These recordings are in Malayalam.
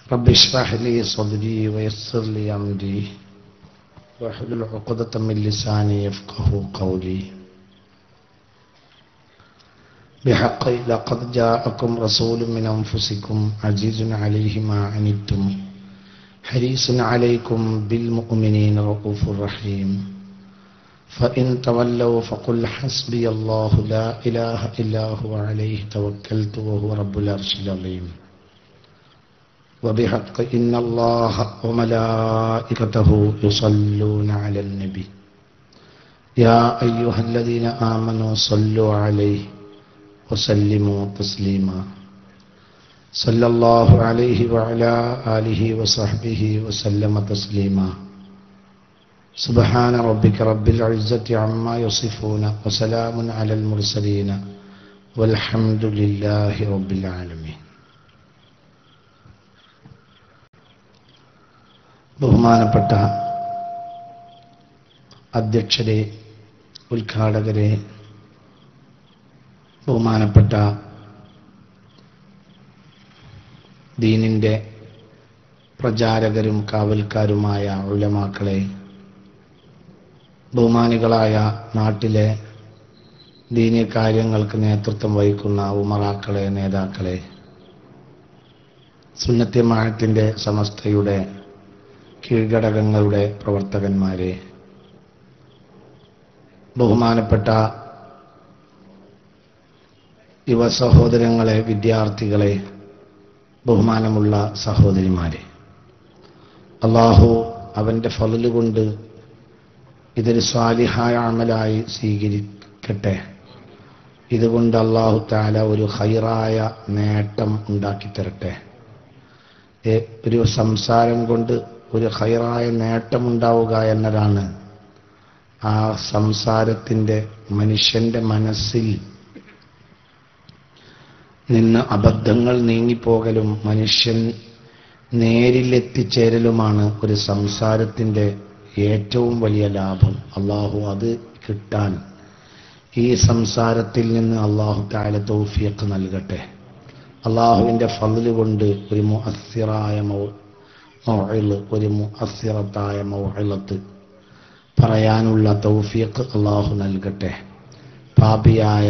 رب اشرح لي صدري ويسر لي أمري واحلل عقدة من لساني يفقه قولي بحق لقد جاءكم رسول من أنفسكم عزيز عليه ما عنتم حريص عليكم بالمؤمنين رؤوف رحيم فإن تولوا فقل حسبي الله لا إله إلا هو عليه توكلت وهو رب العرش العظيم وبحق إن الله وملائكته يصلون على النبي يا أيها الذين آمنوا صلوا عليه وسلموا تسليما صلى الله عليه وعلى آله وصحبه وسلم تسليما سبحان ربك رب العزة عما يصفون وسلام على المرسلين والحمد لله رب العالمين ബഹുമാനപ്പെട്ട അധ്യക്ഷരെ ഉദ്ഘാടകരെ ബഹുമാനപ്പെട്ട ദീനിൻ്റെ പ്രചാരകരും കാവൽക്കാരുമായ ഉലമാക്കളെ ബഹുമാനികളായ നാട്ടിലെ ദീനീ കാര്യങ്ങൾക്ക് നേതൃത്വം വഹിക്കുന്ന ഉമറാക്കളെ നേതാക്കളെ സുന്നത്യമാഴത്തിൻ്റെ സമസ്തയുടെ കീഴ്ഘടകങ്ങളുടെ പ്രവർത്തകന്മാരെ ബഹുമാനപ്പെട്ട യുവ സഹോദരങ്ങളെ വിദ്യാർത്ഥികളെ ബഹുമാനമുള്ള സഹോദരിമാരെ അള്ളാഹു അവൻ്റെ ഫലല് കൊണ്ട് ഇതൊരു സ്വാലിഹായ അമലായി സ്വീകരിക്കട്ടെ ഇതുകൊണ്ട് അള്ളാഹു താല ഒരു ഹൈറായ നേട്ടം ഉണ്ടാക്കി തരട്ടെ ഒരു സംസാരം കൊണ്ട് ഒരു ഹൈറായ നേട്ടമുണ്ടാവുക എന്നതാണ് ആ സംസാരത്തിൻ്റെ മനുഷ്യന്റെ മനസ്സിൽ നിന്ന് അബദ്ധങ്ങൾ നീങ്ങിപ്പോകലും മനുഷ്യൻ നേരിലെത്തിച്ചേരലുമാണ് ഒരു സംസാരത്തിൻ്റെ ഏറ്റവും വലിയ ലാഭം അള്ളാഹു അത് കിട്ടാൻ ഈ സംസാരത്തിൽ നിന്ന് അള്ളാഹു താല തൗഫിയക്ക് നൽകട്ടെ അള്ളാഹുവിൻ്റെ ഫضല് കൊണ്ട് ഒരു മുഅസ്സിറായ മൗഇല് ഒരു മുഅസ്സിറത്തായ മൗഇലത്ത് പറയാനുള്ള തൗഫിയക്ക് അള്ളാഹു നൽകട്ടെ പാപിയായ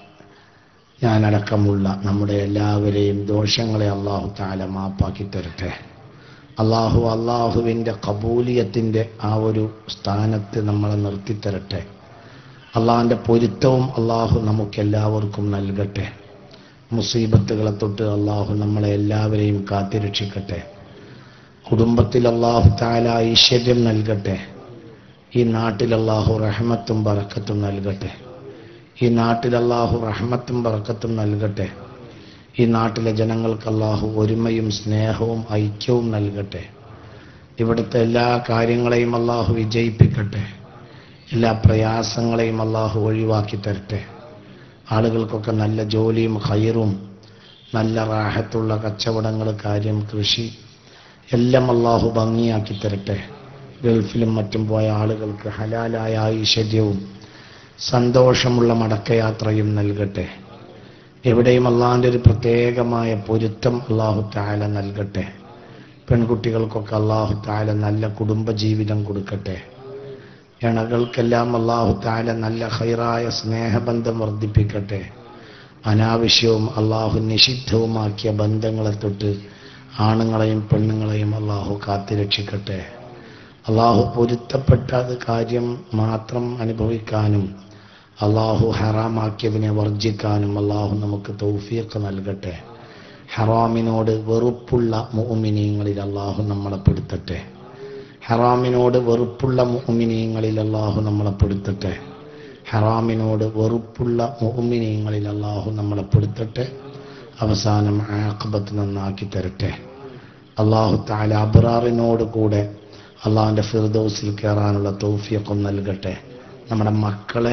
ഞാനടക്കമുള്ള നമ്മുടെ എല്ലാവരെയും ദോഷങ്ങളെ അള്ളാഹു താല മാപ്പാക്കി തരട്ടെ അള്ളാഹു അള്ളാഹുവിൻ്റെ കബൂലിയത്തിൻ്റെ ആ ഒരു സ്ഥാനത്ത് നമ്മളെ നിർത്തിത്തരട്ടെ അള്ളാഹിൻ്റെ പൊരുത്തവും അള്ളാഹു നമുക്കെല്ലാവർക്കും നൽകട്ടെ മുസീബത്തുകളെ തൊട്ട് അള്ളാഹു നമ്മളെ എല്ലാവരെയും കാത്തിരക്ഷിക്കട്ടെ കുടുംബത്തിൽ അള്ളാഹു താല ഐശ്വര്യം നൽകട്ടെ ഈ നാട്ടിൽ അള്ളാഹു റഹ്മത്തും ബറക്കത്തും നൽകട്ടെ ഈ നാട്ടിൽ അള്ളാഹു റഹ്മത്തും ബറക്കത്തും നൽകട്ടെ ഈ നാട്ടിലെ ജനങ്ങൾക്ക് അള്ളാഹു ഒരുമയും സ്നേഹവും ഐക്യവും നൽകട്ടെ ഇവിടുത്തെ എല്ലാ കാര്യങ്ങളെയും അള്ളാഹു വിജയിപ്പിക്കട്ടെ എല്ലാ പ്രയാസങ്ങളെയും അള്ളാഹു ഒഴിവാക്കി തരട്ടെ ആളുകൾക്കൊക്കെ നല്ല ജോലിയും ഹൈറും നല്ല റാഹത്തുള്ള കച്ചവടങ്ങൾ കാര്യം കൃഷി എല്ലാം അള്ളാഹു ഭംഗിയാക്കി തരട്ടെ ഗൾഫിലും മറ്റും പോയ ആളുകൾക്ക് ഹലാലായ ഐശ്വര്യവും സന്തോഷമുള്ള മടക്കയാത്രയും നൽകട്ടെ എവിടെയും അള്ളാഹിൻ്റെ ഒരു പ്രത്യേകമായ പൊരുത്തം അള്ളാഹു താല നൽകട്ടെ പെൺകുട്ടികൾക്കൊക്കെ അള്ളാഹു താല നല്ല കുടുംബജീവിതം കൊടുക്കട്ടെ ഇണകൾക്കെല്ലാം അള്ളാഹു താല നല്ല ഹൈറായ സ്നേഹബന്ധം വർദ്ധിപ്പിക്കട്ടെ അനാവശ്യവും അള്ളാഹു നിഷിദ്ധവുമാക്കിയ ബന്ധങ്ങളെ തൊട്ട് ആണുങ്ങളെയും പെണ്ണുങ്ങളെയും അള്ളാഹു കാത്തിരക്ഷിക്കട്ടെ അള്ളാഹു പൊരുത്തപ്പെട്ട അത് കാര്യം മാത്രം അനുഭവിക്കാനും അള്ളാഹു ഹറാമാക്കിയതിനെ വർജിക്കാനും അള്ളാഹു നമുക്ക് തൗഫീഖ് നൽകട്ടെ ഹറാമിനോട് വെറുപ്പുള്ള മുഅ്മിനീങ്ങളിൽ അള്ളാഹു നമ്മളെ പെടുത്തട്ടെ ഹറാമിനോട് വെറുപ്പുള്ള മുഅ്മിനീങ്ങളിൽ അള്ളാഹു നമ്മളെ പെടുത്തട്ടെ ഹറാമിനോട് വെറുപ്പുള്ള മുഅ്മിനീങ്ങളിൽ അള്ളാഹു നമ്മളെ പെടുത്തട്ടെ അവസാനം ആഖബത്ത് നന്നാക്കി തരട്ടെ അള്ളാഹു താല അബ്രാറിനോട് കൂടെ അള്ളാഹുവിൻ്റെ ഫിർദൗസിൽ കയറാനുള്ള തൗഫിയൊക്കെ നൽകട്ടെ നമ്മുടെ മക്കളെ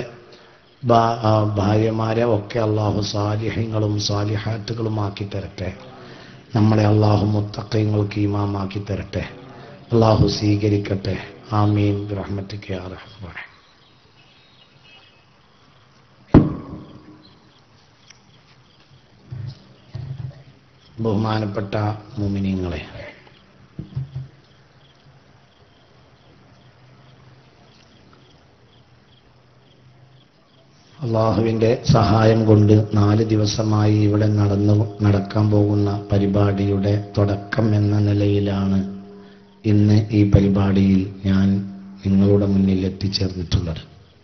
ഭാര്യമാരെ ഒക്കെ അള്ളാഹു സാലിഹ്യങ്ങളും സാലിഹാറ്റുകളും ആക്കി തരട്ടെ നമ്മളെ അള്ളാഹു മുത്തക്കയങ്ങൾക്ക് ഇമാമാക്കി തരട്ടെ അള്ളാഹു സ്വീകരിക്കട്ടെ ആമീൻ റഹ്മത്തിക്ക് റഹ്മാൻ ബഹുമാനപ്പെട്ട മുമിനിങ്ങളെ അള്ളാഹുവിൻ്റെ സഹായം കൊണ്ട് നാല് ദിവസമായി ഇവിടെ നടന്നു നടക്കാൻ പോകുന്ന പരിപാടിയുടെ തുടക്കം എന്ന നിലയിലാണ് ഇന്ന് ഈ പരിപാടിയിൽ ഞാൻ നിങ്ങളുടെ മുന്നിൽ എത്തിച്ചേർന്നിട്ടുള്ളത്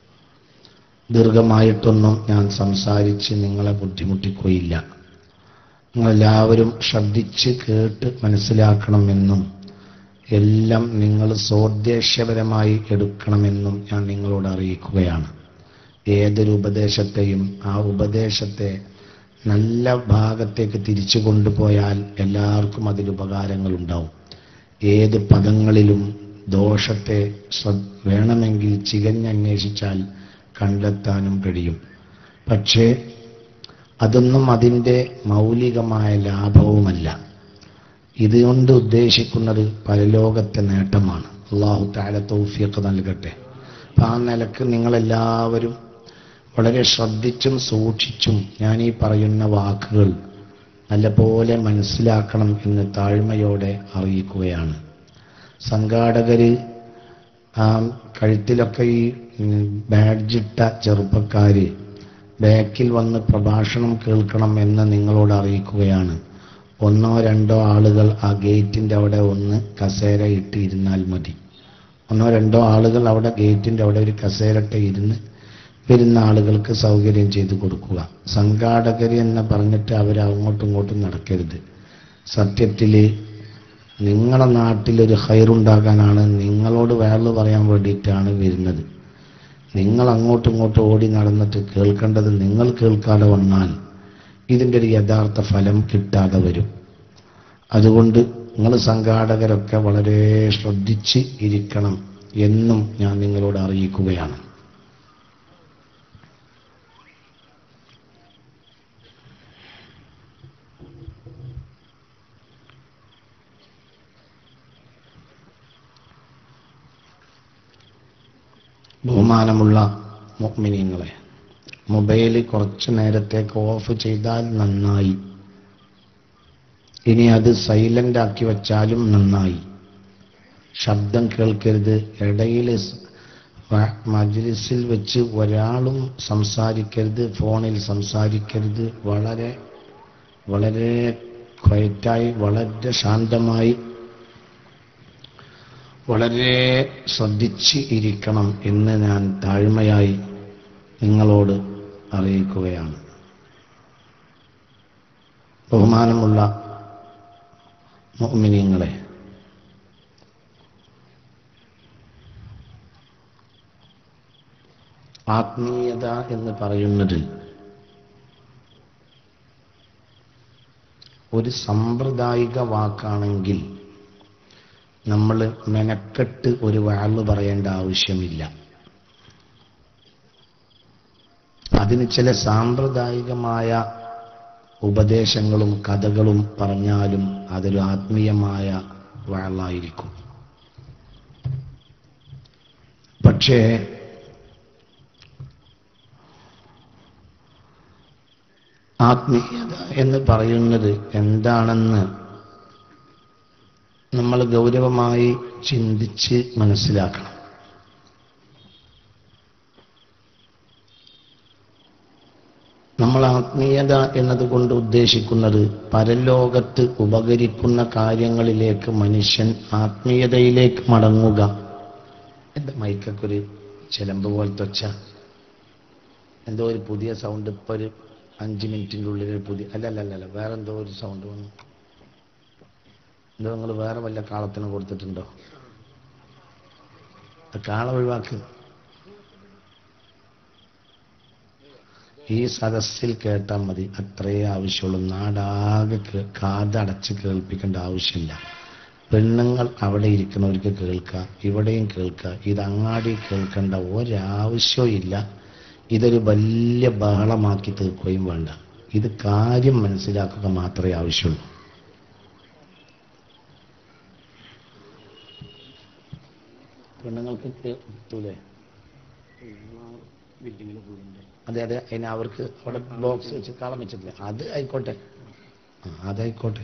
ദീർഘമായിട്ടൊന്നും ഞാൻ സംസാരിച്ച് നിങ്ങളെ ബുദ്ധിമുട്ടിക്കുകയില്ല നിങ്ങളെല്ലാവരും ശ്രദ്ധിച്ച് കേട്ട് മനസ്സിലാക്കണമെന്നും എല്ലാം നിങ്ങൾ സോദ്ദേശ്യപരമായി എടുക്കണമെന്നും ഞാൻ നിങ്ങളോട് അറിയിക്കുകയാണ് ഏതൊരു ഉപദേശത്തെയും ആ ഉപദേശത്തെ നല്ല ഭാഗത്തേക്ക് തിരിച്ചു കൊണ്ടുപോയാൽ എല്ലാവർക്കും അതിൽ ഉപകാരങ്ങൾ ഉണ്ടാവും ഏത് പദങ്ങളിലും ദോഷത്തെ ശ്രദ്ധ വേണമെങ്കിൽ ചികഞ്ഞന്വേഷിച്ചാൽ കണ്ടെത്താനും കഴിയും പക്ഷേ അതൊന്നും അതിൻ്റെ മൗലികമായ ലാഭവുമല്ല ഇതുകൊണ്ട് ഉദ്ദേശിക്കുന്നത് പരലോകത്തെ നേട്ടമാണ് അള്ളാഹു താല തൗഫിയൊക്കെ നൽകട്ടെ അപ്പം ആ നിലക്ക് നിങ്ങളെല്ലാവരും വളരെ ശ്രദ്ധിച്ചും സൂക്ഷിച്ചും ഞാൻ ഈ പറയുന്ന വാക്കുകൾ നല്ലപോലെ മനസ്സിലാക്കണം എന്ന് താഴ്മയോടെ അറിയിക്കുകയാണ് സംഘാടകര് ആ കഴുത്തിലൊക്കെ ഈ ഉം, ബാഡ്ജിട്ട ചെറുപ്പക്കാര് ബാക്കിൽ വന്ന് പ്രഭാഷണം കേൾക്കണം എന്ന് നിങ്ങളോട് അറിയിക്കുകയാണ് ഒന്നോ രണ്ടോ ആളുകൾ ആ ഗേറ്റിൻ്റെ അവിടെ ഒന്ന് കസേര ഇട്ട് ഇരുന്നാൽ മതി ഒന്നോ രണ്ടോ ആളുകൾ അവിടെ ഗേറ്റിൻ്റെ അവിടെ ഒരു കസേരട്ട് ഇരുന്ന് വരുന്ന ആളുകൾക്ക് സൗകര്യം ചെയ്തു കൊടുക്കുക സംഘാടകർ എന്ന് പറഞ്ഞിട്ട് അവർ അങ്ങോട്ടും ഇങ്ങോട്ടും നടക്കരുത് സത്യത്തിൽ നിങ്ങളുടെ നാട്ടിലൊരു ഹൈറുണ്ടാകാനാണ് നിങ്ങളോട് വേറെ പറയാൻ വേണ്ടിയിട്ടാണ് വരുന്നത് നിങ്ങൾ അങ്ങോട്ടും ഇങ്ങോട്ടും ഓടി നടന്നിട്ട് കേൾക്കേണ്ടത് നിങ്ങൾ കേൾക്കാതെ വന്നാൽ ഇതിൻ്റെ ഒരു യഥാർത്ഥ ഫലം കിട്ടാതെ വരും അതുകൊണ്ട് നിങ്ങൾ സംഘാടകരൊക്കെ വളരെ ശ്രദ്ധിച്ച് ഇരിക്കണം എന്നും ഞാൻ നിങ്ങളോട് അറിയിക്കുകയാണ് ബഹുമാനമുള്ള മുഅ്മിനീങ്ങളെ മൊബൈൽ കുറച്ച് നേരത്തേക്ക് ഓഫ് ചെയ്താൽ നന്നായി ഇനി അത് സൈലന്റ് ആക്കി വെച്ചാലും നന്നായി ശബ്ദം കേൾക്കരുത് ഇടയിൽ മജ്ലിസിൽ വെച്ച് ഒരാളും സംസാരിക്കരുത് ഫോണിൽ സംസാരിക്കരുത് വളരെ വളരെ ക്വയറ്റായി വളരെ ശാന്തമായി വളരെ ശ്രദ്ധിച്ച് ഇരിക്കണം എന്ന് ഞാൻ താഴ്മയായി നിങ്ങളോട് അറിയിക്കുകയാണ് ബഹുമാനമുള്ള മോമിനിയങ്ങളെ ആത്മീയത എന്ന് പറയുന്നത് ഒരു സാമ്പ്രദായിക വാക്കാണെങ്കിൽ നമ്മൾ മെനക്കെട്ട് ഒരു വാള് പറയേണ്ട ആവശ്യമില്ല അതിന് ചില സാമ്പ്രദായികമായ ഉപദേശങ്ങളും കഥകളും പറഞ്ഞാലും അതൊരു ആത്മീയമായ വാളായിരിക്കും പക്ഷേ ആത്മീയത എന്ന് പറയുന്നത് എന്താണെന്ന് നമ്മൾ ഗൗരവമായി ചിന്തിച്ച് മനസ്സിലാക്കണം നമ്മൾ ആത്മീയത എന്നതുകൊണ്ട് ഉദ്ദേശിക്കുന്നത് പരലോകത്ത് ഉപകരിക്കുന്ന കാര്യങ്ങളിലേക്ക് മനുഷ്യൻ ആത്മീയതയിലേക്ക് മടങ്ങുക എൻ്റെ മൈക്കൊക്കെ ഒരു ചിലമ്പ് പോലത്തെ ഒച്ച എന്തോ ഒരു പുതിയ സൗണ്ട് ഇപ്പോൾ ഒരു അഞ്ച് മിനിറ്റിൻ്റെ ഉള്ളിൽ ഒരു പുതിയ അല്ല അല്ല അല്ല അല്ല വേറെ എന്തോ ഒരു സൗണ്ട് വന്നു എന്തോ നിങ്ങൾ വേറെ വല്ല കാളത്തിന് കൊടുത്തിട്ടുണ്ടോ അത് കാള ഒഴിവാക്ക് ഈ സദസ്സിൽ കേട്ടാൽ മതി അത്രേ ആവശ്യമുള്ളൂ നാടാകെ കേ- കാതടച്ച് കേൾപ്പിക്കേണ്ട ആവശ്യമില്ല പെണ്ണുങ്ങൾ അവിടെ ഇരിക്കുന്നവർക്ക് കേൾക്കുക ഇവിടെയും കേൾക്കുക ഇത് അങ്ങാടി കേൾക്കേണ്ട ഒരാവശ്യവും ഇല്ല ഇതൊരു വലിയ ബഹളമാക്കി തീർക്കുകയും വേണ്ട ഇത് കാര്യം മനസ്സിലാക്കുക മാത്രമേ ആവശ്യമുള്ളൂ പെണ്ണുങ്ങൾക്ക് എത്തൂലേ അതെ അതെ അതിന് അവർക്ക് അവിടെ ബോക്സ് വെച്ച് കളം വെച്ചിട്ടില്ല അത് ആയിക്കോട്ടെ ആ, അതായിക്കോട്ടെ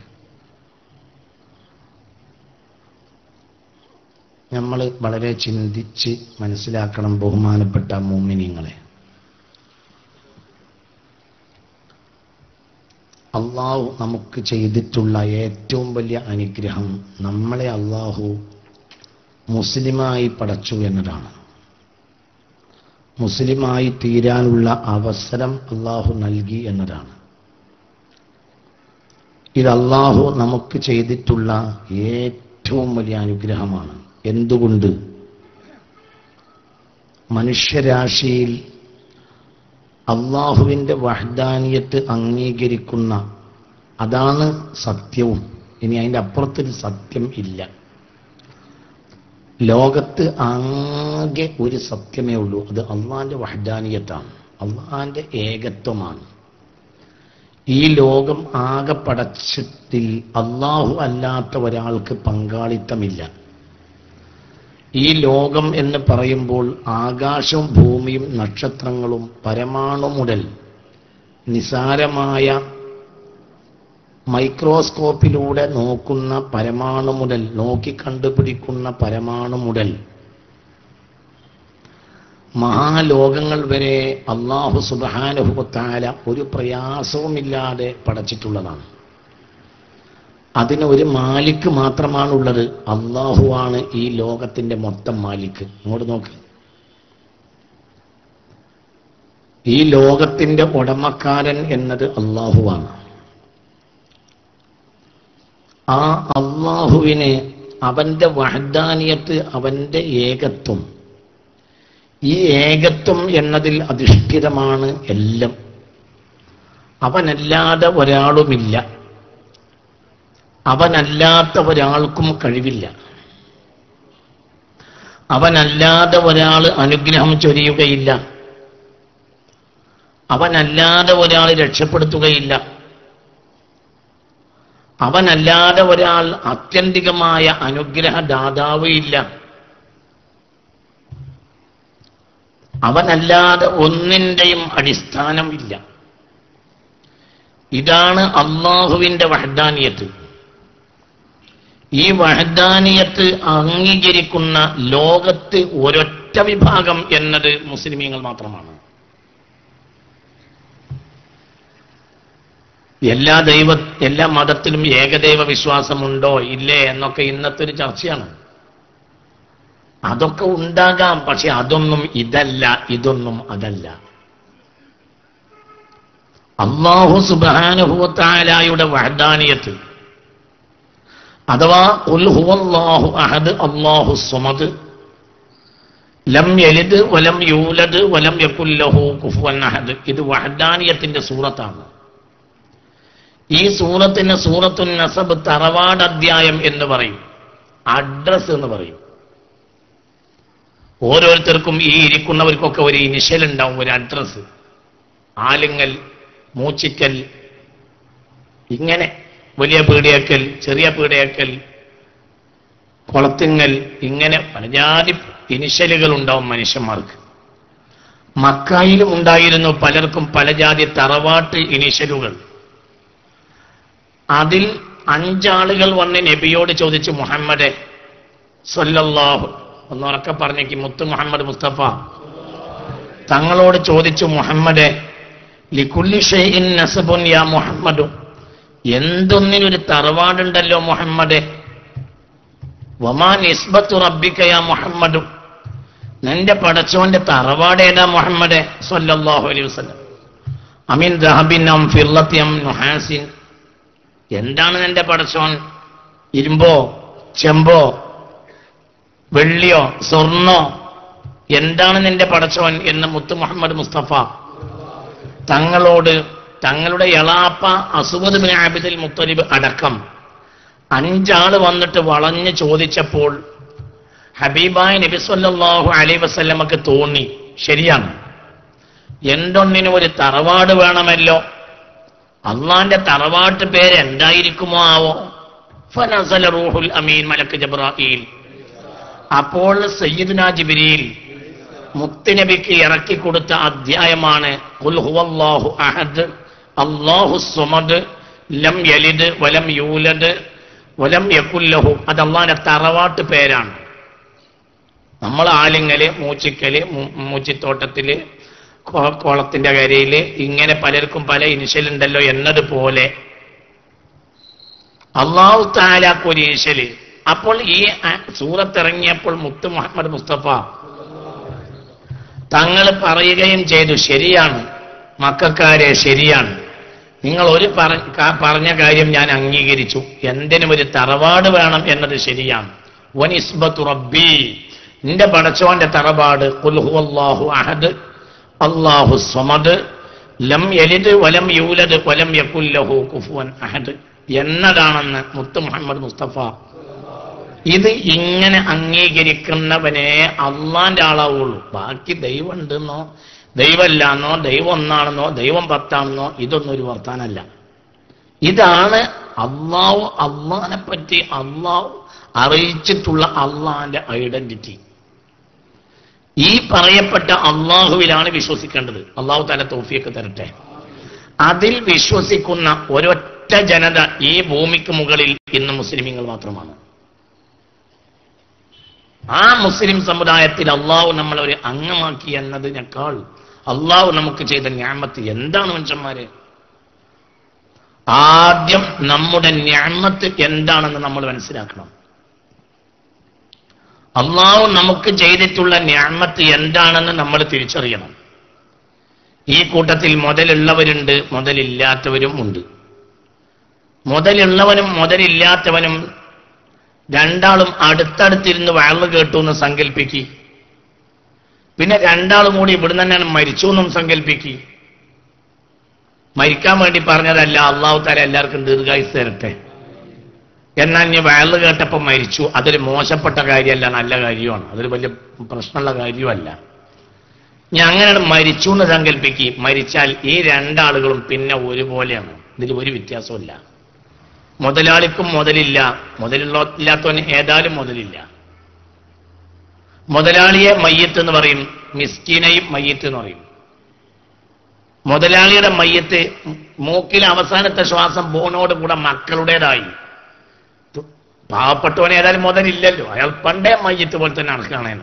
നമ്മൾ വളരെ ചിന്തിച്ച് മനസ്സിലാക്കണം ബഹുമാനപ്പെട്ട മോമിനിങ്ങളെ അള്ളാഹു നമുക്ക് ചെയ്തിട്ടുള്ള ഏറ്റവും വലിയ അനുഗ്രഹം നമ്മളെ അള്ളാഹു മുസ്ലിമായി പടച്ചു എന്നതാണ് മുസ്ലിമായി തീരാനുള്ള അവസരം അള്ളാഹു നൽകി എന്നതാണ് ഇത് അള്ളാഹു നമുക്ക് ചെയ്തിട്ടുള്ള ഏറ്റവും വലിയ അനുഗ്രഹമാണ് എന്തുകൊണ്ട് മനുഷ്യരാശിയിൽ അള്ളാഹുവിൻ്റെ വഹദാനിയത്ത് അംഗീകരിക്കുന്ന അതാണ് സത്യവും ഇനി അതിൻ്റെ അപ്പുറത്തൊരു സത്യം ഇല്ല ലോകത്ത് ആകെ ഒരു സത്യമേ ഉള്ളൂ അത് അള്ളാഹിൻ്റെ വഹദാനിയത്താണ് അള്ളാഹിൻ്റെ ഏകത്വമാണ് ഈ ലോകം ആകെ പടച്ചത്തിൽ അള്ളാഹു അല്ലാത്ത ഒരാൾക്ക് പങ്കാളിത്തമില്ല ഈ ലോകം എന്ന് പറയുമ്പോൾ ആകാശവും ഭൂമിയും നക്ഷത്രങ്ങളും പരമാണു മുതൽ നിസാരമായ മൈക്രോസ്കോപ്പിലൂടെ നോക്കുന്ന പരമാണു മുതൽ നോക്കി കണ്ടുപിടിക്കുന്ന പരമാണു മുതൽ മഹാലോകങ്ങൾ വരെ അള്ളാഹു സുബാനുഭവത്താല ഒരു പ്രയാസവുമില്ലാതെ പടച്ചിട്ടുള്ളതാണ് അതിന് ഒരു മാലിക്ക് മാത്രമാണുള്ളത് അള്ളാഹുവാണ് ഈ ലോകത്തിന്റെ മൊത്തം മാലിക്ക് ഇങ്ങോട്ട് നോക്ക് ഈ ലോകത്തിന്റെ ഉടമക്കാരൻ എന്നത് അള്ളാഹുവാണ് ആ അള്ളാഹുവിന് അവന്റെ വഹദാനിയത്ത് അവന്റെ ഏകത്വം ഈ ഏകത്വം എന്നതിൽ അധിഷ്ഠിതമാണ് എല്ലാം അവനല്ലാതെ ഒരാളുമില്ല അവനല്ലാത്ത ഒരാൾക്കും കഴിവില്ല അവനല്ലാതെ ഒരാൾ അനുഗ്രഹം ചൊരിയുകയില്ല അവനല്ലാതെ ഒരാൾ രക്ഷപ്പെടുത്തുകയില്ല അവനല്ലാതെ ഒരാൾ ആത്യന്തികമായ അനുഗ്രഹദാതാവ് ഇല്ല അവനല്ലാതെ ഒന്നിൻ്റെയും അടിസ്ഥാനമില്ല ഇതാണ് അള്ളാഹുവിന്റെ വഹദാനിയത്ത് ഈ വഹദാനിയത്ത് അംഗീകരിക്കുന്ന ലോകത്ത് ഒരൊറ്റ വിഭാഗം എന്നത് മുസ്ലിമീങ്ങൾ മാത്രമാണ് എല്ലാ ദൈവ എല്ലാ മതത്തിലും ഏകദൈവ വിശ്വാസമുണ്ടോ ഇല്ലേ എന്നൊക്കെ ഇന്നത്തെ ഒരു ചർച്ചയാണ് അതൊക്കെ ഉണ്ടാകാം പക്ഷെ അതൊന്നും ഇതല്ല ഇതൊന്നും അതല്ല അള്ളാഹു സുബാനുഭവത്താലായുടെ വഹദാനിയത്ത് അഥവാ ഖുൽ ഹുവല്ലാഹു അഹദ് അല്ലാഹു സ്വമദ് ലം യലിദ് വലം യൂലദ് വലം യകുൽ ലഹു കുഫുവൻ അഹദ് ഇത് വഹദാനിയത്തിന്റെ സൂറത്താണ് ഈ സൂറത്തിന് സൂറത്തുൻ നസബ് തറവാട് അധ്യായം എന്ന് പറയും അഡ്രസ് എന്ന് പറയും ഓരോരുത്തർക്കും ഈ ഇരിക്കുന്നവർക്കൊക്കെ ഒരു ഇനിഷ്യൽ ഉണ്ടാവും ഒരു അഡ്രസ് ആലുങ്ങൽ മൂച്ചിക്കൽ ഇങ്ങനെ വലിയ പീടിയക്കൽ ചെറിയ പീടിയക്കൽ കുളത്തിങ്ങൽ ഇങ്ങനെ പലജാതി ഇനിഷ്യലുകൾ ഉണ്ടാവും മനുഷ്യന്മാർക്ക് മക്കായിലും ഉണ്ടായിരുന്നു പലർക്കും പല ജാതി തറവാട്ട് ഇനിഷ്യലുകൾ അതിൽ അഞ്ചാളുകൾ വന്ന് നബിയോട് ചോദിച്ചു മുഹമ്മദെ സല്ലല്ലാഹു ഒന്നുറക്കെ പറഞ്ഞേക്ക് മുത്ത് മുഹമ്മദ് മുസ്തഫ തങ്ങളോട് ചോദിച്ചു മുഹമ്മദെ ലിക്കുല്ലി ഷൈഇൻ നസബുൻ യാ മുഹമ്മദു എന്തൊന്നിനൊരു തറവാടുണ്ടല്ലോ മുഹമ്മദെ വമാ നിസ്ബത്തു റബ്ബിക യാ മുഹമ്മദു നിന്റെ പടച്ചോന്റെ തറവാട് ഏതാ മുഹമ്മദെ സല്ലല്ലാഹു അലൈഹി വസല്ലം അമീൻ ദഹബിൻ അം ഫിർലത്തി അം നുഹാസിൻ എന്താണ് നിന്റെ പടച്ചോൻ ഇരുമ്പോ ചെമ്പോ വെള്ളിയോ സ്വർണോ എന്താണ് നിന്റെ പടച്ചോൻ എന്ന് മുത്തു മുഹമ്മദ് മുസ്തഫ തങ്ങളോട് തങ്ങളുടെ എളാപ്പ അസുബദ് ബിൻ ആബിദിൽ മുത്തലിബ് അടക്കം അഞ്ചാള് വന്നിട്ട് വളഞ്ഞ് ചോദിച്ചപ്പോൾ ഹബീബായ നബി സല്ലല്ലാഹു അലൈഹി വസല്ലമക്ക് തോന്നി ശരിയാണ് എന്തൊന്നിനും ഒരു തറവാട് വേണമല്ലോ അള്ളാന്റെ തറവാട്ട് പേര് എന്തായിരിക്കുമോ ആവോ ഫനസല റൂഹുൽ അമീൻ മലക്ക് ജബ്രായിൽ അപ്പോൾ സയ്യിദ്ന ജിബ്രീൽ മുത്തുനബിക്ക് ഇറക്കി കൊടുത്ത അധ്യായമാണ് ഖുൽ ഹുവല്ലാഹു അഹദ് അല്ലാഹു സ്വമദ് ലം യലിദ് വലം യൂലദ് വലം യക്കുല്ലഹു അത് അള്ളാന്റെ തറവാട്ട് പേരാണ് നമ്മൾ ആലിങ്ങല് മൂച്ചിക്കല് മൂ- മൂച്ചിത്തോട്ടത്തില് കോ- കുളത്തിന്റെ കരയില് ഇങ്ങനെ പലർക്കും പല ഇനിഷ്യൽ ഉണ്ടല്ലോ എന്നതുപോലെ അള്ളാഹു താലാക്കൊരു ഇനിഷ്യല് അപ്പോൾ ഈ ആ- സൂറത്തിറങ്ങിയപ്പോൾ മുത്ത് മുഹമ്മദ് മുസ്തഫ തങ്ങൾ പറയുകയും ചെയ്തു ശരിയാണ് മക്കാരെ ശരിയാണ് നിങ്ങൾ ഒരു പറ- ക- പറഞ്ഞ കാര്യം ഞാൻ അംഗീകരിച്ചു എന്തിനും ഒരു തറവാട് വേണം എന്നത് ശരിയാണ് വനിസ്ബത്തു റബ്ബി നിന്റെ പടച്ചോന്റെ തറവാട് ഖുൽ ഹുവല്ലാഹു അഹദ് അല്ലാഹു സ്വമദ് ലം യലിദ് വലം യൂലദ് വലം യകുൽ ലഹു കുഫുവൻ അഹദ് എന്നതാണെന്ന് മുത്ത് മുഹമ്മദ് മുസ്തഫ ഇത് ഇങ്ങനെ അംഗീകരിക്കുന്നവനെ അള്ളാന്റെ ആളാവുള്ളൂ ബാക്കി ദൈവം ഉണ്ടെന്നോ ദൈവമല്ലാന്നോ ദൈവം ഒന്നാണെന്നോ ദൈവം പത്താണെന്നോ ഇതൊന്നും ഒരു വർത്താനല്ല ഇതാണ് അള്ളാഹു അള്ളാനെ പറ്റി അള്ളാഹു അറിയിച്ചിട്ടുള്ള അള്ളാന്റെ ഐഡന്റിറ്റി ഈ പറയപ്പെട്ട അള്ളാഹുവിലാണ് വിശ്വസിക്കേണ്ടത് അള്ളാഹു തല തോഫിയൊക്കെ തരട്ടെ അതിൽ വിശ്വസിക്കുന്ന ഒരൊറ്റ ജനത ഈ ഭൂമിക്ക് മുകളിൽ ഇന്ന് മുസ്ലിമീങ്ങൾ മാത്രമാണ് ആ മുസ്ലിം സമുദായത്തിൽ അള്ളാഹു നമ്മളെ ഒരു അംഗമാക്കി എന്നതിനേക്കാൾ അള്ളാഹു നമുക്ക് ചെയ്ത ഞാമത്ത് എന്താണ് മനുഷ്യന്മാരെ ആദ്യം നമ്മുടെ ഞാമത്ത് എന്താണെന്ന് നമ്മൾ മനസ്സിലാക്കണം അള്ളാഹു നമുക്ക് ചെയ്തിട്ടുള്ള ഞാമത്ത് എന്താണെന്ന് നമ്മൾ തിരിച്ചറിയണം ഈ കൂട്ടത്തിൽ മുതലുള്ളവരുണ്ട് മുതലില്ലാത്തവരും ഉണ്ട് മുതലുള്ളവനും മുതലില്ലാത്തവനും രണ്ടാളും അടുത്തടുത്തിരുന്ന് വയറ് കേട്ടു എന്ന് സങ്കല്പിക്കി പിന്നെ രണ്ടാളും കൂടി ഇവിടുന്ന് തന്നെയാണ് മരിച്ചു എന്നും സങ്കല്പിക്കി മരിക്കാൻ വേണ്ടി പറഞ്ഞതല്ല അള്ളാഹു താല എല്ലാവർക്കും ദീർഘായുസ് തരട്ടെ എന്നാൽ ഇനി വയറ് കേട്ടപ്പോൾ മരിച്ചു അതൊരു മോശപ്പെട്ട കാര്യമല്ല നല്ല കാര്യമാണ് അതൊരു വലിയ പ്രശ്നമുള്ള കാര്യമല്ല ഞാൻ അങ്ങനെ മരിച്ചു എന്ന് സങ്കല്പിക്ക് മരിച്ചാൽ ഈ രണ്ടാളുകളും പിന്നെ ഒരുപോലെയാണ് ഇതിൽ ഒരു വ്യത്യാസമില്ല മുതലാളിക്കും മുതലില്ല മുതലുള്ള ഇല്ലാത്തവന് ഏതായാലും മുതലില്ല മുതലാളിയെ മയ്യത്ത് എന്ന് പറയും മിസ്കീനെയും മയ്യത്ത് എന്ന് പറയും മുതലാളിയുടെ മയ്യത്ത് മൂക്കിൽ അവസാനത്തെ ശ്വാസം പോണോട് കൂടെ മക്കളുടേതായി പാവപ്പെട്ടവന് ഏതായാലും മുതലില്ലല്ലോ അയാൾ പണ്ടേ മയ്യത്ത് പോലെ തന്നെ നടക്കുകയാണേനും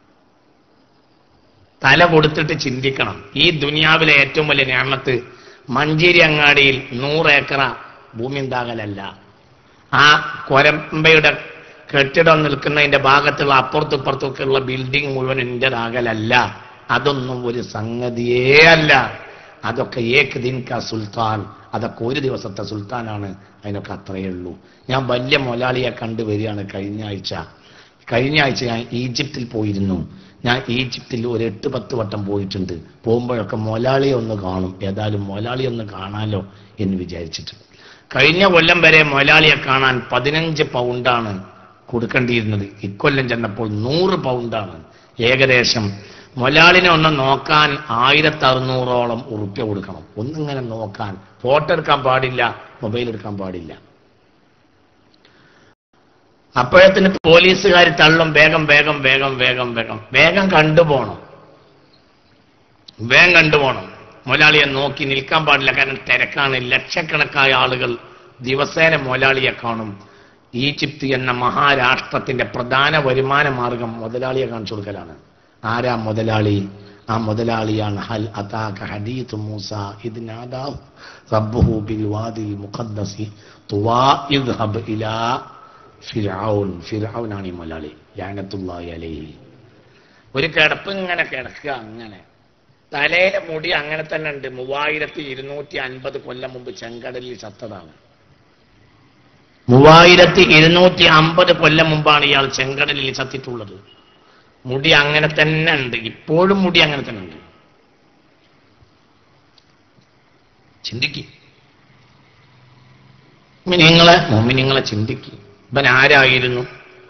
തല കൊടുത്തിട്ട് ചിന്തിക്കണം ഈ ദുനിയാവിലെ ഏറ്റവും വലിയ ഞാമത്ത് മഞ്ചേരി അങ്ങാടിയിൽ നൂറ് ഏക്കറ ഭൂമി ഉണ്ടാകലല്ല ആ കൊരമ്പയുടെ കെട്ടിടം നിൽക്കുന്നതിന്റെ ഭാഗത്തുള്ള അപ്പുറത്തും ഇപ്പുറത്തൊക്കെ ഉള്ള ബിൽഡിംഗ് മുഴുവൻ എന്റേതാകലല്ല അതൊന്നും ഒരു സംഗതിയേ അല്ല അതൊക്കെ ഏക് ദിൻ കാ സുൽത്താൻ അതൊക്കെ ഒരു ദിവസത്തെ സുൽത്താനാണ് അതിനൊക്കെ അത്രയേ ഉള്ളൂ ഞാൻ വലിയ മൊലാളിയെ കണ്ടുവരികയാണ് കഴിഞ്ഞ ആഴ്ച കഴിഞ്ഞ ആഴ്ച ഞാൻ ഈജിപ്തിൽ പോയിരുന്നു ഞാൻ ഈജിപ്തിൽ ഒരു എട്ട് പത്ത് വട്ടം പോയിട്ടുണ്ട് പോകുമ്പോഴൊക്കെ മൊലാളിയെ ഒന്ന് കാണും ഏതായാലും മൊലാളിയെ ഒന്ന് കാണാലോ എന്ന് വിചാരിച്ചിട്ട് കഴിഞ്ഞ കൊല്ലം വരെ മൊലാളിയെ കാണാൻ പതിനഞ്ച് പൗണ്ടാണ് കൊടുക്കേണ്ടിയിരുന്നത് ഇക്കൊല്ലം ചെന്നപ്പോൾ നൂറ് പൗണ്ടാണ് ഏകദേശം മൊലാളിനെ ഒന്ന് നോക്കാൻ ആയിരത്തി അറുന്നൂറോളം ഉറുപ്പ്യ കൊടുക്കണം ഒന്നിങ്ങനെ നോക്കാൻ ഫോട്ടോ എടുക്കാൻ പാടില്ല മൊബൈൽ എടുക്കാൻ പാടില്ല അപ്പോഴത്തിന് പോലീസുകാർ തള്ളും വേഗം വേഗം വേഗം വേഗം വേഗം വേഗം കണ്ടുപോകണം വേഗം കണ്ടുപോകണം മൊലാളിയെ നോക്കി നിൽക്കാൻ പാടില്ല കാരണം തിരക്കാണ് ലക്ഷക്കണക്കായ ആളുകൾ ദിവസേന മൊലാളിയെ കാണും ഈജിപ്ത് എന്ന മഹാരാഷ്ട്രത്തിന്റെ പ്രധാന വരുമാന മാർഗം മുതലാളിയെ കാണിച്ചു കൊടുക്കലാണ് ആരാ മുതലാളി ആ മുതലാളിയാണ് ഹൽ അതാക ഹദീത്ത് മൂസ ഇത് നാദാഹു റബ്ബുഹു ബിൽ വാദിൽ മുഖദ്ദസി തുവാ ഇദ്ഹബ് ഇലാ ഫിർഔൻ ഫിർഔനാണ് ഈ മുതലാളി ലാനത്തുള്ളാഹി അലൈഹി ഒരു കിടപ്പ് ഇങ്ങനെ കിടക്കുക അങ്ങനെ തലയിലെ മുടി അങ്ങനെ തന്നെ ഉണ്ട് മൂവായിരത്തി ഇരുന്നൂറ്റി അൻപത് കൊല്ലം മുമ്പ് ചെങ്കടലിൽ ചത്തതാണ് മൂവായിരത്തി ഇരുന്നൂറ്റി അമ്പത് കൊല്ലം മുമ്പാണ് ഇയാൾ ചെങ്കടലിൽ ചത്തിട്ടുള്ളത് മുടി അങ്ങനെ തന്നെ ഉണ്ട് ഇപ്പോഴും മുടി അങ്ങനെ തന്നെ ഉണ്ട് ചിന്തിക്ക് നിങ്ങളെ മോമിനിങ്ങളെ ചിന്തിക്ക് ഇവൻ ആരായിരുന്നു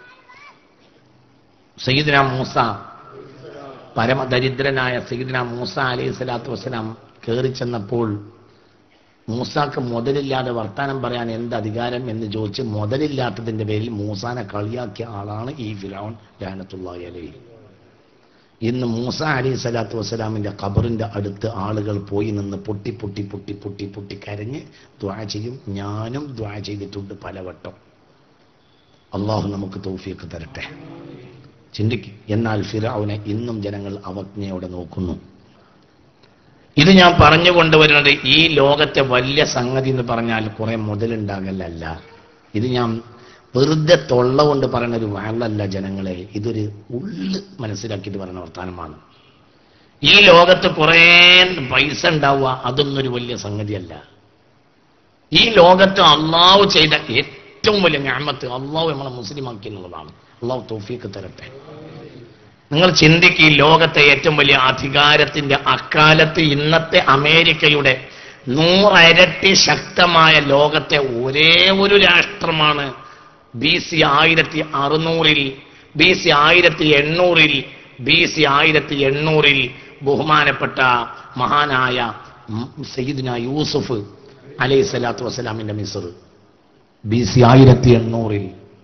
സയ്യിദ്ന മൂസ പരമദരിദ്രനായ സയ്യിദ്ന മൂസ അലൈഹി സ്വലാത്തു വസ്സലാം കയറി ചെന്നപ്പോൾ മൂസാക്ക് മുതലില്ലാതെ വർത്താനം പറയാൻ എന്ത് അധികാരം എന്ന് ചോദിച്ച് മുതലില്ലാത്തതിന്റെ പേരിൽ മൂസാനെ കളിയാക്കിയ ആളാണ് ഈ ഫിറൗൻ ലാനത്തുള്ളാഹി അലൈഹി ഇന്ന് മൂസ അലി സ്വലാത്തു വസ്സലാമിന്റെ ഖബറിന്റെ അടുത്ത് ആളുകൾ പോയി നിന്ന് പൊട്ടി പൊട്ടി പൊട്ടി പൊട്ടി പൊട്ടി കരഞ്ഞ് ദ്വാ ചെയ്യും ഞാനും ദ്വാ ചെയ്തിട്ടുണ്ട് പലവട്ടം അള്ളാഹു നമുക്ക് തൗഫീഖ് തരട്ടെ ചിന്തിക്കും എന്നാൽ ഫിറൌനെ ഇന്നും ജനങ്ങൾ അവജ്ഞയോടെ നോക്കുന്നു ഇത് ഞാൻ പറഞ്ഞു കൊണ്ടുവരുന്നത് ഈ ലോകത്തെ വലിയ സംഗതി എന്ന് പറഞ്ഞാൽ കുറെ മുതലുണ്ടാകലല്ല ഇത് ഞാൻ വെറുതെ തൊള്ള കൊണ്ട് പറയുന്ന ഒരു വാളല്ല ജനങ്ങളെ ഇതൊരു ഉള്ള് മനസ്സിലാക്കിയിട്ട് പറയുന്ന വർത്തമാനമാണ് ഈ ലോകത്ത് കുറെ പൈസ ഉണ്ടാവുക അതൊന്നും ഒരു വലിയ സംഗതിയല്ല ഈ ലോകത്ത് അള്ളാഹു ചെയ്ത ഏറ്റവും വലിയ ഞാമത്ത് അള്ളാഹു നമ്മളെ മുസ്ലിമാക്കി എന്നുള്ളതാണ് അള്ളാഹു തൗഫീഖ് തരട്ടെ നിങ്ങൾ ചിന്തിക്ക് ഈ ലോകത്തെ ഏറ്റവും വലിയ അധികാരത്തിന്റെ അക്കാലത്ത് ഇന്നത്തെ അമേരിക്കയുടെ നൂറരട്ടി ശക്തമായ ലോകത്തെ ഒരേ ഒരു രാഷ്ട്രമാണ് ബി സി ആയിരത്തി അറുന്നൂറിൽ ബി സി ആയിരത്തി എണ്ണൂറിൽ ബി സി ആയിരത്തി എണ്ണൂറിൽ ബഹുമാനപ്പെട്ട മഹാനായ സയ്യിദ്ന യൂസുഫ് അലൈഹി സ്വലാത്തു വസ്സലാമിന്റെ മിസർ ബി സി ആയിരത്തി എണ്ണൂറിൽ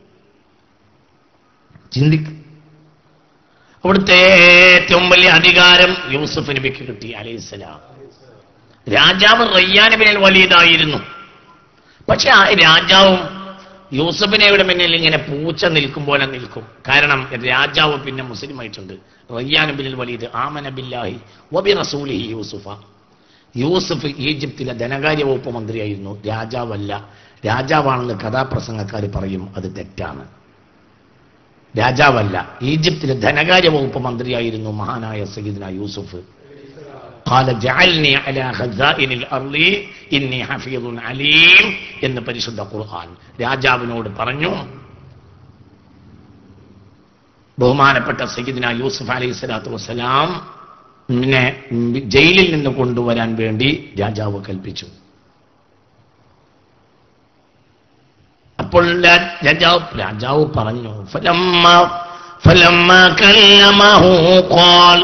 ചിന്തിക്ക് അവിടുത്തെ ഏറ്റവും വലിയ അധികാരം യൂസുഫ് നബിക്ക് കിട്ടി അലൈഹിസ്സലാം രാജാവ് റയ്യാനബിനിൽ വലിയതായിരുന്നു പക്ഷെ ആ രാജാവും യൂസഫിനെയുടെ മുന്നിൽ ഇങ്ങനെ പൂച്ച നിൽക്കും പോലെ നിൽക്കും കാരണം രാജാവ് പിന്നെ മുസ്ലിം ആയിട്ടുണ്ട് റയ്യാനബിനിൽ വലിയത് ആമന ബില്ലാഹി വബി റസൂലിഹി യൂസുഫ യൂസുഫ് ഈജിപ്തിലെ ധനകാര്യ വകുപ്പ് മന്ത്രിയായിരുന്നു രാജാവല്ല രാജാവാണെന്ന് കഥാപ്രസംഗക്കാർ പറയും അത് തെറ്റാണ് രാജാവല്ല ഈജിപ്തിലെ ധനകാര്യ വകുപ്പ് മന്ത്രിയായിരുന്നു മഹാനായ സയ്യിദ്ന യൂസുഫ് قال جعلني على خزائن الارض اني حفيظ عليم എന്ന് പരിശുദ്ധ ഖുർആൻ രാജാവിനോട് പറഞ്ഞു ബഹുമാനപ്പെട്ട സയ്യിദ്ന യൂസുഫ് അലൈഹി സ്വലാത്തു വസ്സലാം പിന്നെ ജയിലിൽ നിന്ന് കൊണ്ടുവരാൻ വേണ്ടി രാജാവ് കൽപ്പിച്ചു അപ്പോൾ രാ- രാജാവ് രാജാവ് പറഞ്ഞു ഫലമ്മ فلما كلمه قال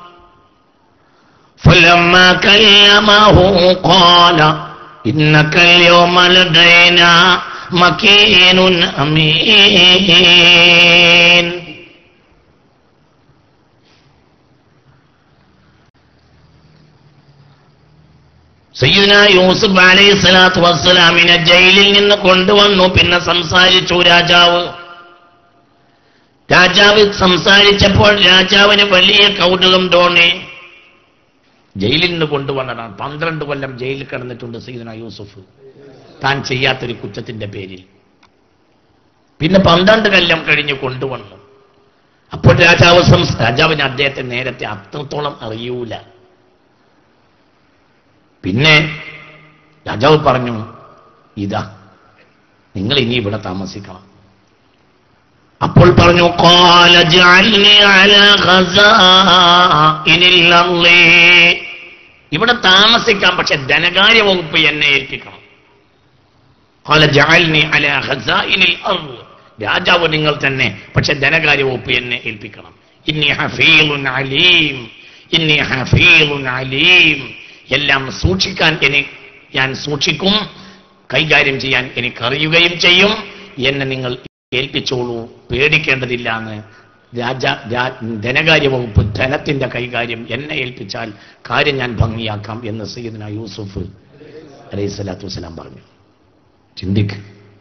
فلما كلمه قال إنك اليوم لدينا مكين أمين സയ്യിദ്ന യൂസുഫ് അലൈഹി സ്വലാത്തു വസ്സലാമിനെ ജയിലിൽ നിന്ന് കൊണ്ടുവന്നു പിന്നെ സംസാരിച്ചു രാജാവ് രാജാവ് സംസാരിച്ചപ്പോൾ രാജാവിന് വലിയ കൗതുകം തോന്നി ജയിലിൽ നിന്ന് കൊണ്ടുവന്നതാണ് പന്ത്രണ്ട് കൊല്ലം ജയിലിൽ കിടന്നിട്ടുണ്ട് സയ്യിദ്ന യൂസുഫ് താൻ ചെയ്യാത്തൊരു കുറ്റത്തിന്റെ പേരിൽ പിന്നെ പന്ത്രണ്ട് കൊല്ലം കഴിഞ്ഞ് കൊണ്ടുവന്നു അപ്പോൾ രാജാവ് സംസ് രാജാവിന് അദ്ദേഹത്തെ നേരത്തെ അത്രത്തോളം അറിയൂല പിന്നെ രാജാവ് പറഞ്ഞു ഇതാ നിങ്ങൾ ഇനി ഇവിടെ താമസിക്കണം അപ്പോൾ പറഞ്ഞു "ഖാല ജഅൽനി അലാ ഖസാഇനിൽ അർളി." ഇവിടെ താമസിക്കാം പക്ഷെ ധനകാര്യ വകുപ്പ് എന്നെ ഏൽപ്പിക്കണം ഖാല ജഅൽനി അലാ ഖസാഇനിൽ അർള്. രാജാവ് നിങ്ങൾ തന്നെ പക്ഷെ ധനകാര്യ വകുപ്പ് എന്നെ ഏൽപ്പിക്കണം ഇന്നി ഹഫീലുൻ അലീം ഇന്നി ഹഫീലുൻ അലീം എല്ലാം സൂക്ഷിക്കാൻ എനി ഞാൻ സൂക്ഷിക്കും കൈകാര്യം ചെയ്യാൻ എനിക്കറിയുകയും ചെയ്യും എന്നെ നിങ്ങൾ ഏൽപ്പിച്ചോളൂ പേടിക്കേണ്ടതില്ല എന്ന് രാജ രാ- ധനകാര്യ വകുപ്പ് ധനത്തിന്റെ കൈകാര്യം എന്നെ ഏൽപ്പിച്ചാൽ കാര്യം ഞാൻ ഭംഗിയാക്കാം എന്ന് സയ്യിദ്ന യൂസുഫ് അലൈഹി സ്വലാത്തു വസ്സലാം പറഞ്ഞു ചിന്തിക്ക്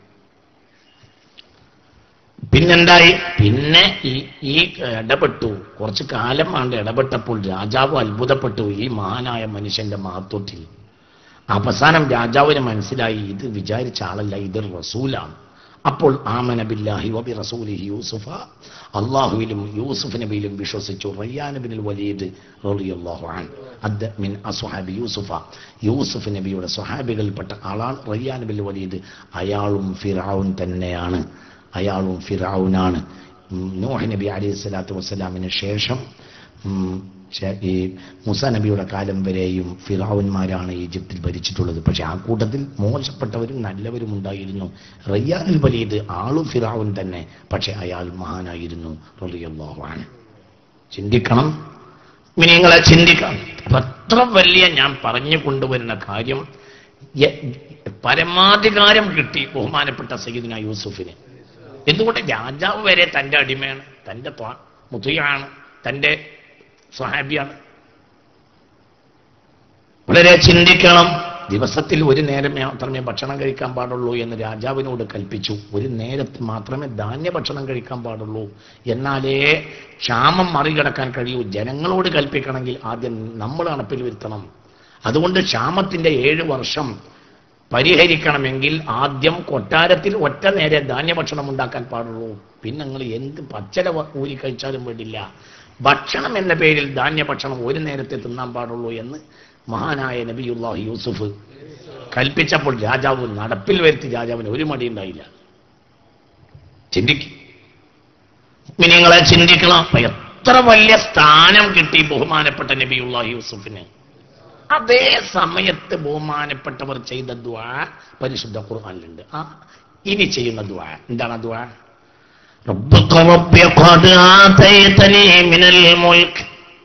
പിന്നെന്തായി പിന്നെ ഈ ഈ ഇടപെട്ടു കുറച്ച് കാലം ആണ്ട് ഇടപെട്ടപ്പോൾ രാജാവ് അത്ഭുതപ്പെട്ടു ഈ മഹാനായ മനുഷ്യന്റെ മഹത്വത്തിൽ അവസാനം രാജാവിന് മനസ്സിലായി ഇത് വിചാരിച്ച ആളല്ല ഇത് റസൂലാണ് അപ്പോൾ ആമന ബില്ലാഹി വബി റസൂലിഹി യൂസുഫ അള്ളാഹുവിലും യൂസുഫ് നബിയിലും വിശ്വസിച്ചു റയ്യാനബിനിൽ വലീദ് റളിയല്ലാഹു അൻ അദ് മിൻ അസ്ഹാബി യൂസുഫ യൂസുഫ് നബിയുടെ സ്വഹാബികളിൽപ്പെട്ട ആളാണ് റയ്യാനബിൽ വലീദ് അയാളും ഫിറഔൻ തന്നെയാണ് അയാളും ഫിറൌനാണ് ഉം, നൂഹ് നബി അലൈഹി സ്വലാത്തു വസ്സലാമിന് ശേഷം ഉം, ശേ- ഈ മുസ നബിയുടെ കാലം വരെയും ഫിറൌന്മാരാണ് ഈജിപ്തിൽ ഭരിച്ചിട്ടുള്ളത് പക്ഷെ ആ കൂട്ടത്തിൽ മോശപ്പെട്ടവരും നല്ലവരും ഉണ്ടായിരുന്നു റയ്യാനിൽ വലിയത് ആളും ഫിറൌൻ തന്നെ പക്ഷെ അയാൾ മഹാനായിരുന്നു റളിയല്ലാഹു അൻഹു ചിന്തിക്കണം നിങ്ങളെ ചിന്തിക്കണം അപ്പൊ അത്ര വലിയ ഞാൻ പറഞ്ഞു കൊണ്ടുവരുന്ന കാര്യം യ- പരമാധികാരം കിട്ടി ബഹുമാനപ്പെട്ട സയ്യിദ്ന യൂസുഫിന് എന്തുകൊണ്ട് രാജാവ് വരെ തന്റെ അടിമയാണ് തന്റെ ത്വാ- മുതിയാണ് തന്റെ സ്വഹാബിയാണ് വളരെ ചിന്തിക്കണം ദിവസത്തിൽ ഒരു നേരം മാത്രമേ ഭക്ഷണം കഴിക്കാൻ പാടുള്ളൂ എന്ന് രാജാവിനോട് കൽപ്പിച്ചു ഒരു നേരത്ത് മാത്രമേ ധാന്യ ഭക്ഷണം കഴിക്കാൻ പാടുള്ളൂ എന്നാലേ ക്ഷാമം മറികടക്കാൻ കഴിയൂ ജനങ്ങളോട് കൽപ്പിക്കണമെങ്കിൽ ആദ്യം നമ്മൾ അണപ്പിൽ വരുത്തണം അതുകൊണ്ട് ക്ഷാമത്തിന്റെ ഏഴ് വർഷം പരിഹരിക്കണമെങ്കിൽ ആദ്യം കൊട്ടാരത്തിൽ ഒറ്റ നേരെ ധാന്യഭക്ഷണം ഉണ്ടാക്കാൻ പാടുള്ളൂ പിന്നെ നിങ്ങൾ എന്ത് പച്ചല വ- ഊരി കഴിച്ചാലും വേണ്ടില്ല ഭക്ഷണം എന്ന പേരിൽ ധാന്യഭക്ഷണം ഒരു നേരത്തെ തിന്നാൻ പാടുള്ളൂ എന്ന് മഹാനായ നബിയുല്ലാഹി യൂസുഫ് കൽപ്പിച്ചപ്പോൾ രാജാവ് നടപ്പിൽ വരുത്തി രാജാവിന് ഒരു മടിയുണ്ടായില്ല ചിന്തിക്കും നിങ്ങളെ ചിന്തിക്കണം എത്ര വലിയ സ്ഥാനം കിട്ടി ബഹുമാനപ്പെട്ട നബിയുല്ലാഹി യൂസുഫിന് അതേ സമയത്ത് ബഹുമാനപ്പെട്ടവർ ചെയ്ത ദ്വാ പരിശുദ്ധ ഖുർആനിലുണ്ട് ആ ഇനി ചെയ്യുന്ന ദ്വാ എന്താണ് ആ ദ്വാ ربك رب قد آتيتني من الملك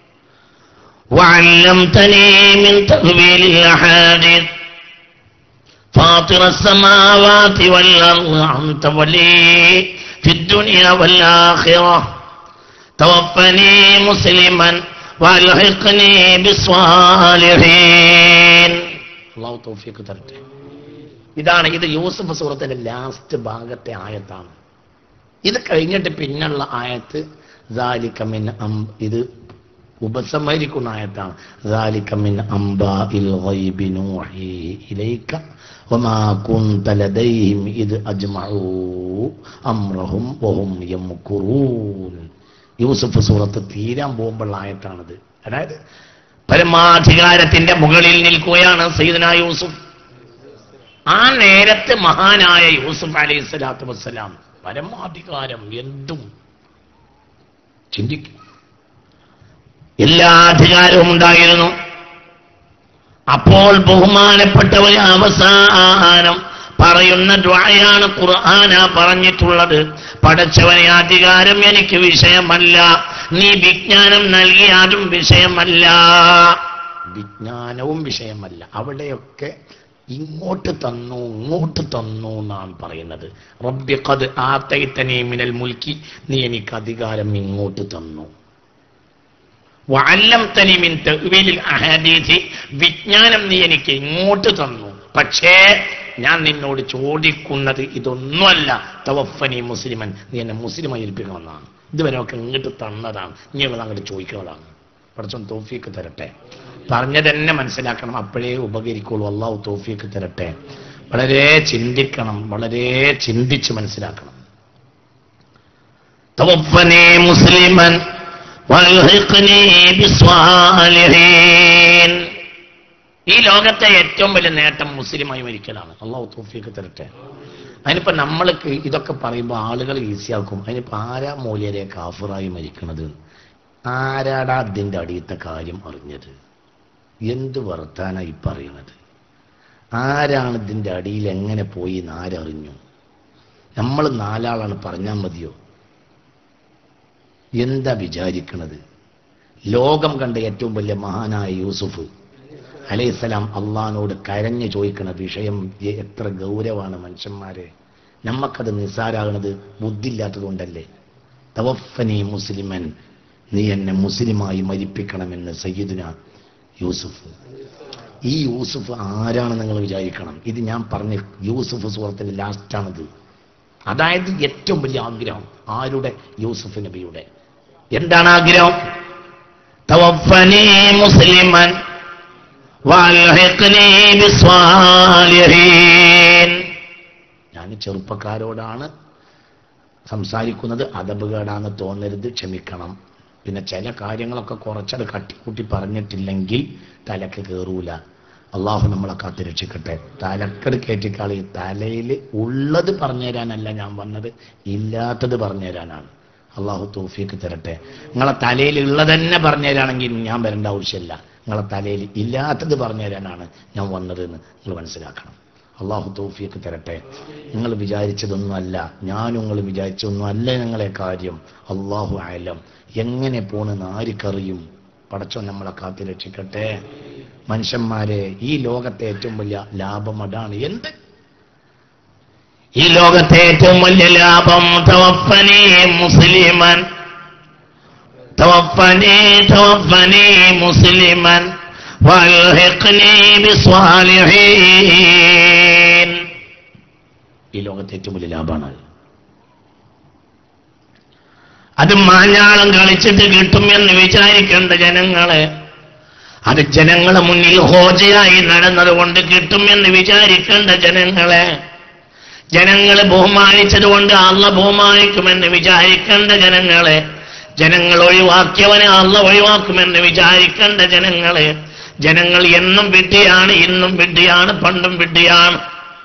وعلمتني من تأويل الأحاديث فاطر السماوات والأرض أنت ولي في الدنيا والآخرة توفني مسلما والحقني بالصالحين الله توفيق തരട്ടെ ഇതാണ് ഇത് യൂസഫ് സൂറത്തിന്റെ ലാസ്റ്റ് ഭാഗത്തെ ആയത്താണ് ഇത് കഴിഞ്ഞിട്ട് പിന്നുള്ള ആയത്ത് ذَلِكَ مِنْ أَمْ- ഇത് ഉപസംഹരിക്കുന്ന ആയത്താണ് ذَلِكَ مِنْ أَنْبَاءِ الْغَيْبِ نُوحِيهِ إِلَيْكَ وَمَا كُنْتَ لَدَيْهِمْ إِذْ أَجْمَعُوا أَمْرَهُمْ وَهُمْ يَمْكُرُونَ യൂസുഫ് സൂറത്ത് തീരാൻ പോകുമ്പോൾ ആയത്താണിത് അതായത് പരമാധികാരത്തിന്റെ മുകളിൽ നിൽക്കുകയാണ് സയ്യിദന യൂസുഫ് ആ നേരത്തെ മഹാനായ യൂസുഫ് അലൈഹി സ്വലാത്തു വസ്സലാം പരമാധികാരം എന്തും ചിന്തിക്കും എല്ലാ അധികാരവും ഉണ്ടായിരുന്നു അപ്പോൾ ബഹുമാനപ്പെട്ടവർ അവസാനം പറയുന്ന ദ്വായാണ് ഖുർആന പറഞ്ഞിട്ടുള്ളത് പടച്ചവനെ അധികാരം എനിക്ക് വിഷയമല്ല നീ വിജ്ഞാനം നൽകിയാലും വിഷയമല്ല വിജ്ഞാനവും വിഷയമല്ല അവിടെയൊക്കെ ഇങ്ങോട്ട് തന്നു ഇങ്ങോട്ട് തന്നു എന്നാണ് പറയുന്നത് റബ്ബി ഖദ് ആതൈതനി മിനൽ മുൽക്കി നീ എനിക്ക് അധികാരം ഇങ്ങോട്ട് തന്നു വഅല്ലംതനി മിൻ തഅ്വീലിൽ അഹാദീഥി വിജ്ഞാനം നീ എനിക്ക് ഇങ്ങോട്ട് തന്നു പക്ഷേ ഞാൻ നിന്നോട് ചോദിക്കുന്നത് ഇതൊന്നുമല്ല തവഫനി മുസ്ലിമൻ നീ എന്നെ മുസ്ലിമായി ഏൽപ്പിക്കണമെന്നാണ് ഇതുവരെ ഒക്കെ ഇങ്ങോട്ട് തന്നതാണ് ഇനിയുള്ളത് അങ്ങോട്ട് ചോദിക്കുന്നതാണ് പഠിച്ചോൻ തോഫീക്ക് തരട്ടെ പറഞ്ഞതെന്നെ മനസ്സിലാക്കണം അപ്പോഴേ ഉപകരിക്കുള്ളൂ അള്ളാഹു തോഫീക്ക് തരട്ടെ വളരെ ചിന്തിക്കണം വളരെ ചിന്തിച്ച് മനസ്സിലാക്കണം തവഫനി മുസ്ലിമൻ വൽഹിഖ്നി ബിസ്വാലിഹീൻ ഈ ലോകത്തെ ഏറ്റവും വലിയ നേട്ടം മുസ്ലിമായി മരിക്കലാണ് അള്ളാഹു തോഫിയൊക്കെ തരട്ടെ അതിനിപ്പോ നമ്മൾക്ക് ഇതൊക്കെ പറയുമ്പോൾ ആളുകൾ ഈസിയാക്കും അതിനിപ്പോ ആരാ മൂല്യരെ കാഫറായി മരിക്കണത് ആരാടാ അതിന്റെ അടിയത്തെ കാര്യം അറിഞ്ഞത് എന്ത് വർത്താനായി പറയുന്നത് ആരാണ് ഇതിന്റെ അടിയിൽ എങ്ങനെ പോയി എന്ന് ആരറിഞ്ഞു നമ്മൾ നാലാളാണ് പറഞ്ഞാൽ മതിയോ എന്താ വിചാരിക്കണത് ലോകം കണ്ട ഏറ്റവും വലിയ മഹാനായ യൂസുഫ് അലൈഹിസ്സലാം അള്ളഹാനോട് കരഞ്ഞു ചോദിക്കണ വിഷയം എ- എത്ര ഗൗരവമാണ് മനുഷ്യന്മാരെ നമ്മക്കത് നിസ്സാരാകണത് ബുദ്ധിയില്ലാത്തത് കൊണ്ടല്ലേ തവഫനി മുസ്ലിമൻ നീ എന്നെ മുസ്ലിമായി മരിപ്പിക്കണമെന്ന് സയ്യിദുന യൂസുഫ് ഈ യൂസുഫ് ആരാണ് നിങ്ങൾ വിചാരിക്കണം ഇത് ഞാൻ പറഞ്ഞ യൂസുഫ് സുഹൃത്തിന്റെ ലാസ്റ്റാണിത് അതായത് ഏറ്റവും വലിയ ആഗ്രഹം ആരുടെ യൂസുഫ് നബിയുടെ എന്താണ് ആഗ്രഹം തവഫനി മുസ്ലിമൻ വൽഹിഖ്നി ബിസ്വാലിഹീൻ ഞാൻ ചെറുപ്പക്കാരോടാണ് സംസാരിക്കുന്നത് അതപകടാന്ന് തോന്നരുത് ക്ഷമിക്കണം പിന്നെ ചില കാര്യങ്ങളൊക്കെ കുറച്ചത് കട്ടിക്കൂട്ടി പറഞ്ഞിട്ടില്ലെങ്കിൽ തലക്ക് കയറൂല അള്ളാഹു നമ്മളെ കാത്ത് രക്ഷിക്കട്ടെ തലക്കട് കയറ്റിക്കാളി തലയിൽ ഉള്ളത് പറഞ്ഞു തരാനല്ല ഞാൻ വന്നത് ഇല്ലാത്തത് പറഞ്ഞു തരാനാണ് അള്ളാഹു തോഫിക്ക് തരട്ടെ നിങ്ങളെ തലയിൽ ഉള്ളത് തന്നെ പറഞ്ഞു തരാണെങ്കിൽ ഞാൻ വരേണ്ട ആവശ്യമില്ല നിങ്ങളെ തലയിൽ ഇല്ലാത്തത് പറഞ്ഞു തരാനാണ് ഞാൻ വന്നത് എന്ന് നിങ്ങൾ മനസ്സിലാക്കണം അള്ളാഹു തോഫിയൊക്കെ തരട്ടെ നിങ്ങൾ വിചാരിച്ചതൊന്നുമല്ല ഞാനും നിങ്ങൾ വിചാരിച്ചതൊന്നുമല്ല നിങ്ങളെ കാര്യം അള്ളാഹു ആയാലും എങ്ങനെ പോണെന്ന് ആർക്കറിയും പടച്ചോ നമ്മളെ കാത്തി രക്ഷിക്കട്ടെ മനുഷ്യന്മാരെ ഈ ലോകത്തെ ഏറ്റവും വലിയ ലാഭം അതാണ് എന്ത് ഈ ലോകത്തെ ഏറ്റവും വലിയ ലാഭം തവഫനി മുസ്ലിമൻ توفني توفني مسلما والحقني بالصالحين ഈ ലോകത്തെ ഏറ്റവും വലിയ ലാഭമാണ് അത് മാഞ്ഞാളം കളിച്ചിട്ട് കിട്ടും എന്ന് വിചാരിക്കേണ്ട ജനങ്ങളെ അത് ജനങ്ങളെ മുന്നിൽ ഹോജയായി നടന്നത് കൊണ്ട് കിട്ടും എന്ന് വിചാരിക്കേണ്ട ജനങ്ങളെ ജനങ്ങളെ ബഹുമാനിച്ചത് കൊണ്ട് അള്ള ബഹുമാനിക്കുമെന്ന് വിചാരിക്കേണ്ട ജനങ്ങളെ ജനങ്ങൾ ഒഴിവാക്കിയവനെ അള്ള ഒഴിവാക്കുമെന്ന് വിചാരിക്കേണ്ട ജനങ്ങളെ ജനങ്ങൾ എന്നും വിഡ്ഢിയാണ് ഇന്നും വിഡ്ഢിയാണ് പണ്ടും വിഡ്ഢിയാണ്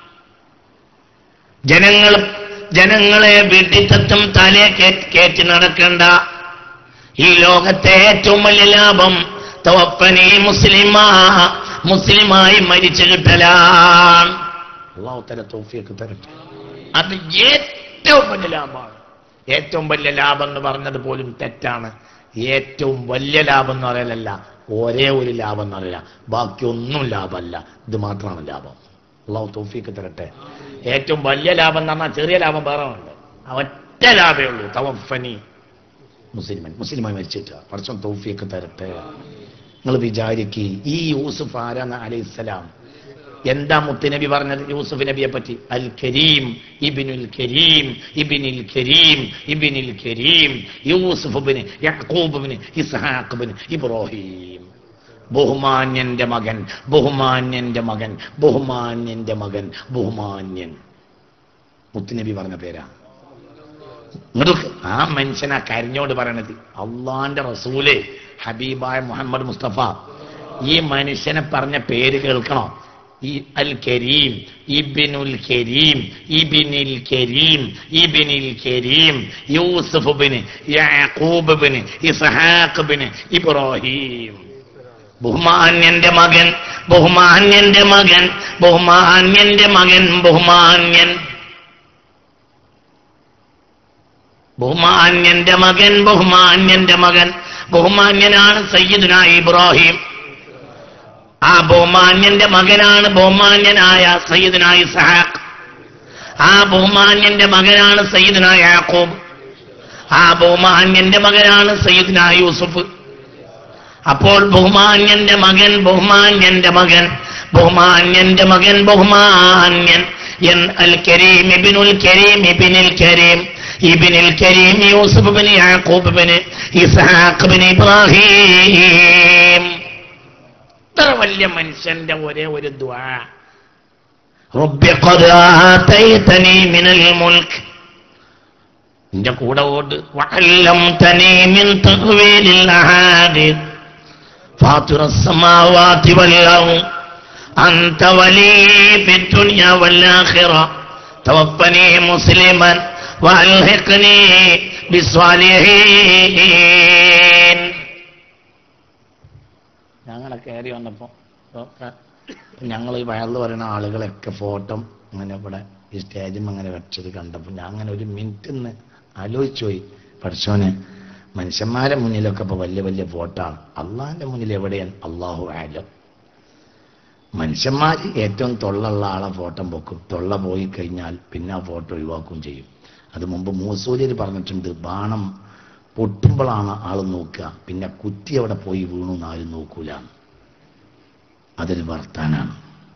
ജനങ്ങൾ ജനങ്ങളെ വിഡ്ഢിത്തത്വം തലേ കേ- കയറ്റി നടക്കേണ്ട ഈ ലോകത്തെ ഏറ്റവും വലിയ ലാഭം തവപ്പനി മുസ്ലിമാ മുസ്ലിമായി മരിച്ചു കിട്ടലാണ് അള്ളാഹു തല തോഫിയൊക്കെ തരട്ടെ അത് ഏറ്റവും വലിയ ലാഭമാണ് ഏറ്റവും വലിയ ലാഭം എന്ന് പറഞ്ഞത് പോലും തെറ്റാണ് ഏറ്റവും വലിയ ലാഭം എന്ന് പറയലല്ല ഒരേ ഒരു ലാഭം എന്ന് പറയില്ല ബാക്കിയൊന്നും ലാഭമല്ല ഇത് മാത്രമാണ് ലാഭം അള്ളാഹു തോഫിയൊക്കെ തരട്ടെ ഏറ്റവും വലിയ ലാഭം എന്ന് പറഞ്ഞാൽ ചെറിയ ലാഭം വേറെ ഉണ്ട് ആ ഒറ്റ ലാഭമേ ഉള്ളൂ തവഫനി മുസ്ലിമൻ മുസ്ലിമായി മരിച്ചിട്ട് പഠിച്ചോ തൗഫിയൊക്കെ തരട്ടെ നിങ്ങൾ വിചാരിക്ക് ഈ യൂസുഫ് ആരാന്ന അലൈഹിസ്സലാം എന്താ മുത്തുനബി പറഞ്ഞത് യൂസുഫ് നബിയെ പറ്റി അൽ കരീം ഇബിനുൽ കരീം ഇബിനിൽ കരീം ഇബിനിൽ കരീം യൂസുഫ് ബിന് യഹ്കൂബ് ബിന് ഇസ്ഹാഖ് ബിന് ഇബ്രാഹിം ബഹുമാന്യന്റെ മകൻ ബഹുമാന്യന്റെ മകൻ ബഹുമാന്യന്റെ മകൻ ബഹുമാന്യൻ മുത്തുനബി പറഞ്ഞ പേരാ ഇങ്ങോട്ട് ആ മനുഷ്യനാ കരഞ്ഞോട് പറയണത് അള്ളാന്റെ റസൂല് ഹബീബായ മുഹമ്മദ് മുസ്തഫ ഈ മനുഷ്യനെ പറഞ്ഞ പേര് കേൾക്കണോ ഈ അൽ കരീം ഇബിനുൽ കരീം ഇബിനിൽ കരീം ഇബിനിൽ കരീം യൂസുഫ് ബിന് യാക്കൂബ് ബിന് ഇസ്ഹാഖ് ബിന് ഇബ്രാഹിം ബഹുമാന്യന്റെ മകൻ ബഹുമാന്യന്റെ മകൻ ബഹുമാന്യന്റെ മകൻ ബഹുമാന്യൻ ബഹുമാന്യന്റെ മകൻ ബഹുമാന്യന്റെ മകൻ ബഹുമാന്യനാണ് സയ്യിദുന ഇബ്രാഹിം ആ ബഹുമാന്യന്റെ മകനാണ് ബഹുമാന്യനായ സയ്യിദുന ഇസ്ഹാഖ് ആ ബഹുമാന്യന്റെ മകനാണ് സയ്യിദുന യാക്കൂബ് ആ ബഹുമാന്യന്റെ മകനാണ് സയ്യിദുന യൂസുഫ് അപ്പോൾ ബഹുമാന്യന്റെ മകൻ ബഹുമാന്യന്റെ മകൻ ബഹുമാന്യന്റെ മകൻ ബഹുമാന്യൻ എൻ അൽ കരീം ഇബിനുൽ കരീം ഇബിനിൽ കരീം ഇബിനിൽ കരീം യൂസുഫ് ബിൻ യാക്കൂബ് ബിൻ ഇസ്ഹാഖ് ബിൻ ഇബ്രാഹിം ഇത്ര വലിയ മനുഷ്യന്റെ ഒരേ ഒരു ദ്വാ റബ്ബി ഖദ് ആതൈതനി മിനൽ മുൽക്ക് നിന്റെ കൂടെ ഓട് വഅല്ലംതനി മിൻ തഖ്വീലിൽ അഹാദിസ് فاطر السماوات والأرض أنت ولي في الدنيا والآخرة توفني مسلما وألحقني بالصالحين ഞങ്ങളെ കയറി വന്നപ്പോ ഞങ്ങൾ ഈ വയറിൽ പറയുന്ന ആളുകളൊക്കെ ഫോട്ടോ അങ്ങനെ ഇവിടെ ഈ സ്റ്റേജിൽ അങ്ങനെ വെച്ചത് കണ്ടപ്പോൾ ഞാൻ അങ്ങനെ ഒരു മിനിറ്റ് ഒന്ന് ആലോചിച്ചു പോയി പഠിച്ചോനെ മനുഷ്യന്മാരെ മുന്നിലൊക്കെ ഇപ്പൊ വലിയ വലിയ ഫോട്ടാണ് അള്ളാഹിന്റെ മുന്നിൽ എവിടെയാണ് അള്ളാഹു ആലം മനുഷ്യന്മാർ ഏറ്റവും തൊള്ളുള്ള ആളെ ഫോട്ടോ പൊക്കും തൊള്ള പോയി കഴിഞ്ഞാൽ പിന്നെ ആ ഫോട്ടോ ഒഴിവാക്കുകയും ചെയ്യും അത് മുമ്പ് മൂസൂര്യർ പറഞ്ഞിട്ടുണ്ട് ബാണം പൊട്ടുമ്പോഴാണ് ആൾ നോക്കുക പിന്നെ കുറ്റി അവിടെ പോയി വീണു എന്ന് ആരും നോക്കൂല അതൊരു വർത്താനാണ്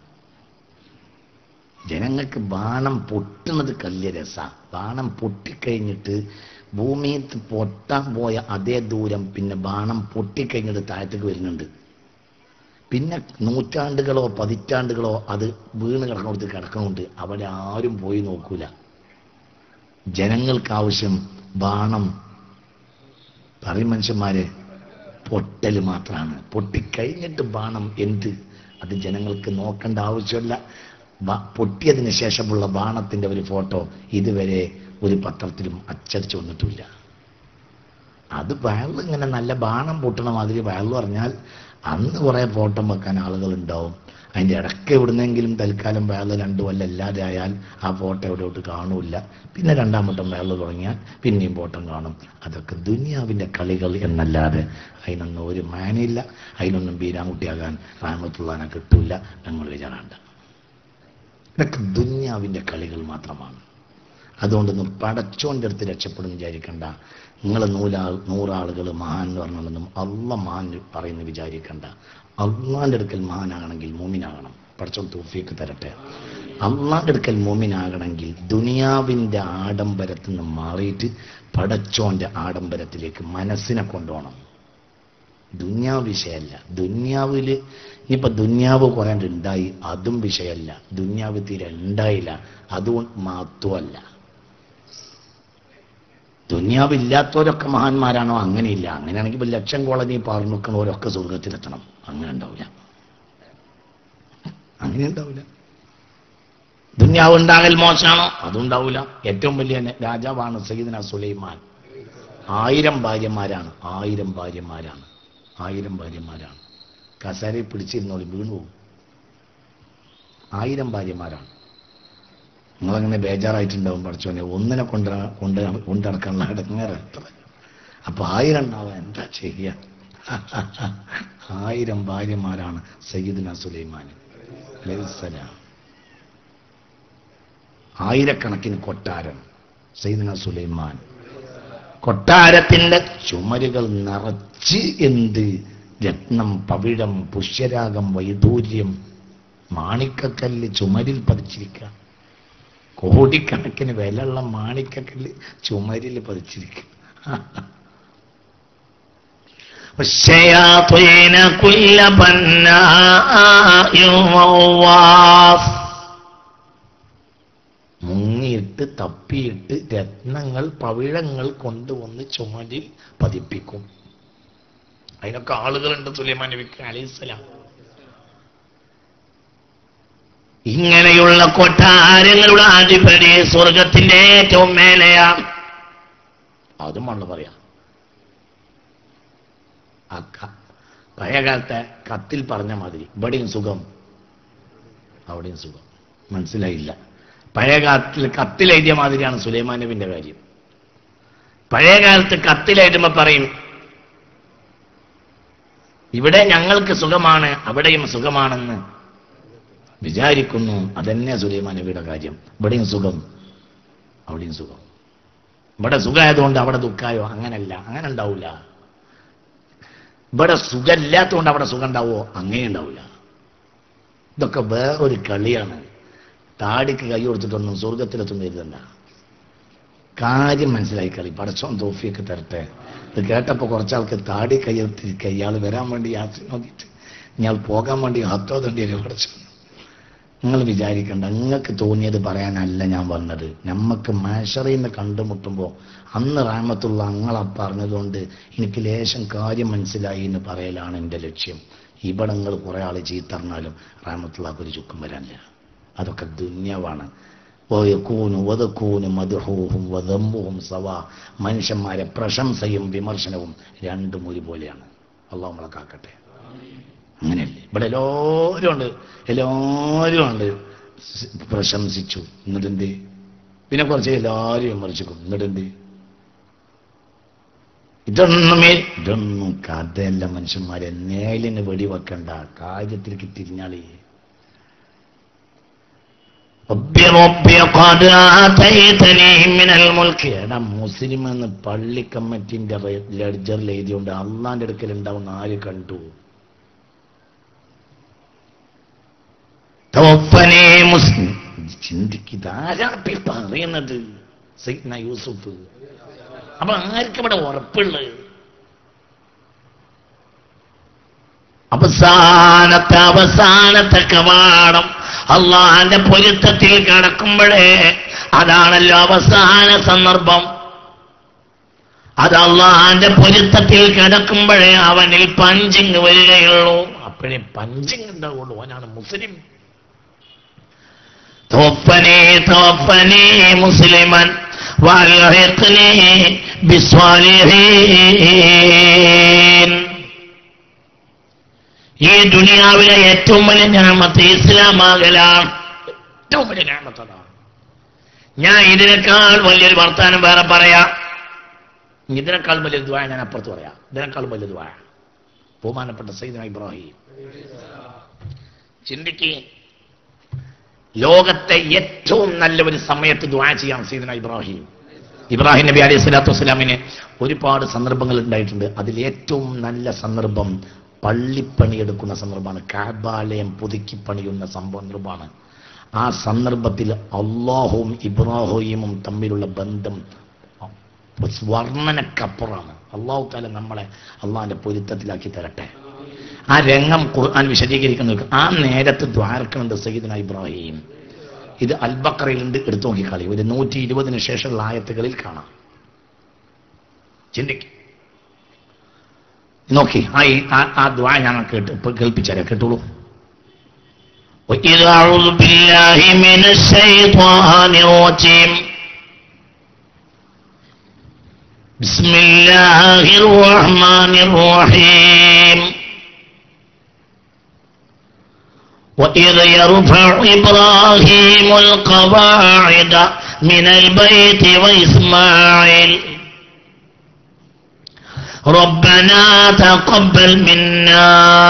ജനങ്ങൾക്ക് ബാണം പൊട്ടുന്നത് കല്യ രസ ബാണം പൊട്ടിക്കഴിഞ്ഞിട്ട് ഭൂമിയിൽ പൊട്ടാൻ പോയ അതേ ദൂരം പിന്നെ ബാണം പൊട്ടിക്കഴിഞ്ഞിട്ട് താഴത്തേക്ക് വരുന്നുണ്ട് പിന്നെ നൂറ്റാണ്ടുകളോ പതിറ്റാണ്ടുകളോ അത് വീണ് കിടക്കണോടത്ത് കിടക്കണുണ്ട് അവിടെ ആരും പോയി നോക്കൂല ജനങ്ങൾക്ക് ആവശ്യം ബാണം പറയും മനുഷ്യന്മാരെ പൊട്ടൽ മാത്രമാണ് പൊട്ടിക്കഴിഞ്ഞിട്ട് ബാണം എന്ത് അത് ജനങ്ങൾക്ക് നോക്കേണ്ട ആവശ്യമില്ല ബ- പൊട്ടിയതിന് ശേഷമുള്ള ബാണത്തിന്റെ ഒരു ഫോട്ടോ ഇതുവരെ ഒരു പത്രത്തിലും അച്ചടിച്ചു വന്നിട്ടില്ല അത് വയറിൽ ഇങ്ങനെ നല്ല ബാണം പൊട്ടണ മാതിരി വയറിൽ പറഞ്ഞാൽ അന്ന് കുറെ ഫോട്ടോ വെക്കാൻ ആളുകൾ ഉണ്ടാവും അതിന്റെ ഇടയ്ക്ക് എവിടുന്നെങ്കിലും തൽക്കാലം വയറിൽ രണ്ടു കൊല്ലം ഇല്ലാതെ ആയാൽ ആ ഫോട്ടോ എവിടെയോട്ട് കാണൂല പിന്നെ രണ്ടാം വട്ടം വയറിൽ തുടങ്ങിയാൽ പിന്നെയും ഫോട്ടോ കാണും അതൊക്കെ ദുനിയാവിന്റെ കളികൾ എന്നല്ലാതെ അതിനൊന്നും ഒരു മാനയില്ല അതിനൊന്നും ബീരാൻകുട്ടിയാകാൻ റാമത്തുള്ളാനെ കിട്ടൂല ഞങ്ങൾ വിചാരണ്ട ഇതൊക്കെ ദുന്യാവിന്റെ കളികൾ മാത്രമാണ് അതുകൊണ്ടൊന്നും പടച്ചോന്റെ അടുത്ത് രക്ഷപ്പെടും വിചാരിക്കണ്ട നിങ്ങൾ നൂലാൾ നൂറാളുകൾ മഹാൻ എന്ന് പറഞ്ഞൊന്നും അള്ള മഹാൻ പറയുന്നു വിചാരിക്കണ്ട അള്ളാന്റെ അടുക്കൽ മഹാനാകണമെങ്കിൽ മൂമിനാകണം പടച്ചോൻ തൂഫിയൊക്കെ തരട്ടെ അള്ളാന്റെ അടുക്കൽ മൂമിനാകണമെങ്കിൽ ദുനിയാവിന്റെ ആഡംബരത്തിൽ നിന്ന് മാറിയിട്ട് പടച്ചോന്റെ ആഡംബരത്തിലേക്ക് മനസ്സിനെ കൊണ്ടുപോകണം ദുന്യാവ് വിഷയമല്ല ദുന്യാവില് ഇനിയിപ്പോ ദുന്യാവ് കുറെ ഉണ്ടായി അതും വിഷയമല്ല ദുന്യാവ് തീരെ ഉണ്ടായില്ല അതുകൊണ്ട് മാത്രമല്ല ദുന്യാവ് ഇല്ലാത്തവരൊക്കെ മഹാന്മാരാണോ അങ്ങനെയില്ല അങ്ങനെയാണെങ്കിൽ ഇപ്പൊ ലക്ഷം കോളനി പാർന്നു നിൽക്കുന്നവരൊക്കെ സ്വർഗത്തിലെത്തണം അങ്ങനെ ഉണ്ടാവില്ല അങ്ങനെ ഉണ്ടാവില്ല ദുന്യാവ് ഉണ്ടാകൽ മോശമാണോ അതുണ്ടാവില്ല ഏറ്റവും വലിയ നെ- രാജാവാണ് സയ്യിദ്ന സുലൈമാൻ ആയിരം ഭാര്യമാരാണ് ആയിരം ഭാര്യമാരാണ് ആയിരം ഭാര്യമാരാണ് കസേരയിൽ പിടിച്ചിരുന്നോളി വീണു പോകും ആയിരം ഭാര്യമാരാണ് നിങ്ങളങ്ങനെ ബേജാറായിട്ടുണ്ടാവും പഠിച്ചോനെ ഒന്നിനെ കൊണ്ട് കൊണ്ട് കൊണ്ടിടക്കാനുള്ള ഇടങ്ങേറെ എത്ര അപ്പൊ ആയിരം ഉണ്ടാവാൻ എന്താ ചെയ്യ ആയിരം ഭാര്യമാരാണ് സയ്യിദ്ന സുലൈമാൻ അലൈഹിസ്സലാം ആയിരക്കണക്കിന് കൊട്ടാരം സയ്യിദ്ന സുലൈമാൻ കൊട്ടാരത്തിന്റെ ചുമരുകൾ നിറച്ച് എന്ത് രത്നം പവിഴം പുഷ്യരാഗം വൈദൂര്യം മാണിക്കക്കല്ല് ചുമരിൽ പതിച്ചിരിക്കുക കോടിക്കണക്കിന് വിലയുള്ള മാണിക്കക്കല്ല് ചുമരിൽ പതിച്ചിരിക്കുക والشياطين كل بناء وغواص മുങ്ങിയിട്ട് തപ്പിയിട്ട് രത്നങ്ങൾ പവിഴങ്ങൾ കൊണ്ടുവന്ന് ചുമരിൽ പതിപ്പിക്കും അതിനൊക്കെ ആളുകളുണ്ട് സുലൈമാൻ നബിക്ക് അലൈഹിസ്സലാം ഇങ്ങനെയുള്ള കൊട്ടാരങ്ങളുടെ അധിപതി സ്വർഗത്തിന്റെ ഏറ്റവും മേലെയാണ് അതും വന്ന് പറയാം ആ ക- പഴയ കാലത്തെ കത്തിൽ പറഞ്ഞ മാതിരി ഇവിടെയും സുഖം അവിടെയും സുഖം മനസ്സിലായില്ല പഴയ കാലത്തിൽ കത്തിലെഴുതിയ മാതിരിയാണ് സുലൈമാൻ നബിന്റെ കാര്യം പഴയ കാലത്ത് കത്തിലെഴുതുമ്പോ പറയും ഇവിടെ ഞങ്ങൾക്ക് സുഖമാണ് അവിടെയും സുഖമാണെന്ന് വിചാരിക്കുന്നു അതന്നെ സുലൈമാൻ നബിയുടെ കാര്യം ഇവിടെയും സുഖം അവിടെയും സുഖം ഇവിടെ സുഖമായതുകൊണ്ട് അവിടെ ദുഃഖായോ അങ്ങനല്ല അങ്ങനെ ഉണ്ടാവില്ല ഇവിടെ സുഖമില്ലാത്തതുകൊണ്ട് അവിടെ സുഖം ഉണ്ടാവോ അങ്ങനെ ഉണ്ടാവില്ല ഇതൊക്കെ വേറൊരു കളിയാണ് താടിക്ക് കൈ കൊടുത്തിട്ടൊന്നും സ്വർഗത്തിലെത്തും കരുതണ്ട കാര്യം മനസ്സിലായി കളി പടച്ചോൻ തോഫിയൊക്കെ തരട്ടെ ഇത് കേട്ടപ്പോൾ കുറച്ചാൾക്ക് താടി കയ്യെടുത്തിരിക്കുക ഇയാൾ വരാൻ വേണ്ടി യാത്ര നോക്കിയിട്ട് ഇയാൾ പോകാൻ വേണ്ടി ഹത്തോ തണ്ടിയൊക്കെ പടച്ചോൻ നിങ്ങൾ വിചാരിക്കണ്ട നിങ്ങൾക്ക് തോന്നിയത് പറയാനല്ല ഞാൻ വന്നത് നമ്മക്ക് മാഷറിൽ നിന്ന് കണ്ടുമുട്ടുമ്പോൾ അന്ന് റാമത്തുള്ള അങ്ങള പറഞ്ഞതുകൊണ്ട് എനിക്ക് ലേശം കാര്യം മനസ്സിലായി എന്ന് പറയലാണ് എൻ്റെ ലക്ഷ്യം ഇവിടെ നിങ്ങൾ കുറെ ആൾ ചീത്തറിഞ്ഞാലും റാമത്തുള്ളക്ക് ഒരു ചുക്കും വരാനില്ല അതൊക്കെ ദുന്യവാണ് വയക്കൂനു വതക്കൂനു മധുഹൂഹും വദമ്പുഹും സവാ മനുഷ്യന്മാരെ പ്രശംസയും വിമർശനവും രണ്ടും ഒരുപോലെയാണ് അള്ളാഹു നമ്മളെ കാക്കട്ടെ അങ്ങനെയല്ലേ ഇവിടെ എല്ലാവരും ഉണ്ട് എല്ലാവരും ഉണ്ട് സ് പ്രശംസിച്ചു എന്നിട്ടെന്ത് പിന്നെ കുറച്ച് എല്ലാവരും വിമർശിക്കും എന്നിട്ടെന്ത് ഇതൊന്നുമേ ഇതൊന്നും കഥയല്ല മനുഷ്യന്മാരെ നേലിന് വെടിവെക്കണ്ട കാര്യത്തിലേക്ക് തിരിഞ്ഞാളി رب رب قد آتيتني من الملك എടാ മുസ്ലിം എന്ന് പള്ളി കമ്മിറ്റിന്റെ ലെഡ്ജറിൽ എഴുതിയോണ്ട് അള്ളാന്റെ അടുക്കൽ ഉണ്ടാവുന്ന ആര് കണ്ടു توفني مسلم ചിന്തിക്കുക ആരാപ്പി പറയുന്നത് സൈദ്ന യൂസുഫ് അപ്പൊ ആർക്കും ഇവിടെ ഉറപ്പുള്ളത് അവസാനത്തെ അവസാനത്തെ കവാടം അള്ളാന്റെ പൊരുത്തത്തിൽ കിടക്കുമ്പോഴേ അതാണല്ലോ അവസാന സന്ദർഭം അത് അള്ളാന്റെ പൊരുത്തത്തിൽ കിടക്കുമ്പോഴേ അവനിൽ പഞ്ചിങ് വരികയുള്ളൂ അപ്പോഴേ പഞ്ചിങ് ഉണ്ടാവുള്ളൂ അവനാണ് മുസ്ലിം توفني توفني مسلما والحقني بالصالحين ഈ ദുനിയാവിലെ ഏറ്റവും വലിയ ഞാമത്ത് ഇസ്ലാമാകലാണ് ഏറ്റവും വലിയ ഞാമത്ത് അതാണ് ഞാൻ ഇതിനേക്കാൾ വലിയൊരു വർത്താനം വേറെ പറയാം ഇതിനേക്കാൾ വലിയ ദ്വായ ഞാൻ അപ്പുറത്ത് പറയാം ഇതിനേക്കാൾ വലിയ ദ്വായ ബഹുമാനപ്പെട്ട സൈദന ഇബ്രാഹിം ചിന്തിക്ക് ലോകത്തെ ഏറ്റവും നല്ല ഒരു സമയത്ത് ദ്വാ ചെയ്യാൻ സീദന ഇബ്രാഹിം ഇബ്രാഹിം നബി അലൈഹി സ്വലാത്തു വസ്സലാമിന് ഒരുപാട് സന്ദർഭങ്ങൾ ഉണ്ടായിട്ടുണ്ട് അതിൽ ഏറ്റവും നല്ല സന്ദർഭം പള്ളിപ്പണിയെടുക്കുന്ന സന്ദർഭമാണ് കാബാലയം പുതുക്കി പണിയുന്ന സന്ദർഭമാണ് ആ സന്ദർഭത്തിൽ അള്ളാഹുവും ഇബ്രാഹിമും തമ്മിലുള്ള ബന്ധം വർണ്ണനക്കപ്പുറമാണ് അള്ളാഹു താല നമ്മളെ അള്ളാഹിന്റെ പൊരുത്തത്തിലാക്കി തരട്ടെ ആ രംഗം ഖുർആൻ വിശദീകരിക്കുന്നത് ആ നേരത്ത് ദ്വാരക്കുന്നുണ്ട് സയ്യിദ്ന ഇബ്രാഹിം ഇത് അൽബക്കറയിലുണ്ട് എടുത്തു നോക്കിക്കളി ഒരു നൂറ്റി ഇരുപതിന് ശേഷമുള്ള ആയത്തുകളിൽ കാണാം ചിന്തിക്കും നോക്കി ആ ഈ- ആ- ആ ദ്വാ ഞാൻ കേട്ട് ഇപ്പൊ കേൾപ്പിച്ചാലേ കേട്ടോളൂ وإذ أعوذ بالله من الشيطان الرجيم بسم الله الرحمن الرحيم وإذ يرفع إبراهيم القواعد من البيت وإسماعيل ربنا تقبل منا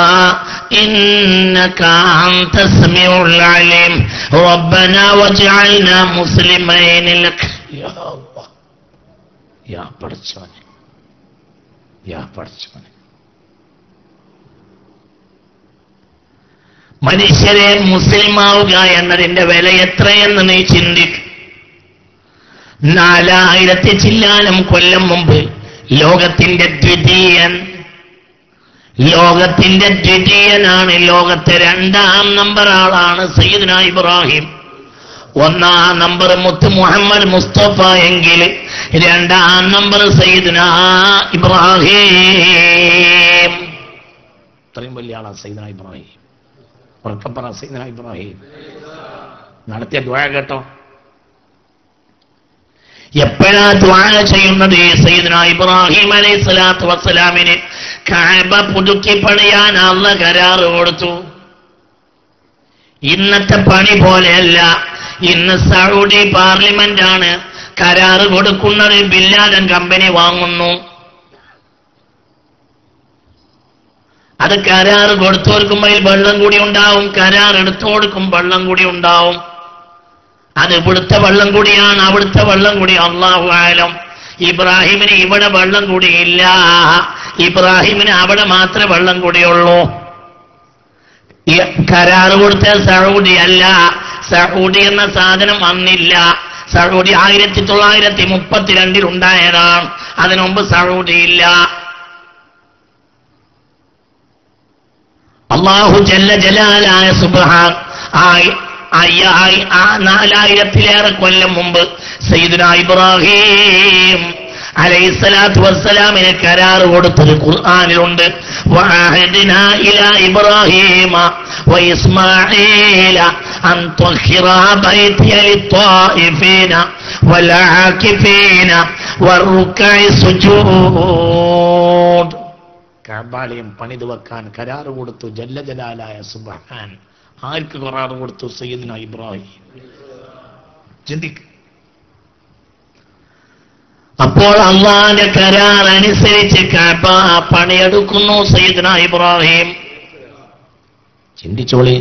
إنك أنت السميع العليم ربنا واجعلنا مسلمين لك യാ അല്ലാ. യാ പഠിച്ചവനെ യാ പഠിച്ചവനെ മനുഷ്യരെ മുസ്ലിമാവുക എന്നതിന്റെ വില എത്രയെന്ന് നീ ചിന്തിക്കും നാലായിരത്തി ചില്ലാനം കൊല്ലം മുമ്പ് ലോകത്തിന്റെ ദ്വിതീയൻ ലോകത്തിന്റെ ദ്വിതീയനാണ് ലോകത്തെ രണ്ടാം നമ്പർ ആളാണ് സയ്യിദ്ന ഇബ്രാഹിം ഒന്നാം നമ്പർ മുത്ത് മുഹമ്മദ് മുസ്തഫ എങ്കിൽ രണ്ടാം നമ്പർ സയ്യിദ്ന ഇബ്രാഹിം ഇത്രയും വലിയ ആളാ സൈദന ഇബ്രാഹിം ഉറക്കപ്പറ സൈദന ഇബ്രാഹിം നടത്തിയ ദ്വാ കേട്ടോ എപ്പോഴാ ദ്വാ ചെയ്യുന്നത് സയ്യിദ്ന ഇബ്രാഹിം അലൈഹി സ്വലാത്തു വസ്സലാമിന് കാബ പുതുക്കി പണിയാൻ അള്ള കരാറ് കൊടുത്തു ഇന്നത്തെ പണി പോലെയല്ല ഇന്ന് സൗദി പാർലമെന്റ് ആണ് കരാറ് കൊടുക്കുന്നത് ബില്ലാദൻ കമ്പനി വാങ്ങുന്നു അത് കരാറ് കൊടുത്തു കൊടുക്കുമ്പോൾ വെള്ളം കൂടി ഉണ്ടാവും കരാർ എടുത്തു കൊടുക്കും വെള്ളം കൂടി ഉണ്ടാവും അത് ഇവിടുത്തെ വെള്ളം കൂടിയാണ് അവിടുത്തെ വെള്ളം കൂടി അള്ളാഹു ആയാലും ഇബ്രാഹിമിന് ഇവിടെ വെള്ളം കൂടിയില്ല ഇബ്രാഹിമിന് അവിടെ മാത്രമേ വെള്ളം കൂടിയുള്ളൂ ഈ കരാറ് കൊടുത്ത സൗദി അല്ല സൗദി എന്ന സാധനം വന്നില്ല സൗദി ആയിരത്തി തൊള്ളായിരത്തി മുപ്പത്തിരണ്ടിൽ ഉണ്ടായതാണ് അതിനു മുമ്പ് സൗദി ഇല്ല അള്ളാഹു ജല്ല ജലാലായ സുബ്ഹാൻ ആയി അയ്യായി ആ നാലായിരത്തിലേറെ കൊല്ലം മുമ്പ് സയ്യിദുന ഇബ്രാഹിം അലൈഹിസ്സലാത്തു വസ്സലാമിന് കരാർ കൊടുത്തത് ഖുർആനിലുണ്ട് വഅഹദിനാ ഇലാ ഇബ്രാഹീമ വഇസ്മാഈല അൻ തുഹിറ ബൈതിയ ലിത്വാഇഫീന വൽആകിഫീന വറുക്കഇ സുജൂദ് കബാലയം പണിത് വെക്കാൻ കരാറ് കൊടുത്തു ജല്ല ജലാലായ സുബഹാൻ ആർക്ക് കരാറ് കൊടുത്തു സയ്യിദ്ന ഇബ്രാഹിം ചിന്തിക്ക് അപ്പോൾ അള്ളാന്റെ കരാർ അനുസരിച്ച് കഅബ പണിയെടുക്കുന്നു സയ്യിദ്ന ഇബ്രാഹിം ചിന്തിച്ചോളി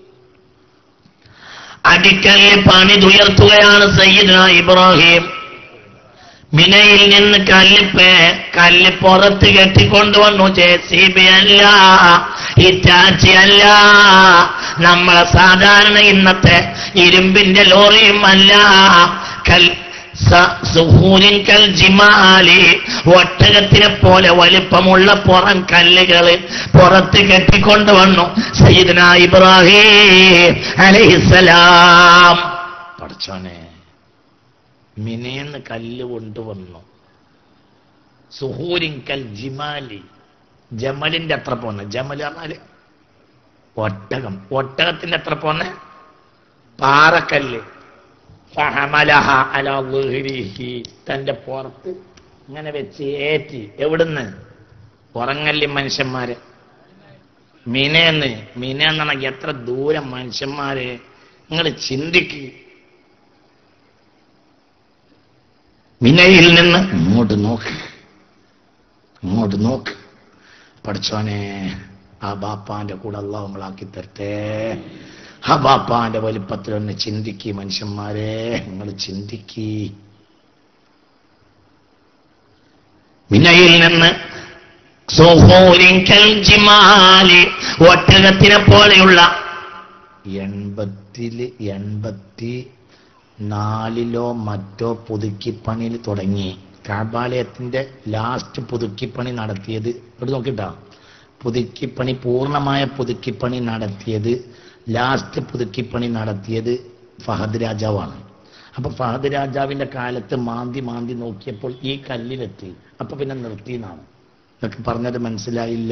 അടിക്കല്ല് പണിതുയർത്തുകയാണ് സയ്യിദ്ന ഇബ്രാഹിം മിനയിൽ നിന്ന് കല്ലിപ്പ് കല്ല് പുറത്ത് കെട്ടിക്കൊണ്ടുവന്നു ജെ സി ബി അല്ല ഇറ്റാച്ചി അല്ല നമ്മളെ സാധാരണ ഇന്നത്തെ ഇരുമ്പിന്റെ ലോറിയും അല്ല കൽ സ- സുഹൂരിൻ കൽ ജിമാലി ഒട്ടകത്തിനെ പോലെ വലിപ്പമുള്ള പുറം കല്ലുകള് പുറത്ത് കെട്ടിക്കൊണ്ടുവന്നു സയ്യിദ്ന ഇബ്രാഹിം അലൈഹിസ്സലാം പഠിച്ചോനെ മിനേന്ന് കല്ല് കൊണ്ടുവന്നു സുഹൂരിങ്കൽ ജിമാലി ജമലിന്റെ അത്ര പോന്നെ ജമൽ പറഞ്ഞാല് ഒട്ടകം ഒട്ടകത്തിന്റെ അത്ര പോന്നെ പാറക്കല്ല് ഫഹമലഹ അലാ ളുഹ്രിഹി. തന്റെ പുറത്ത് ഇങ്ങനെ വെച്ച് ഏറ്റി എവിടുന്ന് ഉറങ്ങല്ലി മനുഷ്യന്മാര് മിനേന്ന് മിന എന്നാണെങ്കിൽ എത്ര ദൂരം മനുഷ്യന്മാര് നിങ്ങൾ ചിന്തിക്ക് മിനയിൽ നിന്ന് ഇങ്ങോട്ട് നോക്ക് ഇങ്ങോട്ട് നോക്ക് പഠിച്ചോനെ ആ ബാപ്പാന്റെ കൂടെ അള്ളാഹ് നമ്മളാക്കി തരട്ടെ ആ ബാപ്പാന്റെ വലിപ്പത്തിലൊന്ന് ചിന്തിക്കി മനുഷ്യന്മാരെ നിങ്ങൾ ചിന്തിക്കി മിനയിൽ നിന്ന് സുഹൂരിൻ കൽ ജിമാലി, ഒട്ടകത്തിനെ പോലെയുള്ള എൺപത്തില് എൺപത്തി നാലിലോ മറ്റോ പുതുക്കിപ്പണിയിൽ തുടങ്ങി കാബാലയത്തിന്റെ ലാസ്റ്റ് പുതുക്കിപ്പണി നടത്തിയത് ഇവിടെ നോക്കിട്ടാ പുതുക്കിപ്പണി പൂർണ്ണമായ പുതുക്കിപ്പണി നടത്തിയത് ലാസ്റ്റ് പുതുക്കിപ്പണി നടത്തിയത് ഫഹദ് രാജാവാണ് അപ്പൊ ഫഹദ് രാജാവിന്റെ കാലത്ത് മാന്തി മാന്തി നോക്കിയപ്പോൾ ഈ കല്ലിലെത്തി അപ്പൊ പിന്നെ നിർത്തിയെന്നാണ് ഇതൊക്കെ പറഞ്ഞത് മനസ്സിലായില്ല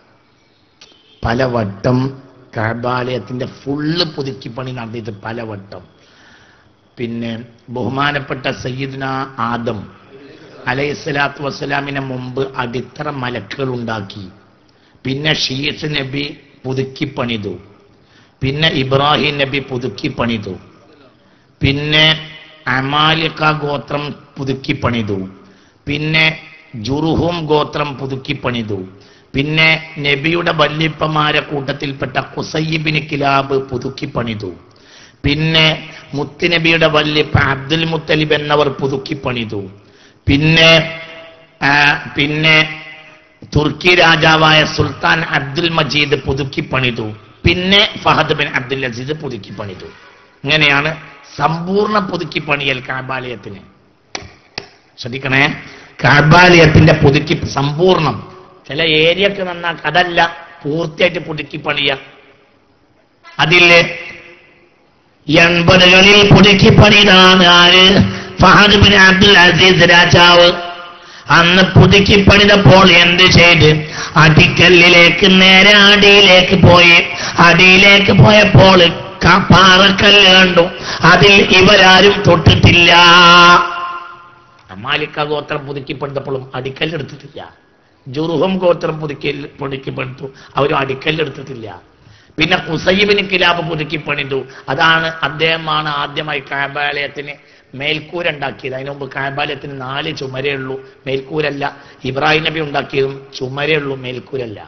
പലവട്ടം കാബാലയത്തിന്റെ ഫുള്ള് പുതുക്കിപ്പണി നടത്തിയിട്ട് പലവട്ടം പിന്നെ ബഹുമാനപ്പെട്ട സയ്യിദ്ന ആദം അലൈഹിസ്സലാത്തു വസ്സലാമിന് മുമ്പ് അടിത്തറ മലക്കുകൾ ഉണ്ടാക്കി പിന്നെ ഷീസ് നബി പുതുക്കി പണിതു പിന്നെ ഇബ്രാഹിം നബി പുതുക്കി പണിതു പിന്നെ അമാലിക്ക ഗോത്രം പുതുക്കി പണിതു പിന്നെ ജുറുഹും ഗോത്രം പുതുക്കി പണിതു പിന്നെ നബിയുടെ വല്യപ്പമാരെ കൂട്ടത്തിൽപ്പെട്ട കുസയ്യിബിന് കിലാബ് പുതുക്കി പണിതു പിന്നെ മുത്തുനബിയുടെ വല്യപ്പ അബ്ദുൽ മുത്തലിബ് എന്നവർ പുതുക്കി പണിതു പിന്നെ ആ, പിന്നെ തുർക്കി രാജാവായ സുൽത്താൻ അബ്ദുൽ മജീദ് പുതുക്കി പണിതു പിന്നെ ഫഹദ് ബിൻ അബ്ദുൽ അസീദ് പുതുക്കി പണിതു ഇങ്ങനെയാണ് സമ്പൂർണ്ണ പുതുക്കി പണിയൽ കാബാലയത്തിന് ശ്രദ്ധിക്കണേ കാബാലയത്തിന്റെ പുതുക്കി സമ്പൂർണം ചില ഏരിയക്ക് നന്നാ അതല്ല പൂർത്തിയായിട്ട് പുതുക്കി പണിയ അതില്ലേ എൺപതുകളിൽ പുതുക്കി പണിതാണ് ആര് ഫഹദ് ബിൻ അബ്ദുൽ അസീസ് രാജാവ് അന്ന് പുതുക്കി പണിതപ്പോൾ എന്ത് ചെയ്ത് അടിക്കല്ലിലേക്ക് നേരെ അടിയിലേക്ക് പോയി അടിയിലേക്ക് പോയപ്പോൾ ക- പാറക്കല്ല് കണ്ടു അതിൽ ഇവരാരും തൊട്ടിട്ടില്ല അമാലിക്ക ഗോത്രം പുതുക്കി പണിതപ്പോഴും അടിക്കല്ലെടുത്തിട്ടില്ല ജുറുഹം ഗോത്രം പുതുക്കി പുതുക്കി പണിതു അവരും അടിക്കല്ലെടുത്തിട്ടില്ല പിന്നെ കുസൈബിന് കിലാബ് പുതുക്കി പണിതു അതാണ് അദ്ദേഹമാണ് ആദ്യമായി കാബാലയത്തിന് മേൽക്കൂര ഉണ്ടാക്കിയത് അതിനു മുമ്പ് കാബാലയത്തിന് നാല് ചുമരേ ഉള്ളൂ മേൽക്കൂരല്ല ഇബ്രാഹിം നബി ഉണ്ടാക്കിയതും ചുമരേ ഉള്ളൂ മേൽക്കൂരല്ല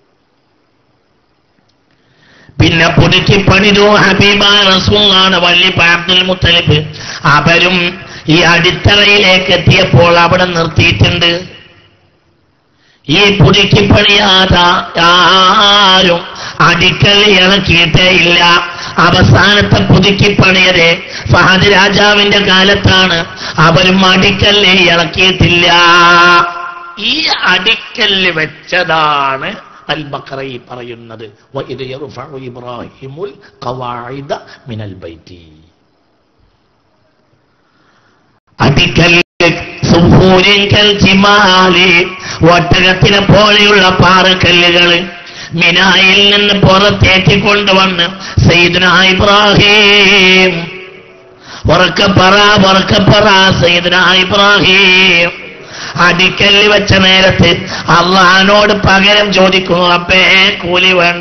പിന്നെ പുതുക്കി പണിതു ഹബീബ റസൂലാണ് വള്ളി അബ്ദുൽ മുത്തലിബ് അവരും ഈ അടിത്തറയിലേക്ക് എത്തിയപ്പോൾ അവിടെ നിർത്തിയിട്ടുണ്ട് ഈ പുതുക്കി പണിയാത ആരും അടിക്കൽ ഇളക്കിയിട്ടേ ഇല്ല അവസാനത്തെ പുതുക്കി പണിയത് ഫഹദ് രാജാവിന്റെ കാലത്താണ് അവരും അടിക്കല്ല് ഇളക്കിയിട്ടില്ല ഈ അടിക്കല്ല് വെച്ചതാണ് അൽ ബക്കറ ഈ പറയുന്നത് വഇദ് യർഫഉ ഇബ്രാഹിമുൽ ഖവാഇദ മിനൽ ബൈത്തി അടിക്കല്ല് സുഹൂരിക്കൽ ചിമാലി ഒട്ടകത്തിനെ പോലെയുള്ള പാറക്കല്ലുകൾ മിനായിൽ നിന്ന് പുറത്തേക്ക് കൊണ്ടുവന്ന് സയ്യിദ്ന ഇബ്രാഹിം ഉറക്കപ്പറ ഉറക്കപ്പറ സയ്യിദ്ന ഇബ്രാഹിം അടിക്കല്ല് വെച്ച നേരത്ത് അള്ളഹാനോട് പകരം ചോദിക്കുന്നു റബ്ബേ കൂലി വേണ്ട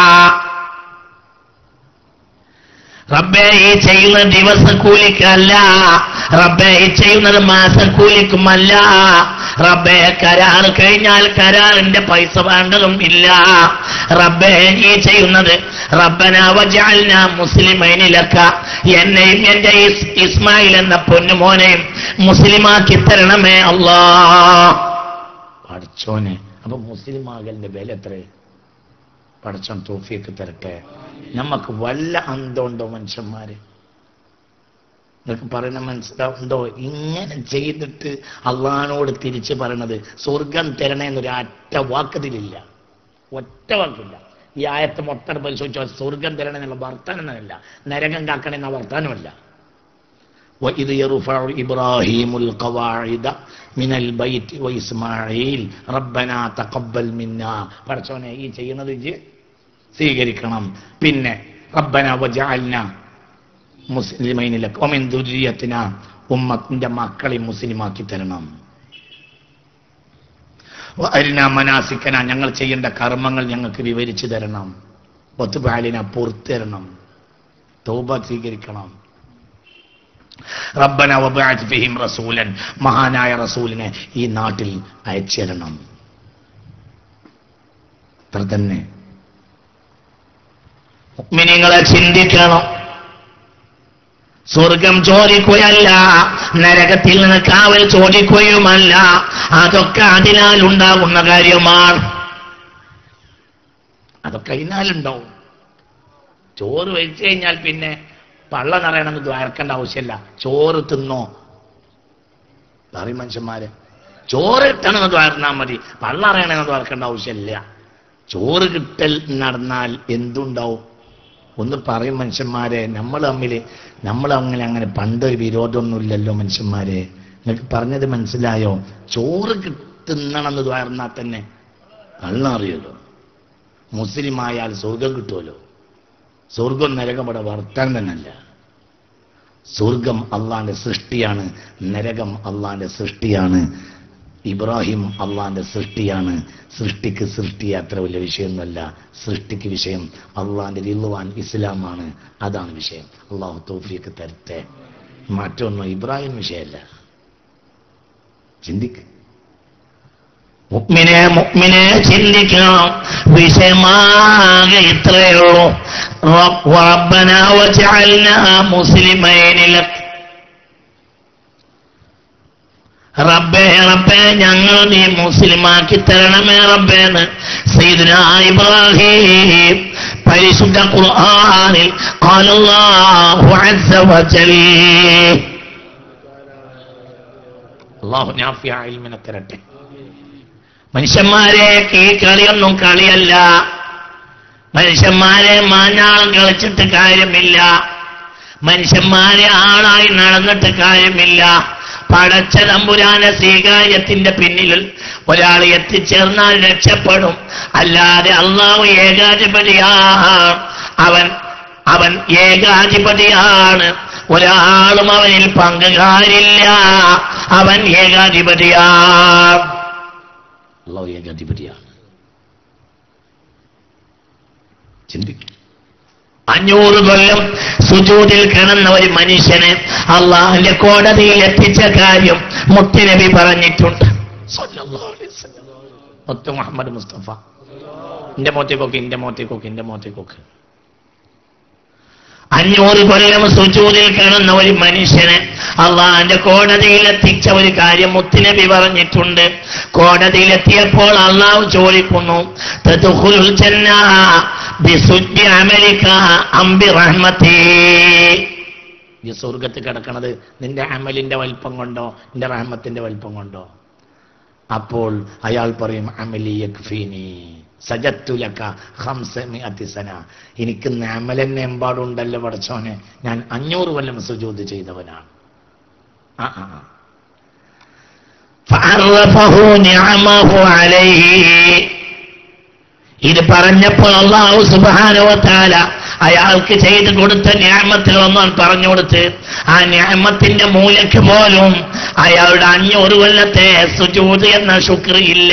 റബ്ബേ ഈ ചെയ്യുന്ന ദിവസക്കൂലിക്കല്ല റബ്ബേ ഈ ചെയ്യുന്നത് മാസക്കൂലിക്കുമല്ല റബ്ബേ കരാർ കഴിഞ്ഞാൽ കരാറിന്റെ പൈസ വേണ്ടതും ഇല്ല റബ്ബേ ഈ ചെയ്യുന്നത് റബ്ബന വജാൽന മുസ്ലിമൈനിലക്ക എന്നെയും എന്റെ ഇസ്- ഇസ്മായിൽ എന്ന പൊന്നുമോനെയും മുസ്ലിമാക്കി തരണമേ അല്ലാ പഠിച്ചോനെ അപ്പൊ മുസ്ലിം ആകലിന്റെ വില എത്രേ പടച്ചോൻ തോഫിയൊക്കെ തരട്ടെ നമുക്ക് വല്ല അന്തമുണ്ടോ മനുഷ്യന്മാര് നിങ്ങൾക്ക് പറയുന്ന മനസ്സിലാവുണ്ടോ ഇങ്ങനെ ചെയ്തിട്ട് അള്ളഹാനോട് തിരിച്ചു പറയണത് സ്വർഗം തരണേ എന്നൊരു ഒറ്റ വാക്കതിലില്ല ഒറ്റ വാക്കില്ല ഈ ആയത്ത് മൊത്തം പരിശോധിച്ചാൽ സ്വർഗം തരണേ എന്നുള്ള വർത്താനം എന്നല്ല നരകം കാക്കണേ എന്ന വർത്താനമല്ല وإذ يرفع إبراهيم القواعد من البيت وإسماعيل ربنا تقبل منا പടച്ചോനെ ഈ ചെയ്യുന്നത് ഇജ്ജ് സ്വീകരിക്കണം പിന്നെ റബ്ബന വജഅൽന മുസ്ലിമൈനിലക്ക് ഒമിൻ ദുരിയത്തിന ഉമ്മത്തിന്റെ മക്കളെ മുസ്ലിമാക്കി തരണം അരിന മനാസിക്കന ഞങ്ങൾ ചെയ്യേണ്ട കർമ്മങ്ങൾ ഞങ്ങൾക്ക് വിവരിച്ചു തരണം ഒത്തുപാലിന പുറത്തരണം തൗബ സ്വീകരിക്കണം റബ്ബന വബഅത് ഫിഹിം റസൂലൻ മഹാനായ റസൂലിനെ ഈ നാട്ടിൽ അയച്ചു തരണം അത്ര തന്നെ മുഅ്മിനീങ്ങളെ ചിന്തിക്കണം സ്വർഗം ചോദിക്കുകയല്ല നരകത്തിൽ നിന്ന് കാവൽ ചോദിക്കുകയുമല്ല അതൊക്കെ അതിനാൽ ഉണ്ടാകുന്ന കാര്യമാണ് അതൊക്കെ അതിനാലുണ്ടാവും ചോറ് വെച്ച് കഴിഞ്ഞാൽ പിന്നെ പള്ള നിറയണമെന്ന് ദ്വാരക്കേണ്ട ആവശ്യമില്ല ചോറ് തിന്നോ പറയും മനുഷ്യന്മാര് ചോറ് കിട്ടണമെന്ന് ദ്വാരന്നാൽ മതി പള്ള അറിയണമെന്ന് ദ്വാരക്കേണ്ട ആവശ്യമില്ല ചോറ് കിട്ടൽ നടന്നാൽ എന്തുണ്ടാവും ഒന്ന് പറയും മനുഷ്യന്മാരെ നമ്മൾ തമ്മിൽ നമ്മൾ അങ്ങനെ അങ്ങനെ പണ്ടൊരു വിരോധമൊന്നുമില്ലല്ലോ മനുഷ്യന്മാരെ നിങ്ങൾക്ക് പറഞ്ഞത് മനസ്സിലായോ ചോറ് തിന്നണമെന്ന് ദ്വാരന്നാൽ തന്നെ കള്ളം അറിയുമല്ലോ മുസ്ലിം ആയാൽ സ്വർഗം കിട്ടുമല്ലോ സ്വർഗം നരകം ഇവിടെ വർത്താൻ തന്നെയല്ല സ്വർഗം അള്ളാന്റെ സൃഷ്ടിയാണ് നരകം അള്ളാന്റെ സൃഷ്ടിയാണ് ഇബ്രാഹിം അള്ളാന്റെ സൃഷ്ടിയാണ് സൃഷ്ടിക്ക് സൃഷ്ടി അത്ര വലിയ വിഷയമൊന്നുമല്ല സൃഷ്ടിക്ക് വിഷയം അള്ളാന്റെ റിലുവാൻ ഇസ്ലാമാണ് അതാണ് വിഷയം അള്ളാഹു തോഫിയൊക്കെ തരട്ടെ മറ്റൊന്നും ഇബ്രാഹിം വിഷയമല്ല ചിന്തിക്ക് മുഗ്മിനെ മുഗ്മിനെ ചിന്തിക്കണം വിഷയമാകെ ഇത്രയേ ഉള്ളൂ റബ്ബന വജഅൽനാ മുസ്ലിമൈനി ലക് റബ്ബേ റബ്ബേ ഞങ്ങൾ നീ മുസ്ലിമാക്കി തരണമേ റബ്ബേന്ന് സയ്യിദുന ഇബ്രാഹിം പരിശുദ്ധ ഖുർആനിൽ ഖാലല്ലാഹു അസ്സ വജൽ അല്ലാഹു നാഫിയ ഇൽമിനെ തരട്ടെ മനുഷ്യന്മാരെ ഈ കളിയൊന്നും കളിയല്ല മനുഷ്യന്മാരെ മാഞ്ഞാളം കളിച്ചിട്ട് കാര്യമില്ല മനുഷ്യന്മാരെ ആളായി നടന്നിട്ട് കാര്യമില്ല പടച്ച തമ്പുരാന സ്വീകാര്യത്തിന്റെ പിന്നിൽ ഒരാൾ എത്തിച്ചേർന്നാൽ രക്ഷപ്പെടും അല്ലാതെ അള്ളാഹു ഏകാധിപതിയാണ് അവൻ അവൻ ഏകാധിപതിയാണ് ഒരാളും അവനിൽ പങ്കുകാരില്ല അവൻ ഏകാധിപതിയാണ് അള്ളാഹു ഏകാധിപതിയാണ് ചിന്തിക്കും അഞ്ഞൂറ് കൊല്ലം സുജൂതിൽ കിടന്ന ഒരു മനുഷ്യന് അള്ളാഹിന്റെ കോടതിയിൽ എത്തിച്ച കാര്യം മുത്തുനബി പറഞ്ഞിട്ടുണ്ട് സല്ലല്ലാഹു അലൈഹി വസല്ലം. മുത്ത് മുഹമ്മദ് മുസ്തഫ എന്റെ മോത്തേക്കൊക്കെ എന്റെ മോത്തേക്കൊക്കെ എന്റെ മോത്തേക്കൊക്കെ അഞ്ഞൂറ് കൊല്ലം സുജൂതിൽ കിടന്ന ഒരു മനുഷ്യന് അള്ളാഹിന്റെ കോടതിയിൽ എത്തിച്ച ഒരു കാര്യം മുത്തുനബി പറഞ്ഞിട്ടുണ്ട് കോടതിയിലെത്തിയപ്പോൾ അള്ളാഹു ചോദിക്കുന്നു തദ്ഖുലുൽ ജന്ന ബിസുജ്ജി അമലിക അം ബിറഹ്മതി ഈ സ്വർഗത്ത് കിടക്കണത് നിന്റെ അമലിന്റെ വലിപ്പം കൊണ്ടോ നിന്റെ റഹ്മത്തിന്റെ വലിപ്പം കൊണ്ടോ അപ്പോൾ അയാൾ പറയും അമലി യക്ഫീനി സജത്തുലക്ക ഹംസമിഅത്തി സന എനിക്ക് അമലെന്നെ എമ്പാടുണ്ടല്ലോ പടച്ചോനെ ഞാൻ അഞ്ഞൂറ് കൊല്ലം സുജൂത് ചെയ്തവനാണ് ആ ആ ആ. فعرفه نعمه عليه ഇത് പറഞ്ഞപ്പോൾ അള്ളാഹു സുബാനുവത്താല അയാൾക്ക് ചെയ്തു കൊടുത്ത ന്യാമത്തിൽ ഒന്നാൻ പറഞ്ഞു കൊടുത്ത് ആ ന്യാമത്തിന്റെ മൂലയ്ക്ക് പോലും അയാളുടെ അഞ്ഞൂറ് കൊല്ലത്തെ സുജൂത് എന്ന ശുക്ർ ഇല്ല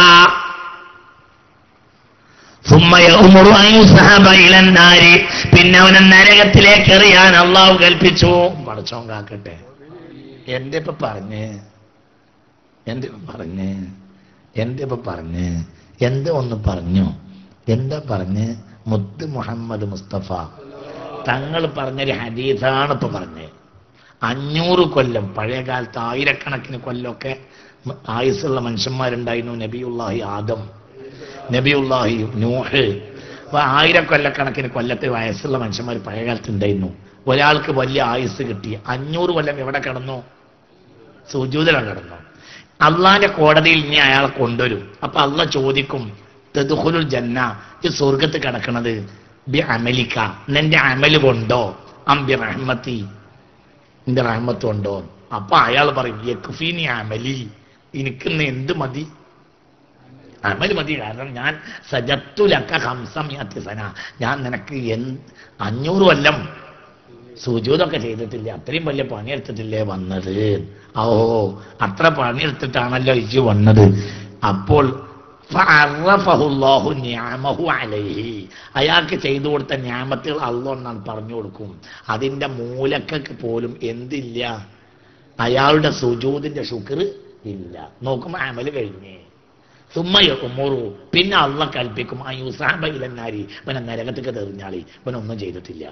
ثم يأمر أن يسحب إلى النار പിന്നെ അവനെ നരകത്തിലേക്ക് എറിയാൻ അള്ളാഹു കൽപ്പിച്ചു പടച്ചോൻ കാക്കട്ടെ എന്റെ ഇപ്പൊ പറഞ്ഞ് എന്റെ ഇപ്പൊ പറഞ്ഞ് എന്റെ ഇപ്പൊ പറഞ്ഞ് എന്താ ഒന്ന് പറഞ്ഞു എന്താ പറഞ്ഞ് മുത്ത് മുഹമ്മദ് മുസ്തഫ തങ്ങൾ പറഞ്ഞൊരു ഹദീസാണ് ഇപ്പൊ പറഞ്ഞത് അഞ്ഞൂറ് കൊല്ലം പഴയ കാലത്ത് ആയിരക്കണക്കിന് കൊല്ലമൊക്കെ മ- ആയുസ്സുള്ള മനുഷ്യന്മാരുണ്ടായിരുന്നു നബിയുല്ലാഹി ആദം നബിയുല്ലാഹി നൂഹ് അപ്പൊ ആയിരക്കൊല്ലക്കണക്കിന് കൊല്ലത്തെ വയസ്സുള്ള മനുഷ്യന്മാർ പഴയ കാലത്ത് ഉണ്ടായിരുന്നു ഒരാൾക്ക് വലിയ ആയുസ് കിട്ടി അഞ്ഞൂറ് കൊല്ലം എവിടെ കിടന്നു സുജൂതിലാണ് കിടന്നു അള്ളാന്റെ കോടതിയിൽ ഇനി അയാളെ കൊണ്ടുവരും അപ്പൊ അള്ള ചോദിക്കും തെതുഹുലുൽ ജന്ന ഈ സ്വർഗത്ത് കിടക്കണത് ബി അമലിക്ക നിന്റെ അമല് കൊണ്ടോ അംബി റഹ്മത്തി നിന്റെ റഹ്മത്ത് കൊണ്ടോ അപ്പൊ അയാൾ പറയും യക്ഫീനി അമലി എനിക്കിന്ന് എന്ത് മതി അമല് മതി കാരണം ഞാൻ സജത്തുലക്ക ഹംസമിയത്തി സന ഞാൻ നിനക്ക് എൻ അഞ്ഞൂറ് കൊല്ലം സുജൂതൊക്കെ ചെയ്തിട്ടില്ല അത്രയും വലിയ പണിയെടുത്തിട്ടില്ലേ വന്നത് ഓ അത്ര പണിയെടുത്തിട്ടാണല്ലോ ഇജ് വന്നത് അപ്പോൾ ഫഅറഫഹുല്ലാഹു നിഅമഹു അലൈഹി അയാൾക്ക് ചെയ്തു കൊടുത്ത ഞാമത്തുകൾ അള്ളൊന്നാണ് പറഞ്ഞു കൊടുക്കും അതിന്റെ മൂലക്കക്ക് പോലും എന്തില്ല അയാളുടെ സുജൂദിന്റെ ശുക്ർ ഇല്ല നോക്കുമ്പോ അമല് കഴിഞ്ഞേ സുമ്മയ ഉമ്മറു പിന്നെ അള്ള കൽപ്പിക്കും ആ യുസാബയിലെന്നാരി ഇവനെ നരകത്തേക്ക് തെറിഞ്ഞാളി ഇവനൊന്നും ചെയ്തിട്ടില്ല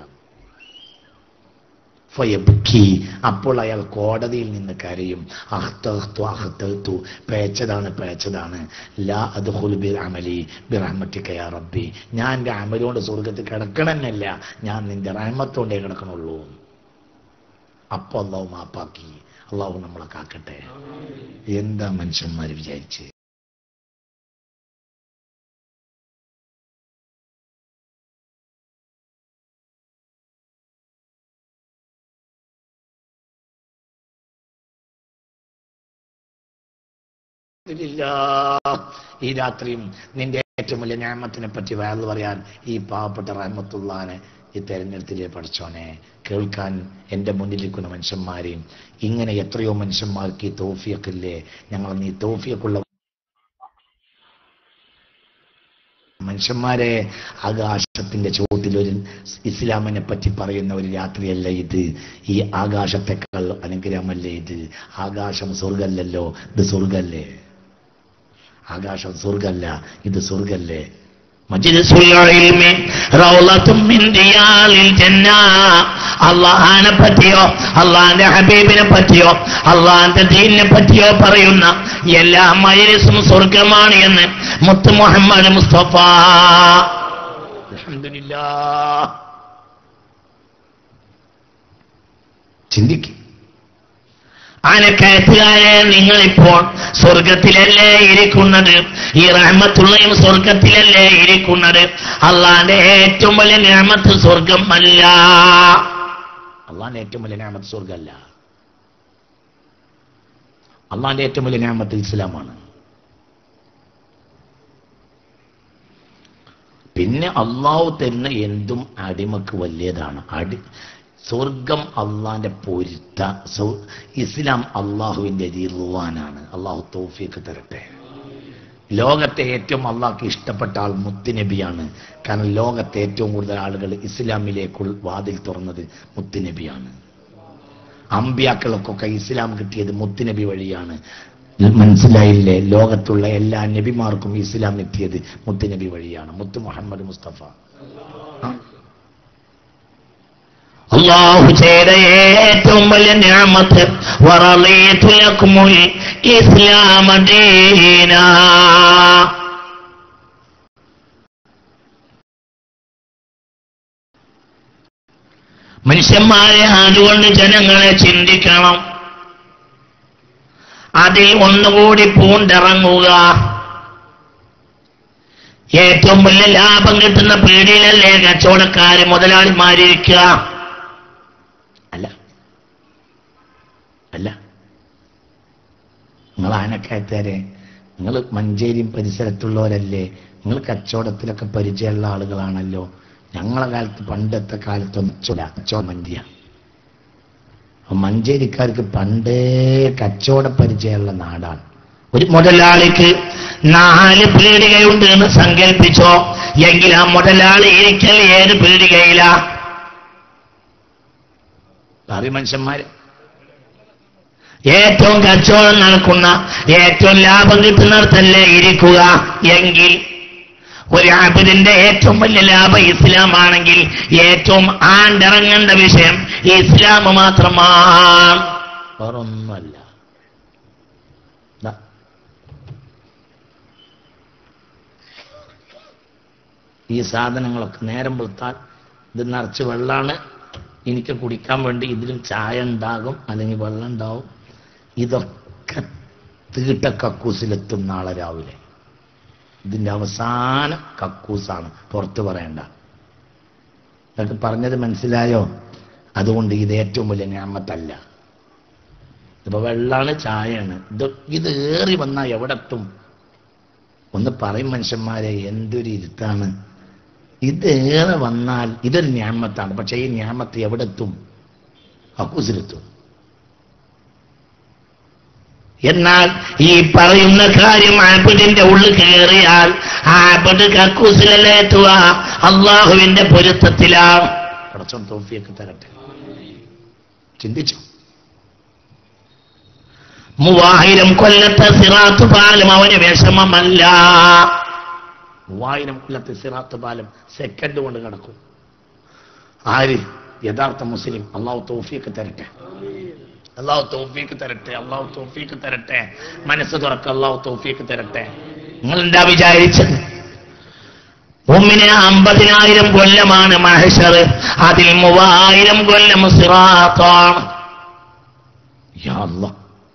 ഫയബുക്കി അപ്പോൾ അയാൾ കോടതിയിൽ നിന്ന് കരയും അഹ്തഹ്തു അഹ്തഹ്തു പേച്ചതാണ് പേച്ചതാണ് ലാ അത് ഹുൽബിർ അമലി ബിറഹ്മത്തിക്കയാ റബ്ബി ഞാൻ എൻ്റെ അമലുകൊണ്ട് സ്വർഗത്തിൽ കിടക്കണമെന്നല്ല ഞാൻ നിന്റെ റഹ്മത്തോണ്ടേ കിടക്കണുള്ളൂ അപ്പൊ അള്ളാഹു മാപ്പാക്കി അള്ളാഹു നമ്മളെ കാക്കട്ടെ എന്താ മനുഷ്യന്മാർ വിചാരിച്ച് ഇല്ലാ. ഈ രാത്രിയും നിന്റെ ഏറ്റവും വലിയ ഞാമത്തിനെ പറ്റി വയറു പറയാൻ ഈ പാവപ്പെട്ട റഹ്മത്തുള്ളാനെ ഈ തെരഞ്ഞെടുത്തിലെ പഠിച്ചോനെ കേൾക്കാൻ എൻ്റെ മുന്നിലിരിക്കുന്ന മനുഷ്യന്മാരെയും ഇങ്ങനെ എത്രയോ മനുഷ്യന്മാർക്ക് ഈ തോഫിയൊക്കില്ലേ ഞങ്ങൾ നീ തോഫിയൊക്കുള്ള മനുഷ്യന്മാരെ ആകാശത്തിന്റെ ചോട്ടിൽ ഒരു ഇസ്ലാമിനെ പറ്റി പറയുന്ന ഒരു രാത്രിയല്ല ഇത് ഈ ആകാശത്തെക്കാൾ അനുഗ്രഹമല്ലേ ഇത് ആകാശം സ്വർഗല്ലല്ലോ ഇത് സ്വർഗല്ലേ ആകാശം സ്വർഗല്ല ഇത് സ്വർഗല്ലേ മജ്ലിസുൽ ഇൽമി റൗളത്തും മിൻ റിയാലിൽ ജന്ന അള്ളാഹാനെ പറ്റിയോ അള്ളാന്റെ ഹബീബിനെ പറ്റിയോ അള്ളാന്റെ ദീനിനെ പറ്റിയോ പറയുന്ന എല്ലാ മജ്ലിസും സ്വർഗമാണ് എന്ന് മുത്ത് മുഹമ്മദ് മുസ്തഫ അൽഹംദുലില്ലാ ചിന്തിക്കും ആനക്കയത്തുകാരെ നിങ്ങളിപ്പോൾ സ്വർഗത്തിലല്ലേ ഇരിക്കുന്നത് ഈ റഹ്മത്തുള്ളയും സ്വർഗത്തിലല്ലേ ഇരിക്കുന്നത് അള്ളാന്റെ ഏറ്റവും വലിയ നിയമത്ത് സ്വർഗം അല്ല അള്ളാന്റെ ഏറ്റവും വലിയ ഞാമത്ത് സ്വർഗമല്ല അള്ളാന്റെ ഏറ്റവും വലിയ ഞാമത്ത് ഇസ്ലാമാണ് പിന്നെ അള്ളാഹു തരുന്ന എന്തും അടിമക്ക് വലിയതാണ് അടി സ്വർഗം അള്ളാന്റെ പൊരുത്ത സൗ- ഇസ്ലാം അള്ളാഹുവിന്റെ റിറുവാനാണ് അള്ളാഹു തോഫിയൊക്കെ തരട്ടെ ലോകത്തെ ഏറ്റവും അള്ളാഹ്ക്ക് ഇഷ്ടപ്പെട്ട ആൾ മുത്തുനബിയാണ് കാരണം ലോകത്തെ ഏറ്റവും കൂടുതൽ ആളുകൾ ഇസ്ലാമിലേക്കുള്ള വാതിൽ തുറന്നത് മുത്തുനബിയാണ് അമ്പ്യാക്കൾക്കൊക്കെ ഇസ്ലാം കിട്ടിയത് മുത്തുനബി വഴിയാണ് മനസ്സിലായില്ലേ ലോകത്തുള്ള എല്ലാ നബിമാർക്കും ഇസ്ലാം എത്തിയത് മുത്തുനബി വഴിയാണ് മുത്തു മുഹമ്മദ് മുസ്തഫ അള്ളാഹു ചെയ്ത ഏറ്റവും വലിയ നിയമത്ത് വറളീതുലക്കുമുൽ ഇസ്ലാമ ദീന മനുഷ്യന്മാരെ അതുകൊണ്ട് ജനങ്ങളെ ചിന്തിക്കണം അതിൽ ഒന്നുകൂടി പൂണ്ടിറങ്ങുക ഏറ്റവും വലിയ ലാഭം കിട്ടുന്ന പീടിയിലല്ലേ കച്ചവടക്കാര് മുതലാളിമാരിരിക്കുക അല്ല അല്ല നിങ്ങൾ ആനക്കയത്തേരെ നിങ്ങൾ മഞ്ചേരിയും പരിസരത്തുള്ളവരല്ലേ നിങ്ങൾ കച്ചവടത്തിലൊക്കെ പരിചയമുള്ള ആളുകളാണല്ലോ ഞങ്ങളെ കാലത്ത് പണ്ടത്തെ കാലത്തൊന്നും കച്ചവട കച്ചവട മന്തിയ അപ്പൊ മഞ്ചേരിക്കാർക്ക് പണ്ടേ കച്ചവട പരിചയമുള്ള നാടാണ് ഒരു മുതലാളിക്ക് നാല് പീടികയുണ്ട് എന്ന് സങ്കല്പിച്ചോ എങ്കിൽ ആ മുതലാളി ഇരിക്കൽ ഏത് പീടികയില പറയും മനുഷ്യന്മാര് ഏറ്റവും കച്ചവടം നടക്കുന്ന ഏറ്റവും ലാഭം കിട്ടുന്നിടത്തല്ലേ ഇരിക്കുക എങ്കിൽ ഒരു ആബിദിന്റെ ഏറ്റവും വലിയ ലാഭം ഇസ്ലാമാണെങ്കിൽ ഏറ്റവും ആണ്ടിറങ്ങേണ്ട വിഷയം ഇസ്ലാം മാത്രമാണ് വേറൊന്നുമല്ല ദാ. ഈ സാധനങ്ങളൊക്കെ നേരം വെളുത്താൽ ഇത് നിറച്ച് വെള്ളമാണ് എനിക്ക് കുടിക്കാൻ വേണ്ടി ഇതിലും ചായ ഉണ്ടാകും അല്ലെങ്കിൽ വെള്ളം ഉണ്ടാവും ഇതൊക്കെ തീട്ട കക്കൂസിലെത്തും നാളെ രാവിലെ ഇതിന്റെ അവസാന കക്കൂസാണ് പുറത്ത് പറയണ്ട നിങ്ങൾക്ക് പറഞ്ഞത് മനസ്സിലായോ അതുകൊണ്ട് ഇത് ഏറ്റവും വലിയ ഞാമത്തല്ല ഇപ്പൊ വെള്ളാണ് ചായയാണ് ഇത് ഇത് ഏറി വന്നാൽ എവിടെ എത്തും ഒന്ന് പറയും മനുഷ്യന്മാരെ എന്തൊരു ഇരുത്താണ് ഇത് ഏറെ വന്നാൽ ഇതൊരു ഞാമത്താണ് പക്ഷെ ഈ ഞാമത്ത് എവിടെ എത്തും അക്കൂസിലെത്തും എന്നാൽ ഈ പറയുന്ന കാര്യം ആബിഡിന്റെ ഉള്ളിൽ കയറിയാൽ ആബിഡ് കക്കൂസിലല്ലേ എത്തുക അള്ളാഹുവിന്റെ പൊരുത്തത്തിലാണ് പടച്ചോൻ തോഫിയൊക്കെ തരട്ടെ ചിന്തിച്ചു മൂവായിരം കൊല്ലത്തെ സിറാത്ത് പാലം അവന് വിഷമമല്ല മൂവായിരം കൊല്ലത്തെ സിറാത്ത് പാലം സെക്കൻഡ് കൊണ്ട് കിടക്കും ആര് യഥാർത്ഥ മുസ്ലിം അള്ളാഹു തൗഫീക്ക് തരട്ടെ അള്ളാഹു തൗഫീക്ക് തരട്ടെ അള്ളാഹു തൗഫീക്ക് തരട്ടെ മനസ്സ് തുറക്ക അള്ളാഹു തൗഫീക്ക് തരട്ടെ നിങ്ങൾ എന്താ വിചാരിച്ചത് ഒന്നിന് അമ്പതിനായിരം കൊല്ലമാണ് മഹഷർ അതിൽ മൂവായിരം കൊല്ലം സിറാത്താണ് യാ അല്ലാഹ്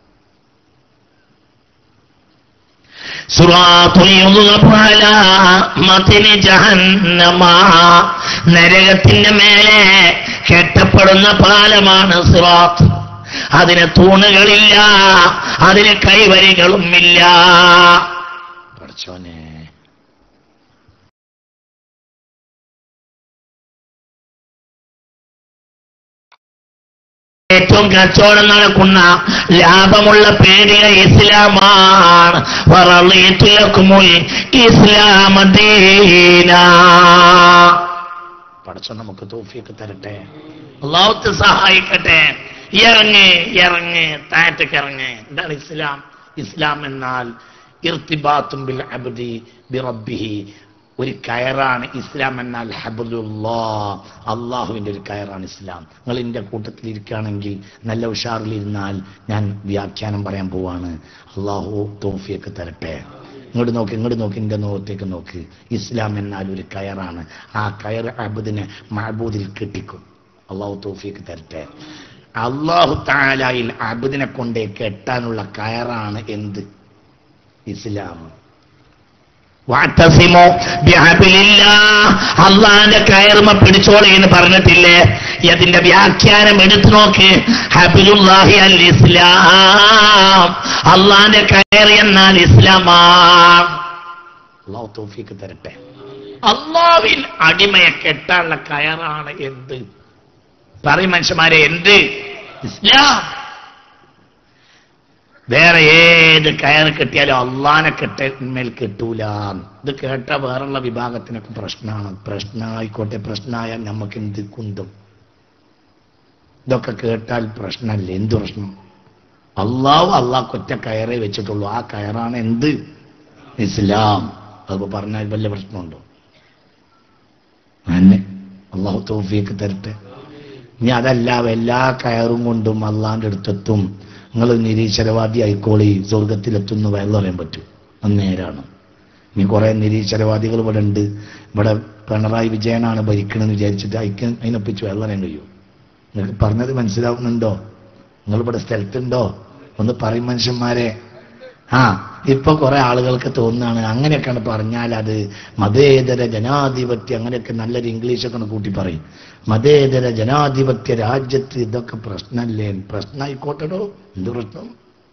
സുറാത്തുൽ യുദ്ഗബു അലാ മത്നി ജഹന്നമ നരകത്തിന്റെ മേലെ കെട്ടപ്പെടുന്ന പാലമാണ് സിറാത്ത് അതിന് തൂണുകളില്ല അതിന് കൈവരികളും ഇല്ല പഠിച്ചോനെ ഏറ്റവും കച്ചവടം നടക്കുന്ന ലാഭമുള്ള പേടിക ഇസ്ലാമാണ് വറളിയത്തുലക്കുമുൽ ഇസ്ലാമദീന പഠിച്ചോ നമുക്ക് തോഫിയൊക്കെ തരട്ടെ അള്ളാഹുത്തെ സഹായിക്കട്ടെ ഇറങ്ങ് ഇറങ്ങ് താഴത്തേക്ക് ഇറങ്ങ് എന്താണ് ഇസ്ലാം ഇസ്ലാം എന്നാൽ ഇർത്തിബാത്തും ബിൽ അബ്ദി ബിറബ്ബിഹി ഒരു കയറാണ് ഇസ്ലാം എന്നാൽ ഹബുലുല്ലാ അള്ളാഹുവിന്റെ ഒരു കയറാണ് ഇസ്ലാം നിങ്ങൾ എൻ്റെ കൂട്ടത്തിൽ ഇരിക്കുകയാണെങ്കിൽ നല്ല ഉഷാറിലിരുന്നാൽ ഞാൻ വ്യാഖ്യാനം പറയാൻ പോവാണ് അള്ളാഹു തോഫിയൊക്കെ തരട്ടെ ഇങ്ങോട്ട് നോക്ക് ഇങ്ങോട്ട് നോക്ക് എൻ്റെ നോകത്തേക്ക് നോക്ക് ഇസ്ലാം എന്നാൽ ഒരു കയറാണ് ആ കയർ അബുദിനെ മഹബൂദിൽ കെട്ടിക്കും അള്ളാഹു തോഫിയൊക്കെ തരട്ടെ അള്ളാഹു താലായിൽ അബുദിനെ കൊണ്ടേ കെട്ടാനുള്ള കയറാണ് എന്ത് ഇസ്ലാം വാട്ടസിമോ അള്ളാന്റെ കയറുമ പിടിച്ചോളെ എന്ന് പറഞ്ഞിട്ടില്ലേ അതിന്റെ വ്യാഖ്യാനം എടുത്തു നോക്ക് ഹബിലുല്ലാഹി അൽ ഇസ്ലാം അള്ളാന്റെ കയർ എന്നാൽ ഇസ്ലാമാണ് അള്ളാഹു തോഫിക്ക് തരട്ടെ അള്ളാവിൽ അടിമയെ കെട്ടാനുള്ള കയറാണ് എന്ത് പറയും മനുഷ്യന്മാരെ എന്ത് ഇസ്ലാം വേറെ ഏത് കയറ് കെട്ടിയാലും അള്ളാനെ കെട്ടമേൽ കെട്ടൂല ഇത് കേട്ട വേറുള്ള വിഭാഗത്തിനൊക്കെ പ്രശ്നമാണ് പ്രശ്നമായിക്കോട്ടെ പ്രശ്നമായാൽ നമുക്ക് എന്ത് കുന്തും ഇതൊക്കെ കേട്ടാൽ പ്രശ്നമല്ലേ എന്ത് പ്രശ്നം അള്ളാഹു അള്ളാഹ് ഒറ്റ കയറേ വെച്ചിട്ടുള്ളൂ ആ കയറാണ് എന്ത് ഇസ്ലാം അതിപ്പോ പറഞ്ഞാൽ വലിയ പ്രശ്നമുണ്ടോ തന്നെ അള്ളാഹു തോഫിയൊക്കെ തരട്ടെ ഇനി അതല്ല എല്ലാ കയറും കൊണ്ടും അള്ളാന്റെ അടുത്തെത്തും നിങ്ങൾ നിരീശ്വരവാദി ആയിക്കോളി സ്വർഗത്തിലെത്തുന്നു വയറു പറയാൻ പറ്റും അത് നേരാണ് ഇനി കുറെ നിരീശ്വരവാദികൾ ഇവിടെ ഉണ്ട് ഇവിടെ പിണറായി വിജയനാണ് ഭരിക്കണമെന്ന് വിചാരിച്ചിട്ട് അയക്കാൻ അതിനൊപ്പിച്ച് വയറു പറയാൻ കഴിയും നിങ്ങൾക്ക് പറഞ്ഞത് മനസ്സിലാവുന്നുണ്ടോ നിങ്ങൾ ഇവിടെ സ്ഥലത്തുണ്ടോ ഒന്ന് പറയും മനുഷ്യന്മാരെ ആ ഇപ്പൊ കുറെ ആളുകൾക്ക് തോന്നുകയാണ് അങ്ങനെയൊക്കെയാണ് പറഞ്ഞാൽ അത് മതേതര ജനാധിപത്യം അങ്ങനെയൊക്കെ നല്ലൊരു ഇംഗ്ലീഷൊക്കെ ഒന്ന് കൂട്ടി പറയും മതേതര ജനാധിപത്യ രാജ്യത്ത് ഇതൊക്കെ പ്രശ്നമല്ലേ പ്രശ്നമായിക്കോട്ടെടോ എന്ത് പ്രശ്നം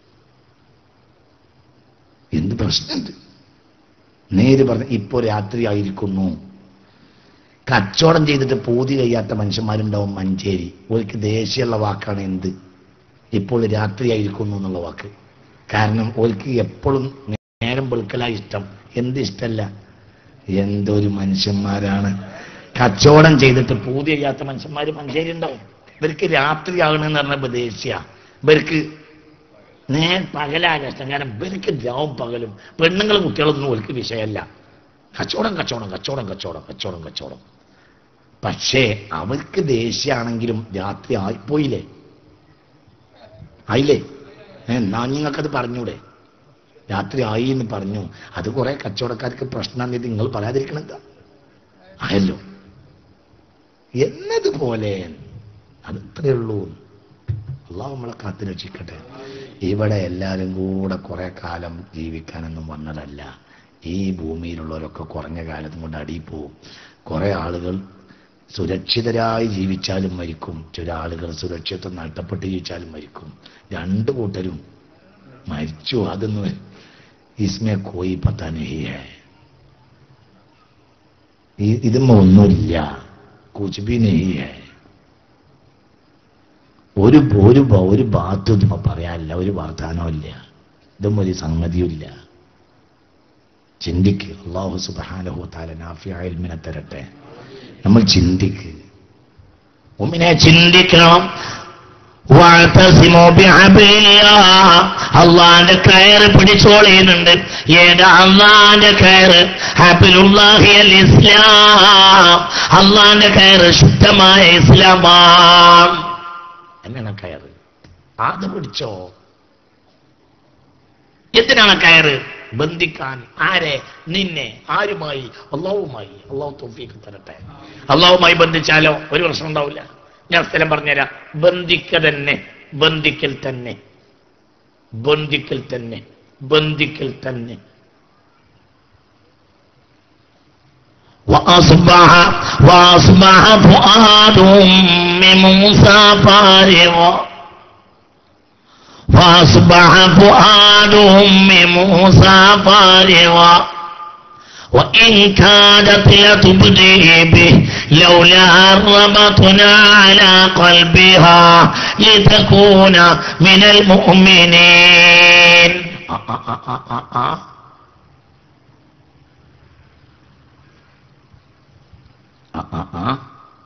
എന്ത് പ്രശ്നമുണ്ട് നേര് പറഞ്ഞ ഇപ്പോ രാത്രി ആയിരിക്കുന്നു കച്ചവടം ചെയ്തിട്ട് പൂതി കഴിയാത്ത മനുഷ്യന്മാരുണ്ടാവും മഞ്ചേരി ഓർക്ക് ദേഷ്യമുള്ള വാക്കാണ് എന്ത് ഇപ്പോൾ രാത്രി ആയിരിക്കുന്നു എന്നുള്ള വാക്ക് കാരണം ഓർക്ക് എപ്പോഴും നേരം വെളുക്കലാ ഇഷ്ടം എന്ത് ഇഷ്ടമല്ല എന്തൊരു മനുഷ്യന്മാരാണ് കച്ചവടം ചെയ്തിട്ട് പൂതി ചെയ്യാത്ത മനുഷ്യന്മാർ മഞ്ചേരി ഉണ്ടാവും ഇവർക്ക് രാത്രി ആകണമെന്ന് പറഞ്ഞപ്പോ ദേഷ്യ ഇവർക്ക് നേ പകലാകാൻ ഇഷ്ടം കാരണം ഇവർക്ക് രാവും പകലും പെണ്ണുങ്ങളും കുട്ടികളൊന്നും ഓർക്ക് വിഷയമല്ല കച്ചവടം കച്ചവടം കച്ചവടം കച്ചവടം കച്ചവടം കച്ചവടം പക്ഷേ അവർക്ക് ദേഷ്യമാണെങ്കിലും രാത്രി ആയിപ്പോയില്ലേ ആയില്ലേ എന്നാ നിങ്ങൾക്കത് പറഞ്ഞൂടെ രാത്രി ആയി എന്ന് പറഞ്ഞു അത് കുറെ കച്ചവടക്കാർക്ക് പ്രശ്നമാണ് ഇത് നിങ്ങൾ പറയാതിരിക്കണെന്താ ആയല്ലോ എന്നതുപോലെ അത് ഇത്രയേ ഉള്ളൂ അള്ളാഹു നമ്മളെ കാത്തു രക്ഷിക്കട്ടെ ഇവിടെ എല്ലാവരും കൂടെ കുറെ കാലം ജീവിക്കാനൊന്നും വന്നതല്ല ഈ ഭൂമിയിലുള്ളവരൊക്കെ കുറഞ്ഞ കാലത്തും കൊണ്ട് അടിയിൽ പോവും കുറെ ആളുകൾ സുരക്ഷിതരായി ജീവിച്ചാലും മരിക്കും ചില ആളുകൾ സുരക്ഷിതത്വം നഷ്ടപ്പെട്ട് ജീവിച്ചാലും മരിക്കും രണ്ടു കൂട്ടരും മരിച്ചു അതൊന്നും ഇസ്മെ കോയി പത്താ നഹി ഹേ ഈ- ഇതുമ്മ ഒന്നുമില്ല കുച്ചുബി നഹി ഹേ ഒരു ഒരു ബ- ഒരു ബാത്തും ഇതുമ്മ പറയാനില്ല ഒരു വർത്താനവും ഇല്ല ഇതും ഒരു സംഗതിയുമില്ല ചിന്തിക്ക് അള്ളാഹു സുബാനഹു താല നാഫിയായ തരട്ടെ നമ്മൾ ചിന്തിക്ക് ഉമ്മിനെ ചിന്തിക്കണം വാഴ്ത്തസിമോ അള്ളാന്റെ കയറ് പിടിച്ചോളിയുന്നുണ്ട് ഏതാ അള്ളാന്റെ കയറ് ഹാപ്പിലുള്ളാഹി അൽ ഇസ്ലാം അള്ളാന്റെ കയറ് ശുദ്ധമായ ഇസ്ലാമാണ് എന്നാണ് കയറ് അത് പിടിച്ചോ എന്തിനാണ് കയറ് ബന്ധിക്കാൻ ആരെ നിന്നെ ആരുമായി അള്ളാവുമായി അള്ളാഹു തോഫീക്ക് തരട്ടെ അള്ളാഹുമായി ബന്ധിച്ചാലോ ഒരു പ്രശ്നം ഉണ്ടാവില്ല ഞാൻ സ്ഥലം പറഞ്ഞുതരാം ബന്ധിക്ക തന്നെ ബന്ധിക്കൽ തന്നെ ബന്ധിക്കൽ തന്നെ ബന്ധിക്കൽ തന്നെ وأصبح وأصبح فؤاد أم موسى فارغا فأصبح فؤاد أم موسى فارغا وإن كادت لتبدي به لولا ربطنا على قلبها لتكون من المؤمنين آه آه آه آه آه. آه آه آه.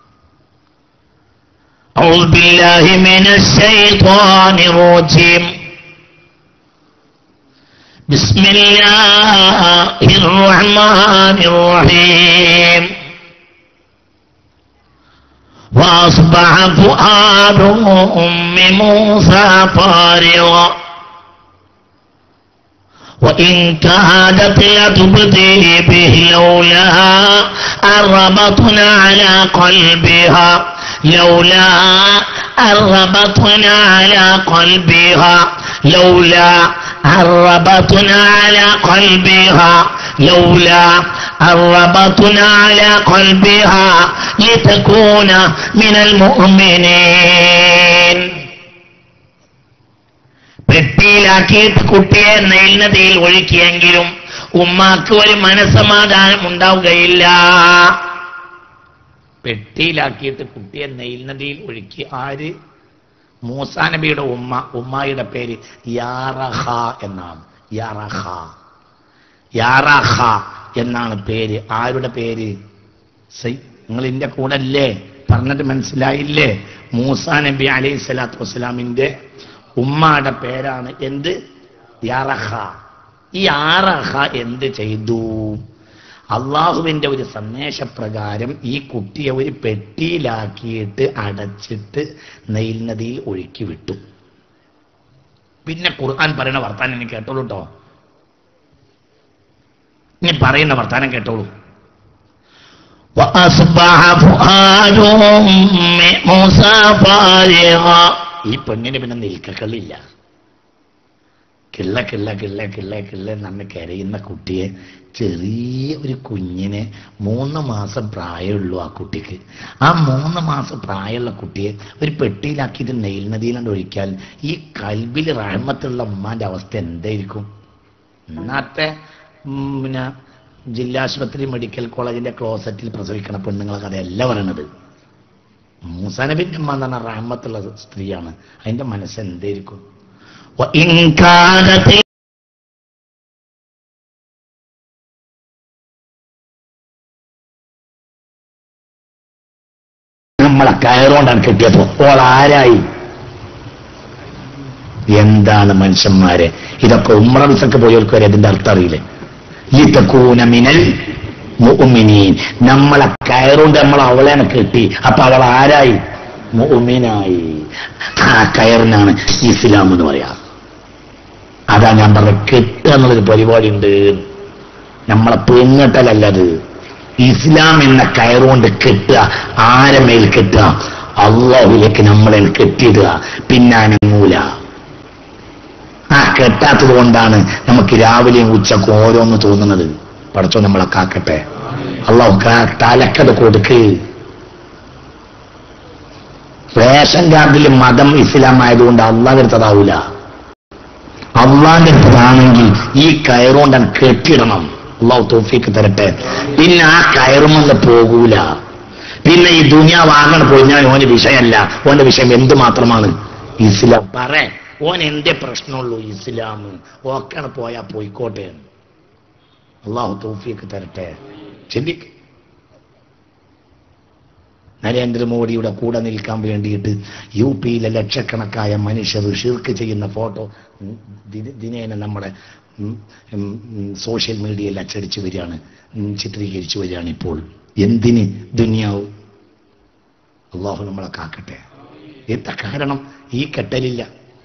أعوذ بالله من الشيطان الرجيم بسم الله الرحمن الرحيم وأصبح فؤاد أم موسى فارغا وإن كادت لتبدي به لولا أن ربطنا على قلبها لولا أن ربطنا على قلبها لولا أن ربطنا على قلبها لولا أن ربطنا على قلبها لتكون من المؤمنين പെട്ടിയിലാക്കിയിട്ട് കുട്ടിയെ നെയിൽ നദിയിൽ ഒഴുക്കിയെങ്കിലും ഉമ്മാക്ക് ഒരു മനസമാധാനം ഉണ്ടാവുകയില്ല പെട്ടിയിലാക്കിയിട്ട് കുട്ടിയെ നെയിൽ നദിയിൽ ഒഴുക്കി ആര് മൂസാ നബിയുടെ ഉമ്മ ഉമ്മായുടെ പേര് യാറഹ എന്നാണ് യാറഹ യാറഹ എന്നാണ് പേര് ആരുടെ പേര് സൈ നിങ്ങൾ ഇതിന്റെ കൂടെ അല്ലേ പറഞ്ഞിട്ട് മനസ്സിലായില്ലേ മൂസാ നബി അലൈഹി സ്വലാത്തു വസ്സലാമിന്റെ ഉമ്മയുടെ പേരാണ് എന്ത് യാറഹ ഈ ആറഹ എന്ത് ചെയ്തു അള്ളാഹുവിന്റെ ഒരു സന്ദേശപ്രകാരം ഈ കുട്ടിയെ ഒരു പെട്ടിയിലാക്കിയിട്ട് അടച്ചിട്ട് നെയിൽ നദിയിൽ ഒഴുക്കി വിട്ടു പിന്നെ ഖുർആൻ പറയുന്ന വർത്താനം എനിക്ക് കേട്ടോളൂ കേട്ടോ ഇനി പറയുന്ന വർത്താനം കേട്ടോളൂ وأصبح فؤاد أم موسى فارغا ഈ പെണ്ണിന് പിന്നെ നിൽക്കക്കളില്ല കിള്ള കിള്ള കിള്ള കിള്ള കിള്ള എന്ന് കരയുന്ന കുട്ടിയെ ചെറിയ ഒരു കുഞ്ഞിനെ മൂന്ന് മാസം പ്രായമുള്ളൂ ആ കുട്ടിക്ക് ആ മൂന്ന് മാസം പ്രായമുള്ള കുട്ടിയെ ഒരു പെട്ടിയിലാക്കിയിട്ട് നെയിൽ നദിയിലാണ് ഒഴിക്കാൻ ഈ കൽബിൽ റഹമത്തുള്ള ഉമ്മാന്റെ അവസ്ഥ എന്തായിരിക്കും ഇന്നത്തെ ഉം, പിന്നെ ജില്ലാശുപത്രി മെഡിക്കൽ കോളേജിന്റെ ക്ലോസറ്റിൽ പ്രസവിക്കണ പെണ്ണുങ്ങളെ കഥയല്ല പറയണത് മൂസാനബിന്റെ അമ്മ എന്ന് പറഞ്ഞ റഹമത്തുള്ള സ്ത്രീയാണ് അതിന്റെ മനസ്സ് എന്തായിരിക്കും وإن كانت നമ്മളെ കയറുകൊണ്ടാണ് കെട്ടിയപ്പോ ഓൾ ആരായി എന്താണ് മനുഷ്യന്മാരെ ഇതൊക്കെ ഉമ്ര വിസക്ക് പോയവർക്ക് വരെ ഇതിന്റെ അർത്ഥം അറിയില്ലേ ലിതകൂന മിനൽ മുഅ്മിനീൻ നമ്മളെ കയറുകൊണ്ട് നമ്മൾ അവളെ കെട്ടി അപ്പൊ അവൾ ആരായി മുഅ്മിനായി ആ കയറിനാണ് ഇസ്ലാം എന്ന് പറയാ അതാ ഞാൻ പറഞ്ഞത് കെട്ടുക എന്നുള്ളൊരു പരിപാടി ഉണ്ട് നമ്മളെ പെങ്ങട്ടലല്ലത് ഇസ്ലാം എന്ന കയറുകൊണ്ട് കെട്ടുക ആരെ മേൽ കെട്ടുക അള്ളാഹുലേക്ക് നമ്മളെ കെട്ടിയിടുക പിന്നാനങ്ങൂല ആ കെട്ടാത്തത് കൊണ്ടാണ് നമുക്ക് രാവിലെയും ഉച്ചക്കും ഓരോന്ന് തോന്നുന്നത് പഠിച്ചോ നമ്മളെ കാക്കട്ടെ അള്ളാഹു കാ- തലക്കത് കൊടുക്ക് റേഷൻ കാർഡിൽ മതം ഇസ്ലാം ആയതുകൊണ്ട് അള്ളാഹ് എടുത്തതാവൂല അള്ളാന്റെ അടുത്തതാണെങ്കിൽ ഈ കയറുകൊണ്ട് കെട്ടിടണം അള്ളാഹു തോഫിക്ക് തരട്ടെ പിന്നെ ആ കയറുമെന്ന് പോകൂല പിന്നെ ഈ ദുനിയാവാകണ പോയിഞ്ഞാൽ ഓന് വിഷയമല്ല ഓന്റെ വിഷയം എന്ത് മാത്രമാണ് ഇസ്ലാം പറ ഓൻ എന്റെ പ്രശ്നമുള്ളൂ ഇസ്ലാം ഓക്കാണ് പോയാ പോയിക്കോട്ടെ അള്ളാഹു തോഫിക്ക് തരട്ടെ ചിന്തിക്ക് നരേന്ദ്രമോദിയുടെ കൂടെ നിൽക്കാൻ വേണ്ടിയിട്ട് യു പിയിലെ ലക്ഷക്കണക്കായ മനുഷ്യർ ഷിർക്ക് ചെയ്യുന്ന ഫോട്ടോ ഉം, ദി- ദിനേന നമ്മുടെ ഉം, ഉം, ഉം, സോഷ്യൽ മീഡിയയിൽ അച്ചടിച്ചു വരികയാണ് ഉം, ചിത്രീകരിച്ചു വരികയാണ് ഇപ്പോൾ എന്തിന് ദുനിയാവ് അള്ളാഹു നമ്മളെ കാക്കട്ടെ എന്താ കാരണം ഈ കെട്ടലില്ല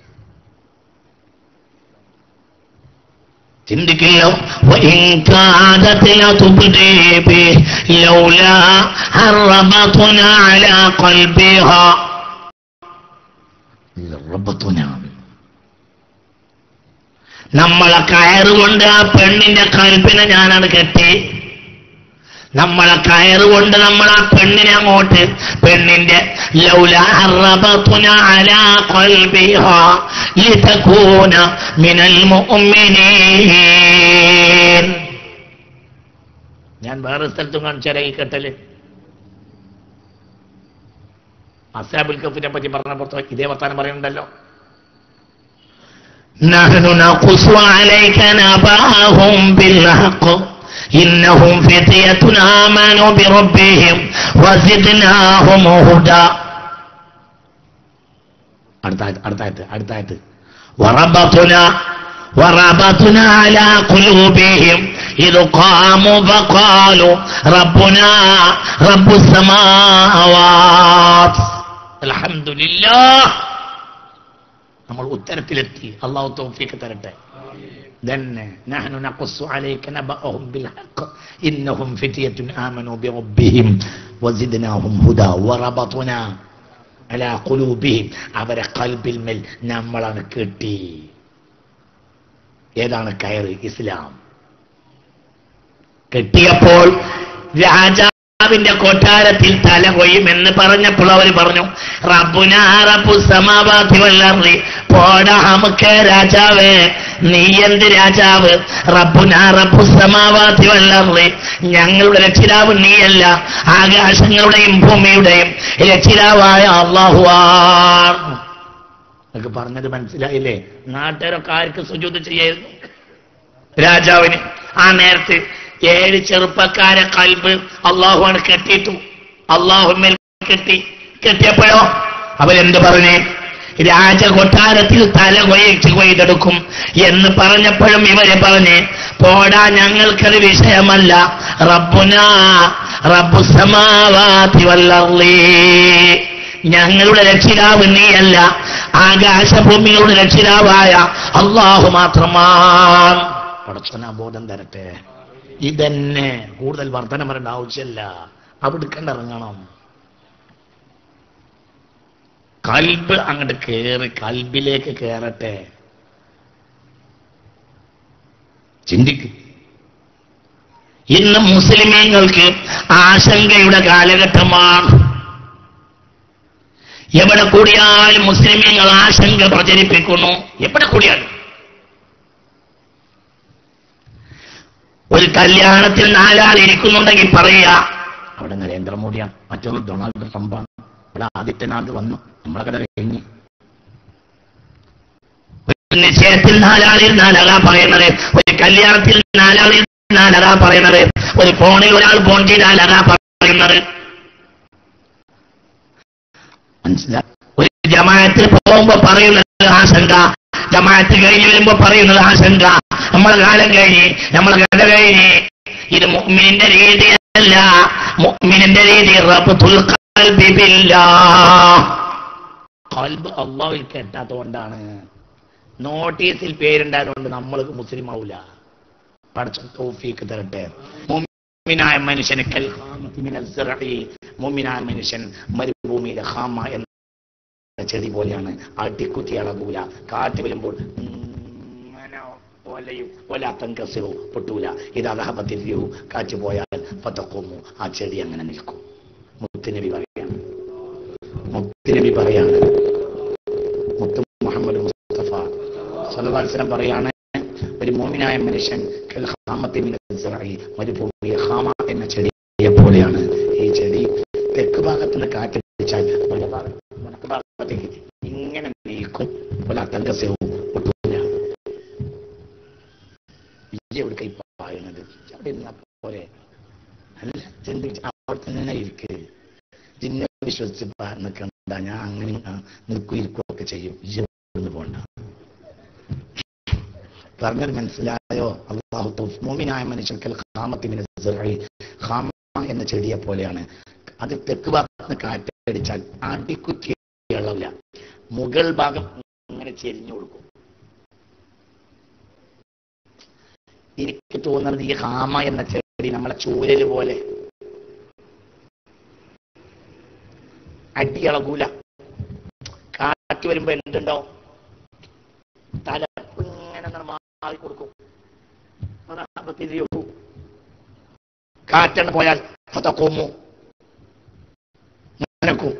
ചിന്തിക്കില്ല وإن كادت لتبدي به لولا هربتنا على قلبها റബ്ബത്തുനാണ് നമ്മളെ കയറുകൊണ്ട് ആ പെണ്ണിന്റെ കൽപ്പിനെ ഞാനത് കെട്ടി നമ്മളെ കയറുകൊണ്ട് നമ്മൾ ആ പെണ്ണിനെ അങ്ങോട്ട് പെണ്ണിന്റെ ലൗല അറബത്തുന അലാ ഖൽബിഹാ ലിതകൂന മിനൽ മുഅ്മിനീൻ ഞാൻ വേറെ സ്ഥലത്തും കാണിച്ചാൽ ഈ കെട്ടല് അസാബുൽ കഫിനെ പറ്റി പറഞ്ഞപ്പോ ഇതേ വർത്താനം പറയുന്നുണ്ടല്ലോ نحن نقص عليك نبأهم بالحق إنهم فتية آمنوا بربهم وزدناهم هدى അടുത്തായത് അടുത്തായത് അടുത്തായത് وربطنا وربطنا على قلوبهم إذ قاموا فقالوا ربنا رب السماوات الحمد لله നമ്മൾ ഉത്തരത്തിലെത്തി അള്ളാഹു തൗഫീഖ് തരട്ടെ തന്നെ നഹ്നു നഖുസ്സു അലൈക നബഅഹും ബിൽ ഹഖ് ഇന്നഹും ഫിത്യത്തുൻ ആമനു ബിറബ്ബിഹിം വസിദ്നാഹും ഹുദാ വറബത്നാ അലാ ഖുലൂബിഹിം അവരെ കൽബിൽ മേൽ നമ്മളാണ് കെട്ടി ഏതാണ് കയറ് ഇസ്ലാം കെട്ടിയപ്പോൾ രാജാവിന്റെ കൊട്ടാരത്തിൽ തല കൊയ്യുമെന്ന് പറഞ്ഞപ്പോൾ അവർ പറഞ്ഞു റബ്ബുന റബ്ബു സമാവാതി വല്ലറി പോട നമുക്ക് രാജാവേ നീ എന്ത് രാജാവ് റബ്ബുന റബ്ബു സമാവാതി വല്ലറി ഞങ്ങളുടെ രക്ഷിതാവ് നീയല്ല ആകാശങ്ങളുടെയും ഭൂമിയുടെയും രക്ഷിതാവായ അള്ളാഹുവാണ് നിങ്ങൾക്ക് പറഞ്ഞത് മനസ്സിലായില്ലേ നാട്ടുകാരൊക്കെ ആർക്ക് സുജൂത് ചെയ്യായിരുന്നു രാജാവിന് ആ നേരത്ത് ഏഴ് ചെറുപ്പക്കാരെ കൽബ് അള്ളാഹുവാണ് കെട്ടിയിട്ടു അള്ളാഹുമേൽ കെട്ടി കെട്ടിയപ്പോഴോ അവരെന്ത് പറഞ്ഞേ രാജകൊട്ടാരത്തിൽ തല കൊയ്ച്ച് കൊയ്തെടുക്കും എന്ന് പറഞ്ഞപ്പോഴും ഇവരെ പറഞ്ഞ് പോടാ ഞങ്ങൾക്കത് വിഷയമല്ല റബ്ബുന റബ്ബു സമാവാതി വല്ലർലീ ഞങ്ങളുടെ രക്ഷിതാവ് നീയല്ല ആകാശഭൂമികളുടെ രക്ഷിതാവായ അള്ളാഹു മാത്രമാണ് പടച്ചന ബോധം തരട്ടെ ഇതന്നെ കൂടുതൽ വർധനം വരേണ്ട ആവശ്യമില്ല അവിടെ കണ്ടിറങ്ങണം കൽബ് അങ്ങോട്ട് കേറി കൽബിലേക്ക് കേറട്ടെ ചിന്തിക്കും ഇന്ന് മുസ്ലിമീങ്ങൾക്ക് ആശങ്കയുടെ കാലഘട്ടമാണ് എവിടെ കൂടിയാലും മുസ്ലിമീങ്ങൾ ആശങ്ക പ്രചരിപ്പിക്കുന്നു എവിടെ കൂടിയാലും ഒരു കല്യാണത്തിൽ നാലാൾ ഇരിക്കുന്നുണ്ടെങ്കിൽ പറയുക അവിടെ നരേന്ദ്രമോദിയാണ് മറ്റൊരു ഡൊണാൾഡ് ട്രംപാണ് ഇവിടെ ആദിത്യനാഥ് വന്നു നമ്മളെ കഥ കഴിഞ്ഞ് ഒരു നിശ്ചയത്തിൽ നാലാളിൽ നാലതാ പറയുന്നത് ഒരു കല്യാണത്തിൽ നാലാളിൽ നാലതാ പറയുന്നത് ഒരു ഫോണിൽ ഒരാൾ ഫോൺ ചെയ്താൽ അതാ പറയുന്നത് മനസ്സിലായി ഒരു ജമാഅത്തിൽ പോകുമ്പോ പറയുന്നത് ആശങ്ക ജമാഅത്ത് കഴിഞ്ഞ് വരുമ്പോ പറയുന്നത് ആശങ്ക നമ്മളെ കാലം കഴിഞ്ഞ് നമ്മളെ കഥ കഴിഞ്ഞ് ഇത് മുഅ്മിനിന്റെ രീതിയല്ല മുഅ്മിനിന്റെ രീതി റബ്തുൽ ഖൽബി ബില്ലാഹ് കൽബ് അള്ളാഹുവിൽ കെട്ടാത്തതുകൊണ്ടാണ് നോട്ടീസിൽ പേരുണ്ടായതുകൊണ്ട് നമ്മൾ മുസ്ലിം ആവൂല പടച്ച തൗഫീക്ക് തരട്ടെ മുഅ്മിനായ മനുഷ്യന് കൽ ഖാമത്തി മിനൽ സിറഇ. മുഅ്മിനായ മനുഷ്യൻ മരുഭൂമിയിലെ ഖാമ എന്ന ചെടി പോലെയാണ് അടിക്കുത്തി അളകൂല കാറ്റ് വരുമ്പോൾ ഇങ്ങനെ ഒലയും ഒലാത്തങ്കസിറു പൊട്ടൂല ഇതാഹബത്തിരിയു കാറ്റ് പോയാൽ പത്തക്കൊന്നു ആ ചെടി അങ്ങനെ നിൽക്കും മുത്തുനബി പറയാണ് മുത്തുനബി പറയാണ് മുത്തു മുഹമ്മദ് മുസ്തഫ സലവാത്സരം പറയാണ് ഒരു മോമിനായ മനുഷ്യൻ കൽ ഖാമത്തി മിനൽ സിറഇ. മരുഭൂമിയെ ഖാമ എന്ന ചെടിയെ പോലെയാണ് ഈ ചെടി തെക്ക് ഭാഗത്ത് നിന്ന് കാറ്റടിച്ചാൽ വടക്ക് ഭാഗ- വടക്ക് ഭാഗത്തേക്ക് ഇങ്ങനെ നീക്കും ഒലാത്തങ്കസവും പൊട്ടൂല ഇജ്ജ് എവിടെ പായുന്നത് അവിടെ ഇരുന്നാ പോരെ അല്ല ചിന്തിച്ച് അവിടെ തന്നെ ഇരിക്ക് ജിന്നെ വിശ്വസിച്ച് പ- നിൽക്കണ്ട ഞാൻ അങ്ങനെ ആ, നിൽക്കും ഇരിക്കും ഒക്കെ ചെയ്യും ഇജ്ജ് പോണ്ട പറഞ്ഞത് മനസ്സിലായോ അള്ളാഹു തൗഫ്- മോമിനായ മനുഷ്യർക്ക് ഖാമത്തിന് ഖാമ എന്ന ചെടിയെ പോലെയാണ് അത് തെക്ക് ഭാഗത്ത് കാറ്റടിച്ചാൽ അടിക്കുറ്റി ഇളവില്ല മുകൾ ഭാഗം ഇങ്ങനെ ചെരിഞ്ഞു കൊടുക്കും എനിക്ക് തോന്നുന്നത് ഈ ഹാമ എന്ന ചെടി നമ്മളെ ചൂരല് പോലെ അടിയളകൂല കാറ്റ് വരുമ്പോ എന്തുണ്ടാവും തലപ്പ് ഇങ്ങനെ അങ്ങട് മാറി കൊടുക്കും അതാണ് തിരിയൂ കാറ്റണ് പോയാൽ ഫതഖുമു നനക്കും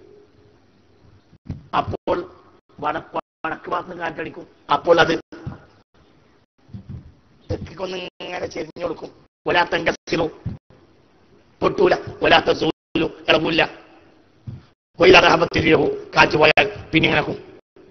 അപ്പോൾ വടക്ക് വടക്ക് ഭാഗത്ത് കാറ്റടിക്കും അപ്പോൾ അത് തെക്കിക്കൊന്ന് ഇങ്ങനെ ചെരിഞ്ഞു കൊടുക്കും ഒലാത്തങ്കസിലോ പൊട്ടൂല ഒലാത്ത സൂലു ഇളകൂല കൊയിലാറാപത്തിരിയോ കാറ്റ് പോയാൽ പിന്നെ ഇങ്ങനെ ആക്കും.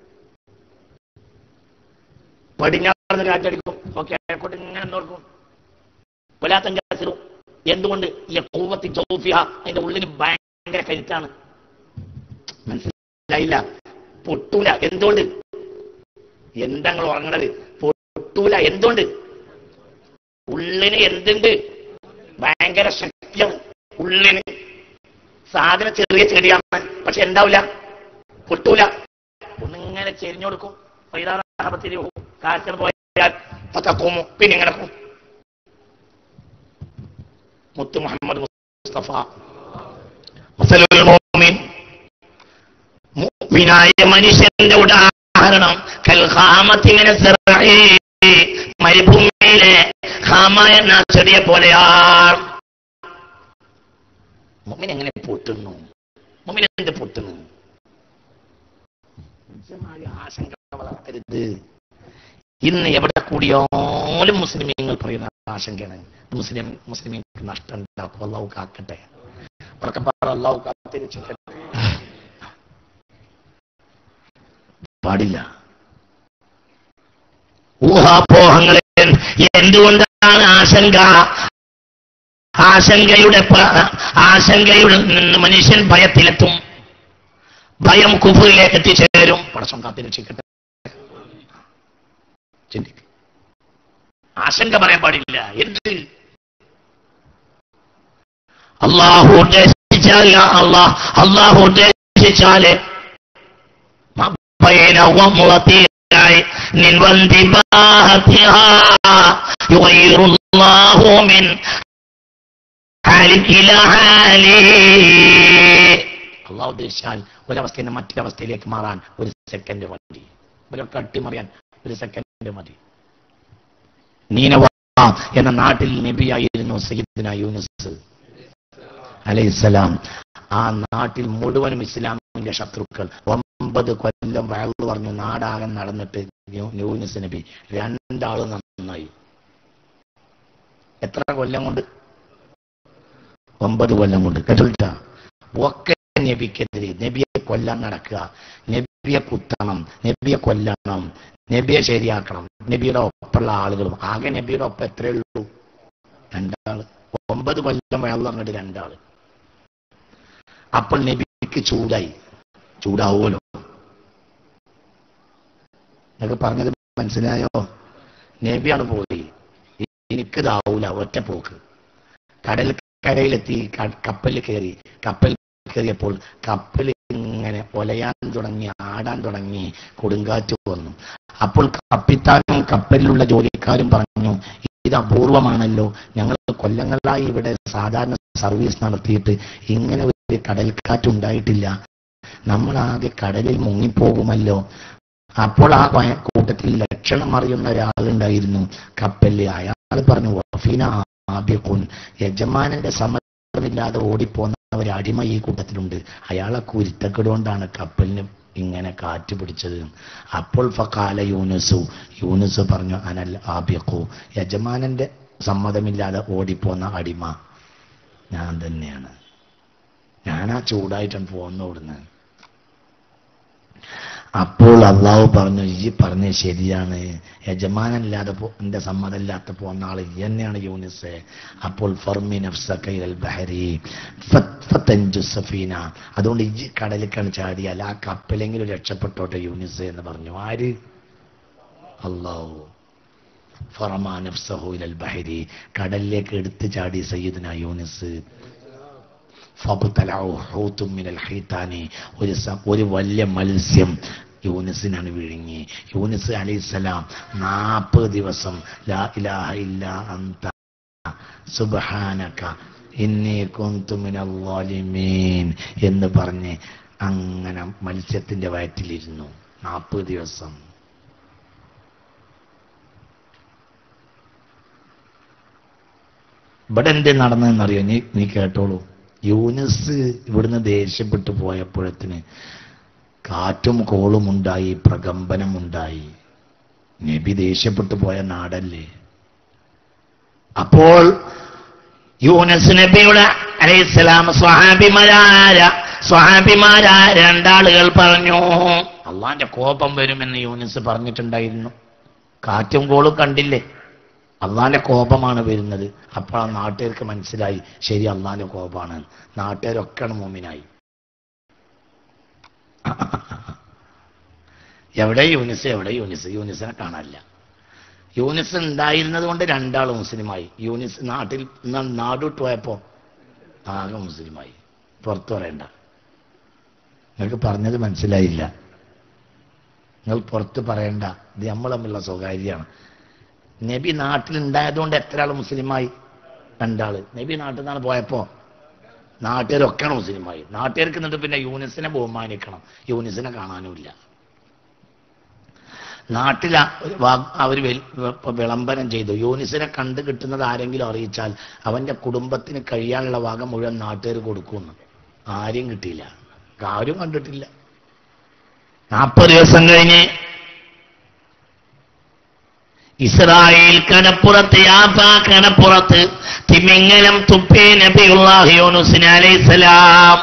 പടിഞ്ഞാറ് കാറ്റടിക്കും ഓക്കെ അയക്കോട്ട് ഇങ്ങനെ നോക്കും കൊലാത്തങ്കസിലോ എന്തുകൊണ്ട് ഈ കൂവത്തി ജോഫിയ അതിന്റെ ഉള്ളിന് ഭയങ്കര കരുത്താണ് മനസ്സിലായില്ല പൊട്ടൂല എന്തുകൊണ്ട് എന്താ നിങ്ങൾ ഉറങ്ങണത് പൊട്ടൂല എന്തുകൊണ്ട് ഉള്ളിന് എന്തുണ്ട് ഭയങ്കര ശക്തിയാണ് ഉള്ളിന് സാധനം ചെറിയ ചെടിയാണ് പക്ഷെ എന്താവില്ല പൊട്ടൂല ഒന്നിങ്ങനെ ചെരിഞ്ഞു കൊടുക്കും പൈതാറാപത്തിരി കാറ്റിന് പോയാൽ പത്തക്കോമോ പിന്നെ ഇങ്ങനെ പോകും മുത്ത് മുഹമ്മദ് മുസ്തഫ മസലുൽ മുഅ്മിൻ മുഅ്മിനായ മനുഷ്യന്റെ ഉദാഹരണം കൽഹാമത്തിങ്ങനെ മരുഭൂമിയിലെ ഹാമ എന്ന ചെടിയെ പോലെയാണ് മുമ്മിൻ എങ്ങനെ പൊട്ടുന്നു മുമ്മിൻ എന്ത് പൊട്ടുന്നു നിജമായ ആശങ്ക വളർത്തരുത് ഇന്ന് എവിടെ കൂടിയാലും മുസ്ലിമീങ്ങൾ പറയുന്ന ആശങ്കയാണ് മുസ്ലിം മുസ്ലിമീങ്ങൾക്ക് നഷ്ടം ഉണ്ടാക്കും അള്ളാഹു കാക്കട്ടെ ഉറക്കെ പറ അള്ളാഹു കാത്തിരിച്ചിട്ട് പാടില്ല ഊഹാപോഹങ്ങളെ എന്തുകൊണ്ടാണ് ആശങ്ക ആശങ്കയുടെ പ- ആശങ്കയുടെ നിന്ന് മനുഷ്യൻ ഭയത്തിലെത്തും ഭയം കുഫറിലേക്ക് എത്തിച്ചേരും പടക്കം കാത്തിരക്ഷിക്കട്ടെ ചിന്തിക്കും ആശങ്ക പറയാൻ പാടില്ല എന്ത് അള്ളാഹു ഉദ്ദേശിച്ചാൽ അള്ളാഹ് അള്ളാഹു ഉദ്ദേശിച്ചാല് بين ومطيع من وانتباهتها يغير الله من حال إلى حال അള്ളാഹു ഉദ്ദേശിച്ചാൽ ഒരവസ്ഥയിൽ നിന്ന് മറ്റൊരവസ്ഥയിലേക്ക് മാറാൻ ഒരു സെക്കൻഡ് മതി ഇവരൊക്കെ അട്ടിമറിയാൻ ഒരു സെക്കൻഡ് മതി നീനവ എന്ന നാട്ടിൽ നബിയായിരുന്നു സയ്യിദ്ന യൂനുസ് അലൈഹിസ്സലാം ആ നാട്ടിൽ മുഴുവനും ഇസ്ലാമിന്റെ ശത്രുക്കൾ ഒമ്പത് കൊല്ലം വയറു പറഞ്ഞു നാടാകെ നടന്നിട്ട് യൂ- യൂനുസ് നബി രണ്ടാള് നന്നായി എത്ര കൊല്ലം കൊണ്ട് ഒമ്പത് കൊല്ലം കൊണ്ട് കേട്ടില്ല ഒക്കെ നബിക്കെതിരെ നബിയെ കൊല്ലാൻ നടക്കുക നബിയെ കുത്തണം നബിയെ കൊല്ലണം നബിയെ ശരിയാക്കണം നബിയുടെ ഒപ്പമുള്ള ആളുകളും ആകെ നബിയുടെ ഒപ്പം എത്രയേ ഉള്ളൂ രണ്ടാള് ഒമ്പത് കൊല്ലം വയറു പറഞ്ഞിട്ട് രണ്ടാള് അപ്പോൾ നബിക്ക് ചൂടായി ചൂടാവുമല്ലോ എന്നൊക്കെ പറഞ്ഞത് മനസ്സിലായോ നബിയാണ് പോയി എനിക്ക് ഇതാവൂല ഒറ്റ പോക്ക് കടൽ കരയിലെത്തി ക- കപ്പലിൽ കയറി കപ്പൽ കയറിയപ്പോൾ കപ്പൽ ഇങ്ങനെ ഒലയാൻ തുടങ്ങി ആടാൻ തുടങ്ങി കൊടുങ്കാറ്റ് വന്നു അപ്പോൾ കപ്പിത്താനും കപ്പലിലുള്ള ജോലിക്കാരും പറഞ്ഞു ഇത് അപൂർവമാണല്ലോ ഞങ്ങൾ കൊല്ലങ്ങളായി ഇവിടെ സാധാരണ സർവീസ് നടത്തിയിട്ട് ഇങ്ങനെ ഒരു കടൽക്കാറ്റ് ഉണ്ടായിട്ടില്ല നമ്മൾ ആകെ കടലിൽ മുങ്ങിപ്പോകുമല്ലോ അപ്പോൾ ആ പയ- കൂട്ടത്തിൽ ലക്ഷണം അറിയുന്ന ഒരാളുണ്ടായിരുന്നു കപ്പലിൽ അയാൾ പറഞ്ഞു വഫീന ആബിഖുൻ യജമാനന്റെ സമ്മതമില്ലാതെ ഓടിപ്പോന്ന ഒരു അടിമ ഈ കൂട്ടത്തിലുണ്ട് അയാളെ കുരുത്തക്കെടുകൊണ്ടാണ് കപ്പലിന് ഇങ്ങനെ കാറ്റ് പിടിച്ചത് അപ്പോൾ ഫക്കാല യൂനുസു യൂനുസ് പറഞ്ഞു അനൽ ആബിഖു യജമാനന്റെ സമ്മതമില്ലാതെ ഓടിപ്പോന്ന അടിമ ഞാൻ തന്നെയാണ് ഞാനാ ചൂടായിട്ടാണ് പോകുന്ന ഇവിടുന്ന് അപ്പോൾ അള്ളാഹു പറഞ്ഞു ഈ പറഞ്ഞത് ശരിയാണ് യജമാനല്ലാതെ പോ എന്റെ സമ്മതമില്ലാത്ത പോകുന്ന ആള് ഈ തന്നെയാണ് യൂനിസ് അപ്പോൾ ഫർമി നഫ്സക്കൈൽ ബഹരി ഫത്തഞ്ചു സഫീന അതുകൊണ്ട് ഈ കടലിക്കാണ് ചാടിയാൽ ആ കപ്പലെങ്കിലും രക്ഷപ്പെട്ടോട്ടെ യൂനിസ് എന്ന് പറഞ്ഞു ആര് അള്ളാഹു ഫറമാ നഫ്സഹു ഇലൽ ബഹരി കടലിലേക്ക് എടുത്തു ചാടി സയ്യിദ്ന യൂനിസ് ഫബ്തലഉ ഹൂത്തും മിനൽ ഹൈതാനി ഒരു സ- ഒരു വലിയ മത്സ്യം യൂനിസിനാണ് വിഴുങ്ങി യൂനിസ് അലൈഹിസ്സലാം നാൽപ്പത് ദിവസം ലാ ഇലാഹ ഇല്ല അന്ത സുബ്ഹാനക ഇന്നി കുന്തു മിനൽ ളാലിമീൻ എന്ന് പറഞ്ഞ് അങ്ങനെ മത്സ്യത്തിന്റെ വയറ്റിലിരുന്നു നാൽപ്പത് ദിവസം ഇവിടെ എന്ത് നടന്നതെന്നറിയോ നീ നീ കേട്ടോളൂ യൂനിസ് ഇവിടുന്ന് ദേഷ്യപ്പെട്ടു പോയപ്പോഴത്തിന് കാറ്റും കോളും ഉണ്ടായി പ്രകമ്പനം ഉണ്ടായി നബി ദേഷ്യപ്പെട്ടു പോയ നാടല്ലേ അപ്പോൾ യൂനസ് നബിയുടെ അലൈഹിസ്സലാം സ്വഹാബിമാരായ സ്വഹാബിമാരായ രണ്ടാളുകൾ പറഞ്ഞു അള്ളാന്റെ കോപം വരുമെന്ന് യൂനിസ് പറഞ്ഞിട്ടുണ്ടായിരുന്നു കാറ്റും കോളും കണ്ടില്ലേ അള്ളാന്റെ കോപമാണ് വരുന്നത് അപ്പോൾ ആ നാട്ടുകാർക്ക് മനസ്സിലായി ശരി അള്ളാന്റെ കോപമാണ് നാട്ടുകാരൊക്കെയാണ് മോമിനായി എവിടെ യൂനിസ് എവിടെ യൂനിസ് യൂനിസിനെ കാണാനില്ല യൂനിസ് ഉണ്ടായിരുന്നത് കൊണ്ട് രണ്ടാൾ മുസ്ലിമായി യൂനിസ് നാട്ടിൽ ന- നാടുവിട്ട് പോയപ്പോ ആകെ മുസ്ലിമായി പുറത്തു പറയണ്ട നിങ്ങൾക്ക് പറഞ്ഞത് മനസ്സിലായില്ല നിങ്ങൾ പുറത്ത് പറയണ്ട ഇത് നമ്മൾ തമ്മിലുള്ള സ്വകാര്യമാണ് നബി നാട്ടിൽ ഉണ്ടായതുകൊണ്ട് എത്ര ആൾ മുസ്ലിമായി രണ്ടാള് നബി നാട്ടിൽ നിന്നാണ് പോയപ്പോ നാട്ടുകാരൊക്കെയാണ് മുസ്ലിമായി നാട്ടുകാർക്ക് എന്നിട്ട് പിന്നെ യൂനിസിനെ ബഹുമാനിക്കണം യൂനിസിനെ കാണാനുമില്ല നാട്ടിൽ അവർ വിളംബരം ചെയ്തു യൂനിസിനെ കണ്ടു കിട്ടുന്നത് ആരെങ്കിലും അറിയിച്ചാൽ അവന്റെ കുടുംബത്തിന് കഴിയാനുള്ള വക മുഴുവൻ നാട്ടുകാർ കൊടുക്കുമെന്ന് ആരെയും കിട്ടിയില്ല ആരും കണ്ടിട്ടില്ല നാൽപ്പത് ദിവസം കഴിഞ്ഞ് ഇസ്രായേൽ കടപ്പുറത്ത് യാഫാ കടപ്പുറത്ത് തിമിങ്ങലം തുപ്പേ നബിയുള്ളാഹി യൂനുസിന് അലൈഹിസ്സലാം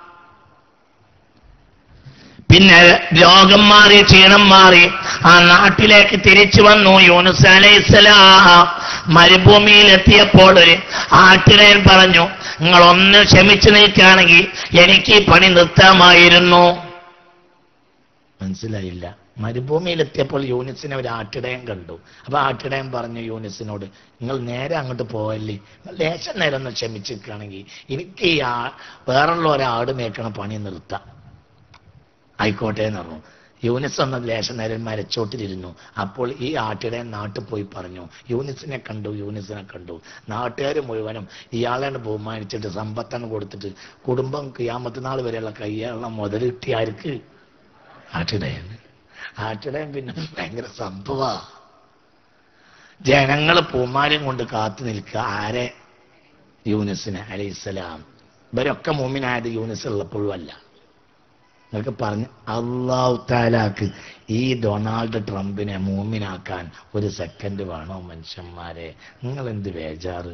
പിന്നെ രോഗം മാറി ക്ഷീണം മാറി ആ നാട്ടിലേക്ക് തിരിച്ചു വന്നു യൂനുസ് അലൈഹിസ്സലാം മരുഭൂമിയിൽ എത്തിയപ്പോൾ ഒരു ആട്ടിടയൻ പറഞ്ഞു നിങ്ങൾ ഒന്ന് ക്ഷമിച്ചു നിൽക്കുകയാണെങ്കിൽ എനിക്ക് ഈ പണി നിർത്താമായിരുന്നു മനസ്സിലായില്ല മരുഭൂമിയിലെത്തിയപ്പോൾ യൂനിസിനെ ഒരു ആട്ടിടയൻ കണ്ടു അപ്പൊ ആട്ടിടയൻ പറഞ്ഞു യൂനിസിനോട് നിങ്ങൾ നേരെ അങ്ങോട്ട് പോവല്ലേ നിങ്ങൾ ലേശം നേരം ഒന്ന് ക്ഷമിച്ചിരിക്കുകയാണെങ്കിൽ എനിക്ക് ഈ ആ വേറുള്ള ഒരാട് മേക്കണ പണി നിർത്താം ആയിക്കോട്ടെ എന്ന് പറഞ്ഞു യൂനിസ് എന്ന ലേശം നേരം മരച്ചോട്ടിലിരുന്നു അപ്പോൾ ഈ ആട്ടിടയൻ നാട്ടിൽ പോയി പറഞ്ഞു യൂനിസിനെ കണ്ടു യൂനിസിനെ കണ്ടു നാട്ടുകാർ മുഴുവനും ഇയാളെ ബഹുമാനിച്ചിട്ട് സമ്പത്താണ് കൊടുത്തിട്ട് കുടുംബം ക്യാമത്ത് നാൾ വരെയുള്ള കയ്യുള്ള മുതൽ കിട്ടിയ ആർക്ക് ആട്ടിടയൻ ആട്ടിടയൻ പിന്നെ ഭയങ്കര സംഭവ ജനങ്ങൾ പൂമാലയും കൊണ്ട് കാത്തു നിൽക്കുക ആരെ യൂനിസിന് അലൈഹിസ്സലാം ഇവരൊക്കെ മൂമിനായത് യൂനിസ് ഉള്ളപ്പോഴും അല്ല നിങ്ങൾക്ക് പറഞ്ഞു അള്ളാഹു താലാക്ക് ഈ ഡൊണാൾഡ് ട്രംപിനെ മൂമിനാക്കാൻ ഒരു സെക്കൻഡ് വേണോ മനുഷ്യന്മാരെ നിങ്ങൾ എന്ത് ബേജാറ്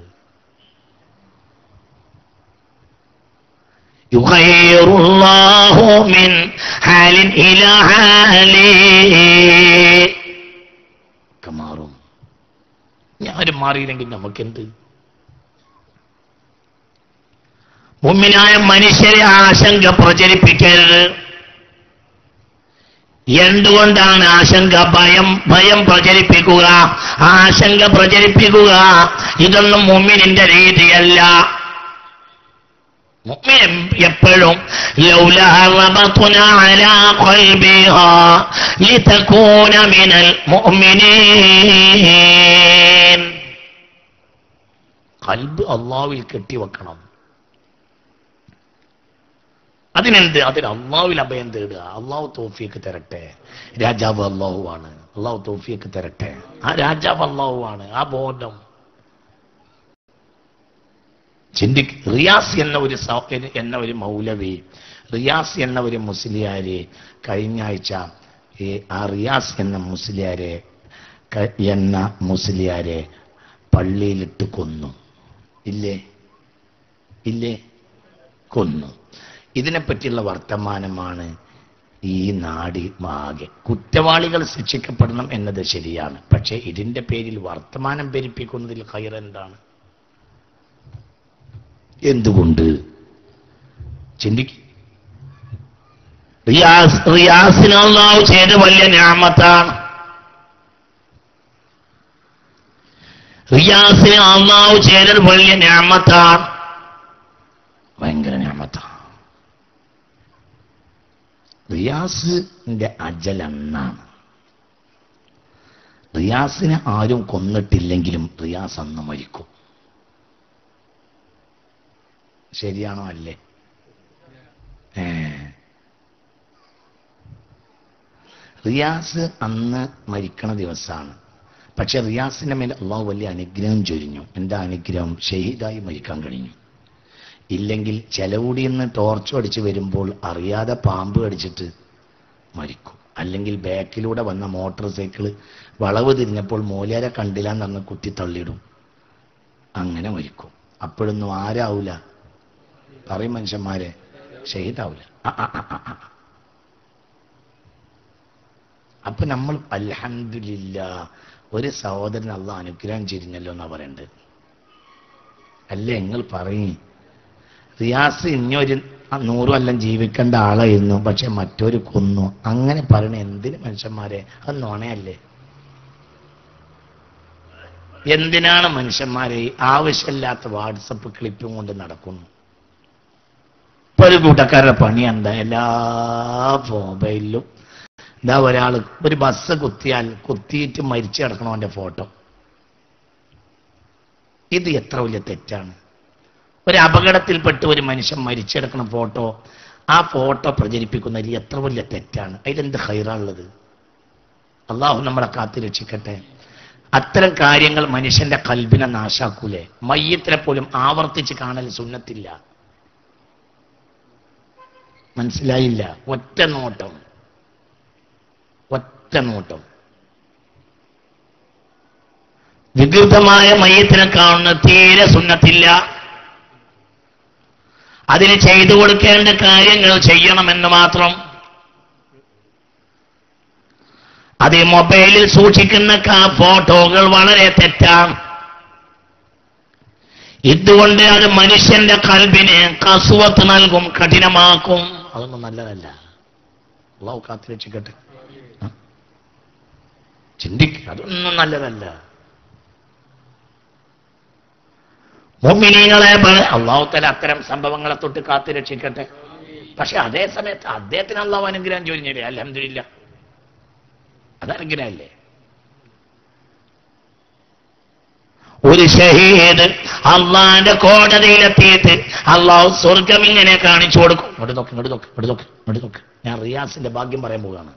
يغير الله من حال إلى حال ഒക്കെ മാറും ഞാനും മാറിയില്ലെങ്കിൽ നമുക്കെന്ത് മുമ്മിനായ മനുഷ്യരെ ആശങ്ക പ്രചരിപ്പിക്കരുത് എന്തുകൊണ്ടാണ് ആശങ്ക ഭയം ഭയം പ്രചരിപ്പിക്കുക ആശങ്ക പ്രചരിപ്പിക്കുക ഇതൊന്നും മുമ്മിനിന്റെ രീതിയല്ല മുഅ്മിൻ എപ്പോഴും ലൗലാ റബത്നാ അലാ ഖൽബിഹാ ലിതകൂന മിനൽ മുഅ്മിനീൻ കൽബ് അള്ളാഹുവിൽ കെട്ടിവെക്കണം അതിനെന്ത് അതിന് അള്ളാഹുവിൽ അഭയം തേടുക അള്ളാഹു തോഫിയൊക്കെ തരട്ടെ രാജാവ് അള്ളാഹു ആണ് അള്ളാഹു തോഫിയൊക്കെ തരട്ടെ ആ രാജാവ് അള്ളാഹു ആണ് ആ ബോധം ചിന്തി റിയാസ് എന്ന ഒരു സ- എന്ന ഒരു മൗലവി റിയാസ് എന്ന ഒരു മുസ്ലിയാരെ കഴിഞ്ഞ ആഴ്ച ഈ ആ റിയാസ് എന്ന മുസ്ലിയാരെ ക- എന്ന മുസ്ലിയാരെ പള്ളിയിലിട്ട് കൊന്നു ഇല്ലേ ഇല്ലേ കൊന്നു ഇതിനെപ്പറ്റിയുള്ള വർത്തമാനമാണ് ഈ നാട് ആകെ കുറ്റവാളികൾ ശിക്ഷിക്കപ്പെടണം എന്നത് ശരിയാണ് പക്ഷേ ഇതിന്റെ പേരിൽ വർത്തമാനം പെരുപ്പിക്കുന്നതിൽ ഹൈർ എന്താണ് എന്തുകൊണ്ട് ചിന്തിക്കും റിയാസ് റിയാസിന് അള്ളാഹു ചെയ്ത വലിയ ഞാമത്താണ് റിയാസിന് അള്ളാഹു ചെയ്തത് വലിയ ഞാമത്താണ് ഭയങ്കര ഞാമത്താണ് റിയാസിന്റെ അജലെന്നാണ് റിയാസിനെ ആരും കൊന്നിട്ടില്ലെങ്കിലും റിയാസ് അന്ന് മരിക്കും ശരിയാണോ അല്ലേ ഏ റിയാസ് അന്ന് മരിക്കണ ദിവസമാണ് പക്ഷെ റിയാസിന്റെ മേൽ അള്ളാഹു വലിയ അനുഗ്രഹം ചൊരിഞ്ഞു എന്താ അനുഗ്രഹം ഷഹീദായി മരിക്കാൻ കഴിഞ്ഞു ഇല്ലെങ്കിൽ ചെലവുടിയിൽ നിന്ന് ടോർച്ച് അടിച്ച് വരുമ്പോൾ അറിയാതെ പാമ്പ് കടിച്ചിട്ട് മരിക്കും അല്ലെങ്കിൽ ബാക്കിലൂടെ വന്ന മോട്ടോർ സൈക്കിള് വളവ് തിരിഞ്ഞപ്പോൾ മൂലേരെ കണ്ടില്ല എന്ന് പറഞ്ഞ് കുത്തി തള്ളിയിടും അങ്ങനെ മരിക്കും അപ്പോഴൊന്നും ആരാവൂല പറയും മനുഷ്യന്മാരെ ഷഹീദാവൂല ആ, ആ, ആ, ആ, ആ. അപ്പൊ നമ്മൾ അൽഹംദുലില്ല ഒരു സഹോദരൻ അള്ള അനുഗ്രഹം ചെരിഞ്ഞല്ലോ എന്നാ പറയണ്ടത് അല്ലേ നിങ്ങൾ പറയും റിയാസ് ഇനിയൊരു നൂറ് കൊല്ലം ജീവിക്കേണ്ട ആളായിരുന്നു പക്ഷെ മറ്റൊരു കൊന്നു അങ്ങനെ പറയണ എന്തിന് മനുഷ്യന്മാരെ അത് നുണയല്ലേ എന്തിനാണ് മനുഷ്യന്മാരെ ഈ ആവശ്യമില്ലാത്ത വാട്സപ്പ് ക്ലിപ്പും കൊണ്ട് നടക്കുന്നു ഇപ്പൊ ഒരു കൂട്ടക്കാരുടെ പണി എന്താ എല്ലാ മൊബൈലിലും ഇതാ ഒരാൾ ഒരു ബസ് കുത്തിയാൽ കുത്തിയിട്ട് മരിച്ചു കിടക്കണവന്റെ ഫോട്ടോ ഇത് എത്ര വലിയ തെറ്റാണ് ഒരു അപകടത്തിൽപ്പെട്ട് ഒരു മനുഷ്യൻ മരിച്ചെടുക്കുന്ന ഫോട്ടോ ആ ഫോട്ടോ പ്രചരിപ്പിക്കുന്നതിൽ എത്ര വലിയ തെറ്റാണ് അതിലെന്ത് ഹൈറാണുള്ളത് അള്ളാഹു നമ്മളെ കാത്തു രക്ഷിക്കട്ടെ അത്തരം കാര്യങ്ങൾ മനുഷ്യന്റെ കൽബിനെ നാശാക്കൂലേ മയ്യത്തിനെ പോലും ആവർത്തിച്ച് കാണൽ സുന്നത്തില്ല മനസ്സിലായില്ല ഒറ്റ നോട്ടം ഒറ്റ നോട്ടം വികൃതമായ മയ്യത്തിനെ കാണുന്ന തീരെ സുന്നത്തില്ല അതിന് ചെയ്തു കൊടുക്കേണ്ട കാര്യങ്ങൾ ചെയ്യണമെന്ന് മാത്രം അത് ഈ മൊബൈലിൽ സൂക്ഷിക്കുന്ന കാ- ഫോട്ടോകൾ വളരെ തെറ്റാണ് ഇതുകൊണ്ട് അത് മനുഷ്യന്റെ കൽബിന് കസുവത്ത് നൽകും കഠിനമാക്കും അതൊന്നും നല്ലതല്ല അള്ളാഹു കാത്തു രക്ഷിക്കട്ടെ ആ. ചിന്തിക്കുക അതൊന്നും നല്ലതല്ല മുഅ്മിനീങ്ങളെ ബ- അള്ളാഹു തല അത്തരം സംഭവങ്ങളെ തൊട്ട് കാത്തു രക്ഷിക്കട്ടെ പക്ഷെ അതേ സമയത്ത് അദ്ദേഹത്തിന് അള്ളാഹു അനുഗ്രഹം ചൊരിഞ്ഞില്ലേ അലഹമില്ല അതനുഗ്രഹമല്ലേ ഒരു ഷഹീദ് അള്ളാന്റെ കോടതിയിലെത്തിയിട്ട് അള്ളാഹു സ്വർഗം ഇങ്ങനെ കാണിച്ചു കൊടുക്കും ഇങ്ങോട്ട് നോക്ക് ഇങ്ങോട്ട് നോക്ക് ഇങ്ങോട്ട് നോക്ക് ഇങ്ങോട്ട് നോക്ക് ഞാൻ റിയാസിന്റെ ഭാഗ്യം പറയാൻ പോവുകയാണ്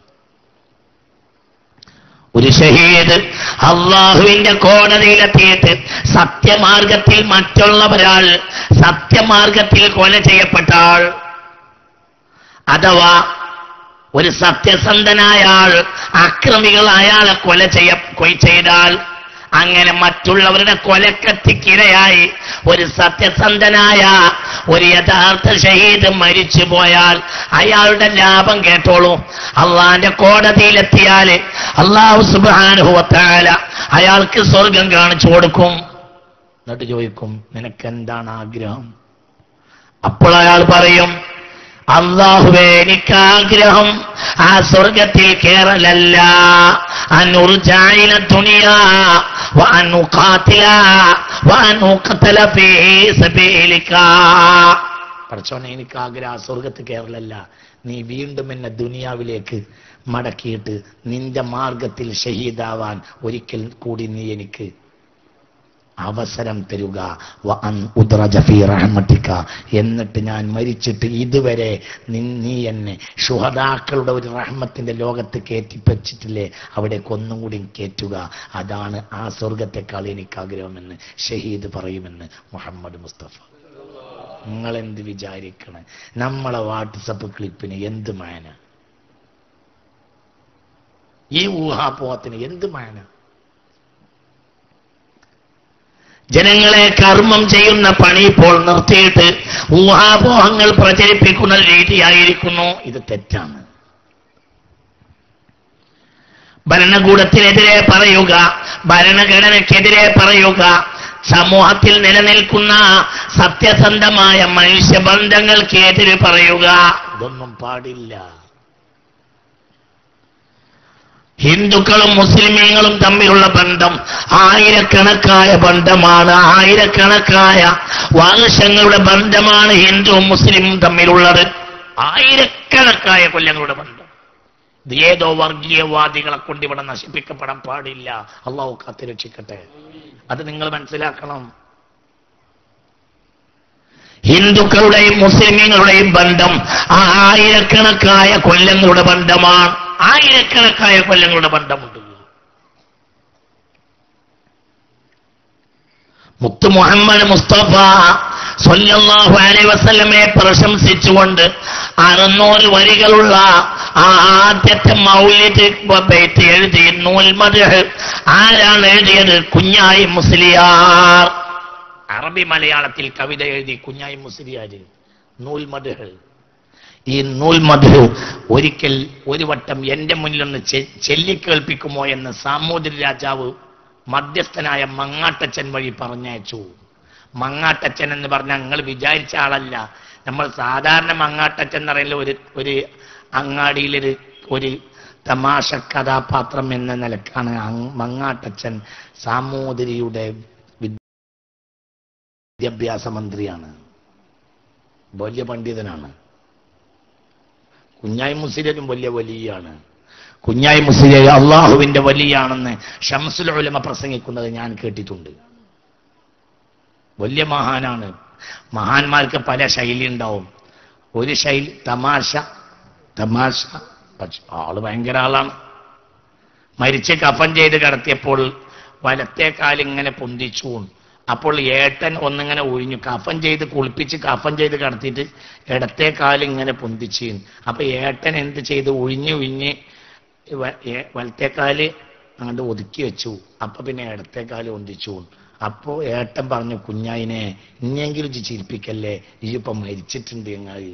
ഒരു ഷഹീദ് അള്ളാഹുവിന്റെ കോടതിയിലെത്തിയിട്ട് സത്യമാർഗത്തിൽ മറ്റുള്ളവരാൾ സത്യമാർഗത്തിൽ കൊല ചെയ്യപ്പെട്ട ആൾ അഥവാ ഒരു സത്യസന്ധനായ ആൾ അക്രമികൾ അയാളെ കൊല ചെയ്യ കൊയ് ചെയ്താൽ അങ്ങനെ മറ്റുള്ളവരുടെ കൊലക്കത്തിക്കിരയായി ഒരു സത്യസന്ധനായ ഒരു യഥാർത്ഥ ഷഹീദ് മരിച്ചു പോയാൽ അയാളുടെ ലാഭം കേട്ടോളൂ അള്ളാന്റെ കോടതിയിലെത്തിയാൽ അള്ളാഹു സുബാനുഭവത്താല അയാൾക്ക് സ്വർഗം കാണിച്ചു കൊടുക്കും എന്നിട്ട് ചോദിക്കും നിനക്ക് എന്താണ് ആഗ്രഹം അപ്പോൾ അയാൾ പറയും അള്ളാഹുവേ എനിക്ക് ആഗ്രഹം ആ സ്വർഗത്തിൽ കേറലല്ല അനുർജായിന തുണിയ പഠിച്ചോനെ എനിക്ക് ആഗ്രഹം ആ സ്വർഗത്ത് കയറലല്ല നീ വീണ്ടും എന്നെ ദുനിയാവിലേക്ക് മടക്കിയിട്ട് നിന്റെ മാർഗത്തിൽ ഷഹീദാവാൻ ഒരിക്കൽ കൂടി നീ എനിക്ക് അവസരം തരുക വ അൻ ഉദ്റജ ഫീ റഹ്മത്തിക. എന്നിട്ട് ഞാൻ മരിച്ചിട്ട് ഇതുവരെ നി- നീ എന്നെ ഷുഹദാക്കളുടെ ഒരു റഹ്മത്തിന്റെ ലോകത്ത് കയറ്റിപ്പച്ചിട്ടില്ലേ അവിടെ ഒന്നും കൂടി കയറ്റുക അതാണ് ആ സ്വർഗത്തെക്കാൾ എനിക്ക് ആഗ്രഹമെന്ന് ഷഹീദ് പറയുമെന്ന് മുഹമ്മദ് മുസ്തഫ നിങ്ങൾ എന്ത് വിചാരിക്കണേ നമ്മളെ വാട്സപ്പ് ക്ലിപ്പിന് എന്ത് മാന ഈ ഊഹാപോഹത്തിന് എന്ത് മാന ജനങ്ങളെ കർമ്മം ചെയ്യുന്ന പണി ഇപ്പോൾ നിർത്തിയിട്ട് ഊഹാപോഹങ്ങൾ പ്രചരിപ്പിക്കുന്ന രീതിയായിരിക്കുന്നു ഇത് തെറ്റാണ് ഭരണകൂടത്തിനെതിരെ പറയുക ഭരണഘടനയ്ക്കെതിരെ പറയുക സമൂഹത്തിൽ നിലനിൽക്കുന്ന സത്യസന്ധമായ മനുഷ്യബന്ധങ്ങൾക്കെതിരെ പറയുക ഇതൊന്നും പാടില്ല ഹിന്ദുക്കളും മുസ്ലിമീങ്ങളും തമ്മിലുള്ള ബന്ധം ആയിരക്കണക്കായ ബന്ധമാണ് ആയിരക്കണക്കായ വർഷങ്ങളുടെ ബന്ധമാണ് ഹിന്ദുവും മുസ്ലിമും തമ്മിലുള്ളത് ആയിരക്കണക്കായ കൊല്ലങ്ങളുടെ ബന്ധം ഇത് ഏതോ വർഗീയവാദികളെ കൊണ്ട് ഇവിടെ നശിപ്പിക്കപ്പെടാൻ പാടില്ല അള്ളാഹു കാത്തിരക്ഷിക്കട്ടെ അത് നിങ്ങൾ മനസ്സിലാക്കണം ഹിന്ദുക്കളുടെയും മുസ്ലിമീങ്ങളുടെയും ബന്ധം ആ ആയിരക്കണക്കായ കൊല്ലങ്ങളുടെ ബന്ധമാണ് ആയിരക്കണക്കായ കൊല്ലങ്ങളുടെ ബന്ധമുണ്ട് മുത്തു മുഹമ്മദ് മുസ്തഫ സല്ലല്ലാഹു അലൈഹി വസല്ലമയെ പ്രശംസിച്ചുകൊണ്ട് അറുന്നൂറ് വരികളുള്ള ആ ആദ്യത്തെ മൗലിദ് ബൈത്ത് എഴുതി നൂൽമദ് ആരാണ് എഴുതിയത് കുഞ്ഞായി മുസ്ലിയാർ അറബി മലയാളത്തിൽ കവിത എഴുതി കുഞ്ഞായി മുസ്ലിയാര് നൂൽമദ് ഈ നൂൽമധു ഒരിക്കൽ ഒരു വട്ടം എന്റെ മുന്നിലൊന്ന് ചെ- ചൊല്ലിക്കേൾപ്പിക്കുമോ എന്ന് സാമൂതിരി രാജാവ് മധ്യസ്ഥനായ മങ്ങാട്ടച്ചൻ വഴി പറഞ്ഞയച്ചു മങ്ങാട്ടച്ചൻ എന്ന് പറഞ്ഞാൽ നിങ്ങൾ വിചാരിച്ച ആളല്ല നമ്മൾ സാധാരണ മങ്ങാട്ടച്ചൻ എന്ന് പറയുന്ന ഒരു ഒരു അങ്ങാടിയിലൊരു ഒരു തമാശ കഥാപാത്രം എന്ന നിലക്കാണ് അങ് മങ്ങാട്ടച്ചൻ സാമൂതിരിയുടെ വിദ്യാഭ്യാസ മന്ത്രിയാണ് വലിയ പണ്ഡിതനാണ് കുഞ്ഞായി മുസ്ലിം വലിയ വലിയാണ് കുഞ്ഞായി മുസ്ലിം അള്ളാഹുവിന്റെ വലിയാണെന്ന് ഷംസുൽ ഉലമ പ്രസംഗിക്കുന്നത് ഞാൻ കേട്ടിട്ടുണ്ട് വലിയ മഹാനാണ് മഹാന്മാർക്ക് പല ശൈലി ഉണ്ടാവും ഒരു ശൈലി തമാശ തമാശ പക്ഷെ ആള് ഭയങ്കര ആളാണ് മരിച്ച് കഫൻ ചെയ്ത് കിടത്തിയപ്പോൾ വലത്തെ കാലിങ്ങനെ പൊന്തിച്ചു അപ്പോൾ ഏട്ടൻ ഒന്നിങ്ങനെ ഒഴിഞ്ഞു കഫൻ ചെയ്ത് കുളിപ്പിച്ച് കഫൻ ചെയ്ത് കിടത്തിയിട്ട് ഇടത്തെ കാലിങ്ങനെ പൊന്തിച്ച് അപ്പൊ ഏട്ടൻ എന്ത് ചെയ്ത് ഒഴിഞ്ഞ് ഒഴിഞ്ഞ് വ- ഏ- വലത്തെ കാല് അങ്ങോട്ട് ഒതുക്കി വെച്ചു അപ്പൊ പിന്നെ ഇടത്തെ കാല് ഒന്നിച്ചു അപ്പോ ഏട്ടൻ പറഞ്ഞു കുഞ്ഞായിനെ ഇനിയെങ്കിലും ഇജ്ജ് ചിരിപ്പിക്കല്ലേ ഇപ്പൊ മരിച്ചിട്ടുണ്ട് ഞങ്ങൾ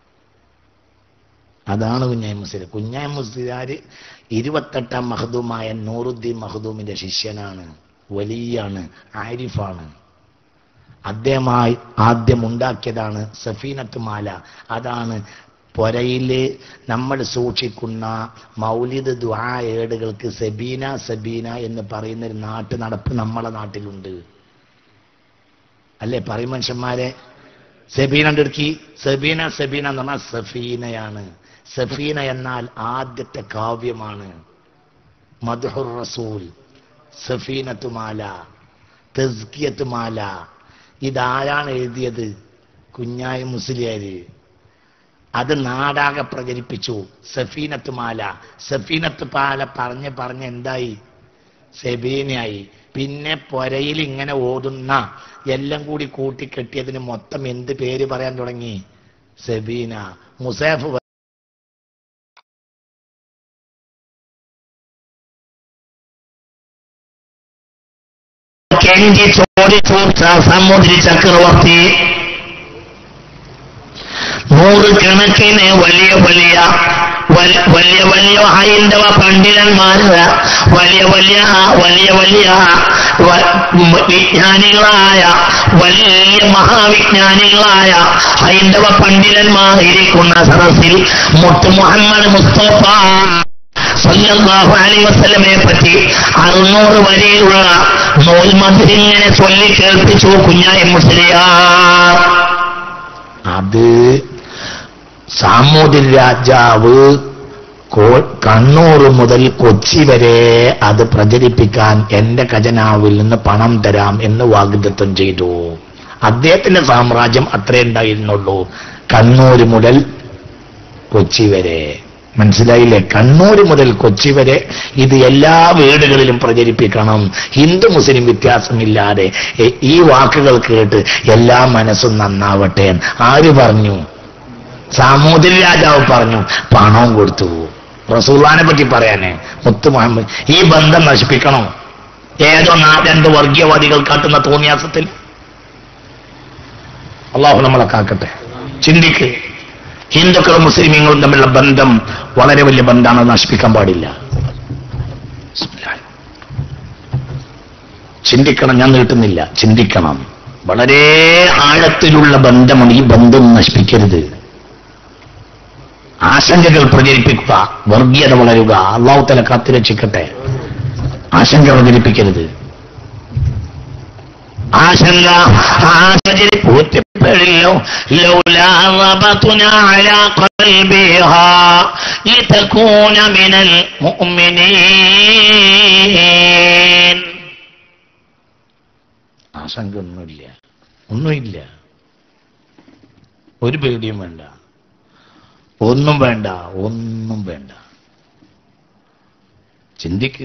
അതാണ് കുഞ്ഞായി മുസ്ലിം കുഞ്ഞായി മുസ്ലിയാര് ഇരുപത്തെട്ടാം മഹദൂമായ നൂറുദ്ദീൻ മഹദൂമിന്റെ ശിഷ്യനാണ് വലിയാണ് ആരിഫാണ് അദ്ദേഹമായി ആദ്യം ഉണ്ടാക്കിയതാണ് സഫീനത്ത് മാല അതാണ് പൊരയില് നമ്മൾ സൂക്ഷിക്കുന്ന മൗലിദ് ദ്വാ ഏടുകൾക്ക് സബീന സബീന എന്ന് പറയുന്ന ഒരു നാട്ടു നടപ്പ് നമ്മളെ നാട്ടിലുണ്ട് അല്ലേ പറയും മനുഷ്യന്മാരെ സബീന എടുക്കി സബീന സബീന എന്ന് പറഞ്ഞാൽ സഫീനയാണ് സഫീന എന്നാൽ ആദ്യത്തെ കാവ്യമാണ് മധുഹുർ റസൂൽ സഫീനത്തുമാല തസ്കിയത്തുമാല ഇതാരാണ് എഴുതിയത് കുഞ്ഞായി മുസ്ലിയാര് അത് നാടാകെ പ്രചരിപ്പിച്ചു സഫീനത്ത് മാല സഫീനത്ത് പാല പറഞ്ഞ് പറഞ്ഞ് എന്തായി സെബീനയായി പിന്നെ പൊരയിൽ ഇങ്ങനെ ഓതുന്ന എല്ലാം കൂടി കൂട്ടിക്കെട്ടിയതിന് മൊത്തം എന്ത് പേര് പറയാൻ തുടങ്ങി സെബീന മുസേഫ് വ- കെഞ്ചി ചോദിച്ചു സമുദ്രി ചക്രവർത്തി നൂറുകണക്കിന് വലിയ വലിയ വൽ- വലിയ വലിയ ഹൈന്ദവ പണ്ഡിതന്മാര് വലിയ വലിയ വലിയ വലിയ വ- മ- വിജ്ഞാനികളായ വലിയ മഹാവിജ്ഞാനികളായ ഹൈന്ദവ പണ്ഡിതന്മാർ ഇരിക്കുന്ന സദസ്സിൽ മുത്ത് മുഹമ്മദ് മുസ്തഫ സല്ലല്ലാഹു അലൈഹി വസല്ലമയെ പറ്റി അറുന്നൂറ് വരെയുള്ള നൂൽമതിരിങ്ങനെ ചൊല്ലി കേൾപ്പിച്ചു കുഞ്ഞായി മുസ്ലിയാർ അത് സാമൂതിരി രാജാവ് കോ- കണ്ണൂർ മുതൽ കൊച്ചി വരെ അത് പ്രചരിപ്പിക്കാൻ എന്റെ ഖജനാവിൽ നിന്ന് പണം തരാം എന്ന് വാഗ്ദത്വം ചെയ്തു അദ്ദേഹത്തിന്റെ സാമ്രാജ്യം അത്രേ ഉണ്ടായിരുന്നുള്ളൂ കണ്ണൂർ മുതൽ കൊച്ചി വരെ മനസ്സിലായില്ലേ കണ്ണൂർ മുതൽ കൊച്ചി വരെ ഇത് എല്ലാ വീടുകളിലും പ്രചരിപ്പിക്കണം ഹിന്ദു മുസ്ലിം വ്യത്യാസമില്ലാതെ എ- ഈ വാക്കുകൾ കേട്ട് എല്ലാ മനസ്സും നന്നാവട്ടെ ആര് പറഞ്ഞു സാമൂതിരി രാജാവ് പറഞ്ഞു പണവും കൊടുത്തു റസൂള്ളാനെ പറ്റി പറയാനേ മുത്തു മുഹമ്മദ് ഈ ബന്ധം നശിപ്പിക്കണം ഏതോ നാ രണ്ട് വർഗീയവാദികൾ കാട്ടുന്ന തോന്നിയാസത്തിൽ അള്ളാഹു നമ്മളെ കാക്കട്ടെ ചിന്തിക്ക് ഹിന്ദുക്കളും മുസ്ലിമീങ്ങളും തമ്മിലുള്ള ബന്ധം വളരെ വലിയ ബന്ധമാണ് അത് നശിപ്പിക്കാൻ പാടില്ല ബിസ്മില്ലാഹ്. ചിന്തിക്കണം ഞാൻ നീട്ടുന്നില്ല ചിന്തിക്കണം വളരെ ആഴത്തിലുള്ള ബന്ധമാണ് ഈ ബന്ധം നശിപ്പിക്കരുത് ആശങ്കകൾ പ്രചരിപ്പിക്കുക വർഗീയത വളരുക അള്ളാഹു തല കാത്തിരക്ഷിക്കട്ടെ ആശങ്ക പ്രചരിപ്പിക്കരുത് ആശങ്ക ആശങ്കരി പൂറ്റപ്പെടില്ലോ ലൗലാ റബത്ന അലാ ഖൽബിഹാ ലിതകൂന മിനൽ മുഅ്മിനീൻ ആശങ്ക ഒന്നുമില്ല ഒന്നുമില്ല ഒരു പേടിയും വേണ്ട ഒന്നും വേണ്ട ഒന്നും വേണ്ട ചിന്തിക്ക്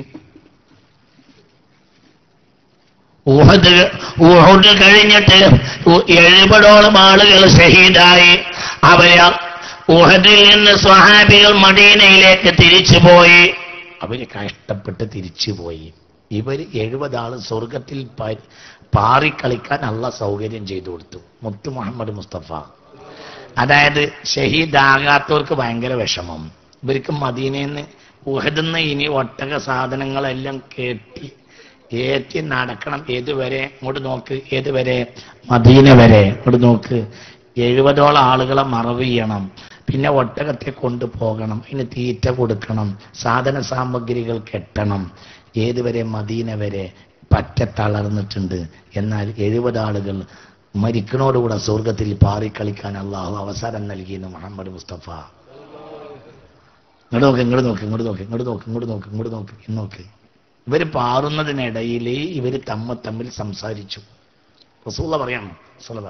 ഊഹദ് ഊഹദ് കഴിഞ്ഞിട്ട് ഉ- എഴുപതോളം ആളുകൾ ഷഹീദായി അവര് ഊഹദിൽ നിന്ന് സ്വഹാബികൾ മദീനയിലേക്ക് തിരിച്ചുപോയി അവര് കഷ്ടപ്പെട്ട് തിരിച്ചുപോയി ഇവര് എഴുപതാള് സ്വർഗത്തിൽ പ- പാറിക്കളിക്കാൻ അള്ള സൗകര്യം ചെയ്തു കൊടുത്തു മുത്തു മുഹമ്മദ് മുസ്തഫ അതായത് ഷഹീദാകാത്തവർക്ക് ഭയങ്കര വിഷമം ഇവർക്ക് മദീനയിൽ ഉഹദിന്ന് ഇനി ഒട്ടക സാധനങ്ങളെല്ലാം കെട്ടി ഏറ്റി നടക്കണം ഏതുവരെ ഇങ്ങോട്ട് നോക്ക് ഏതുവരെ മദീന വരെ ഇങ്ങോട്ട് നോക്ക് എഴുപതോളം ആളുകളെ മറവ് ചെയ്യണം പിന്നെ ഒട്ടകത്തെ കൊണ്ടുപോകണം അതിന് തീറ്റ കൊടുക്കണം സാധന സാമഗ്രികൾ കെട്ടണം ഏതുവരെ മദീന വരെ പറ്റ തളർന്നിട്ടുണ്ട് എന്നാൽ എഴുപത് ആളുകൾ മരിക്കണോടുകൂടെ സ്വർഗത്തിൽ പാറിക്കളിക്കാൻ അള്ളാഹു അവസരം നൽകിയെന്ന് മുഹമ്മദ് മുസ്തഫ ഇങ്ങോട്ട് നോക്ക് ഇങ്ങോട്ട് നോക്ക് ഇങ്ങോട്ട് നോക്ക് ഇങ്ങോട്ട് നോക്ക് ഇങ്ങോട്ട് നോക്ക് ഇങ്ങോട്ട് നോക്ക് ഇങ്ങ് നോക്ക് ഇവര് പാറുന്നതിനിടയിൽ ഇവര് തമ്മ തമ്മിൽ സംസാരിച്ചു റസൂള്ള പറയാണ് റസൂള്ള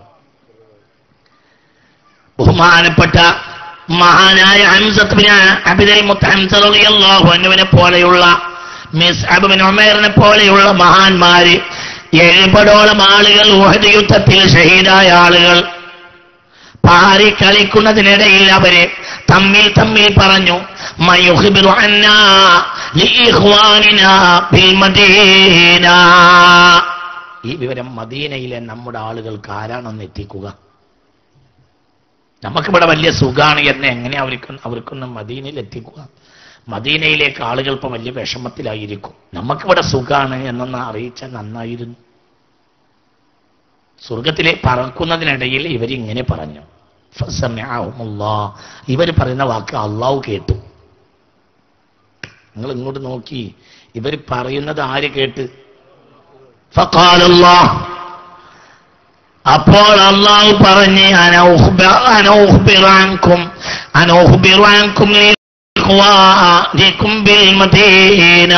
ബഹുമാനപ്പെട്ട മഹാനായ ഹംസത്ത് ബിൻ അബ്ദുൽ മുത്തഹംസ റളിയല്ലാഹു അൻഹുവിനെ പോലെയുള്ള മിസ് അബുബിൻ ഉമേറിനെ പോലെയുള്ള മഹാന്മാര് എഴുപതോളം ആളുകൾ ഉഹദ് യുദ്ധത്തിൽ ഷഹീദായ ആളുകൾ പാറി കളിക്കുന്നതിനിടയിൽ അവര് തമ്മിൽ തമ്മിൽ പറഞ്ഞു മയുഹിബിറു അന്നാ ലിഇഖ്വാനിനാ ബിൽ മദീന ഈ വിവരം മദീനയിലെ നമ്മുടെ ആളുകൾക്ക് ആരാണെന്ന് എത്തിക്കുക നമുക്കിവിടെ വലിയ സുഖാണ് എന്ന് എങ്ങനെ അവർക്ക് അവർക്കൊന്ന് മദീനയിൽ എത്തിക്കുക മദീനയിലേക്ക് ആളുകൾ ഇപ്പം വലിയ വിഷമത്തിലായിരിക്കും നമുക്കിവിടെ സുഖാണ് എന്നൊന്ന് അറിയിച്ചാൽ നന്നായിരുന്നു സ്വർഗത്തിലെ പറക്കുന്നതിനിടയിൽ ഇവരിങ്ങനെ പറഞ്ഞു ഫസമിഅഹുമുല്ലാ. ഇവർ പറയുന്ന വാക്ക് അള്ളാഹു കേട്ടു നിങ്ങൾ ഇങ്ങോട്ട് നോക്കി ഇവർ പറയുന്നത് ആര് കേട്ട് ഫഖാലല്ലാഹ്. അപ്പോൾ അള്ളാഹു പറഞ്ഞ് അനൗഹ്ബ- അനൗഹ്ബിറാൻകും അനൗഹ്ബിറാൻകും ലിഖ്വാനികും ബിൽ മദീന.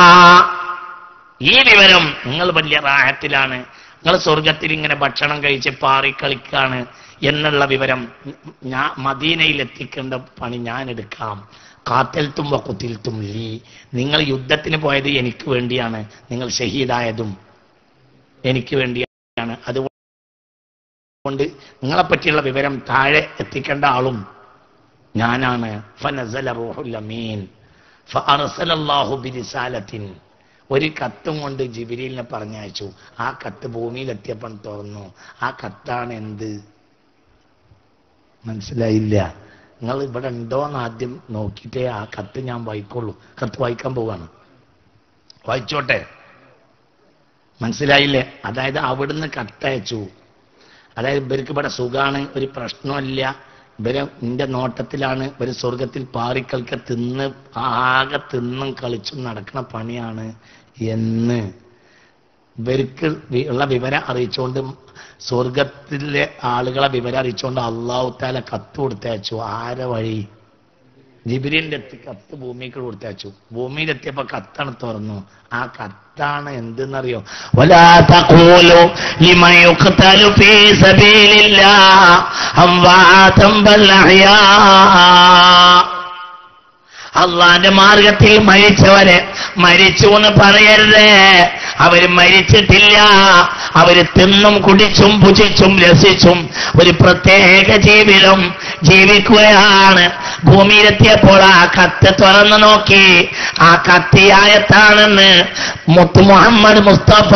ഈ വിവരം നിങ്ങൾ വലിയ റാഹത്തിലാണ് നിങ്ങൾ സ്വർഗത്തിൽ ഇങ്ങനെ ഭക്ഷണം കഴിച്ച് പാറി കളിക്കാണ് എന്നുള്ള വിവരം ഞാൻ മദീനയിൽ എത്തിക്കേണ്ട പണി ഞാൻ എടുക്കാം കാത്തൽത്തും വക്കുത്തിൽത്തും ലീ നിങ്ങൾ യുദ്ധത്തിന് പോയത് എനിക്ക് വേണ്ടിയാണ് നിങ്ങൾ ഷഹീദായതും എനിക്ക് വേണ്ടിയാണ് അതുകൊണ്ട് നിങ്ങളെ പറ്റിയുള്ള വിവരം താഴെ എത്തിക്കേണ്ട ആളും ഞാനാണ് ഫനസല റൂഹുൽ അമീൻ ഫഅർസലല്ലാഹു ബിരിസാലത്തിൻ ഒരു കത്തും കൊണ്ട് ജിബിരിലിനെ പറഞ്ഞയച്ചു ആ കത്ത് ഭൂമിയിലെത്തിയപ്പോൾ തുറന്നു ആ കത്താണ് എന്ത് മനസ്സിലായില്ല നിങ്ങൾ ഇവിടെ ഉണ്ടോന്ന് ആദ്യം നോക്കിയിട്ടേ ആ കത്ത് ഞാൻ വായിക്കുള്ളൂ കത്ത് വായിക്കാൻ പോവാണ് വായിച്ചോട്ടെ മനസ്സിലായില്ലേ അതായത് അവിടുന്ന് കത്തയച്ചു അതായത് ഇവർക്ക് ഇവിടെ സുഖാണ് ഒരു പ്രശ്നമില്ല ഇവര് എന്റെ നോട്ടത്തിലാണ് ഒരു സ്വർഗത്തിൽ പാറിക്കൽക്ക തിന്ന് ആകെ തിന്നും കളിച്ചും നടക്കുന്ന പണിയാണ് എന്ന് ഇവർക്ക് വി- ഉള്ള വിവരം അറിയിച്ചുകൊണ്ട് സ്വർഗത്തിലെ ആളുകളെ വിവരം അറിയിച്ചുകൊണ്ട് അള്ളാഹു താല കത്ത് കൊടുത്തയച്ചു ആരെ വഴി ജിബിരിന്റെ എത്തി കത്ത് ഭൂമിക്ക് കൊടുത്തയച്ചു ഭൂമിയിലെത്തിയപ്പോ കത്താണ് തുറന്നു ആ കത്താണ് എന്തെന്നറിയോ ولا تقولوا لمن يقتل في سبيل الله أمواتا بل أحياء അള്ളാന്റെ മാർഗത്തിൽ മരിച്ചവരെ മരിച്ചു എന്ന് പറയരുത് അവര് മരിച്ചിട്ടില്ല അവര് തിന്നും കുടിച്ചും ഭുജിച്ചും രസിച്ചും ഒരു പ്രത്യേക ജീവിതം ജീവിക്കുകയാണ് ഭൂമിയിലെത്തിയപ്പോൾ ആ കത്ത് തുറന്നു നോക്കി ആ കത്തിയായത്താണെന്ന് മുത്ത് മുഹമ്മദ് മുസ്തഫ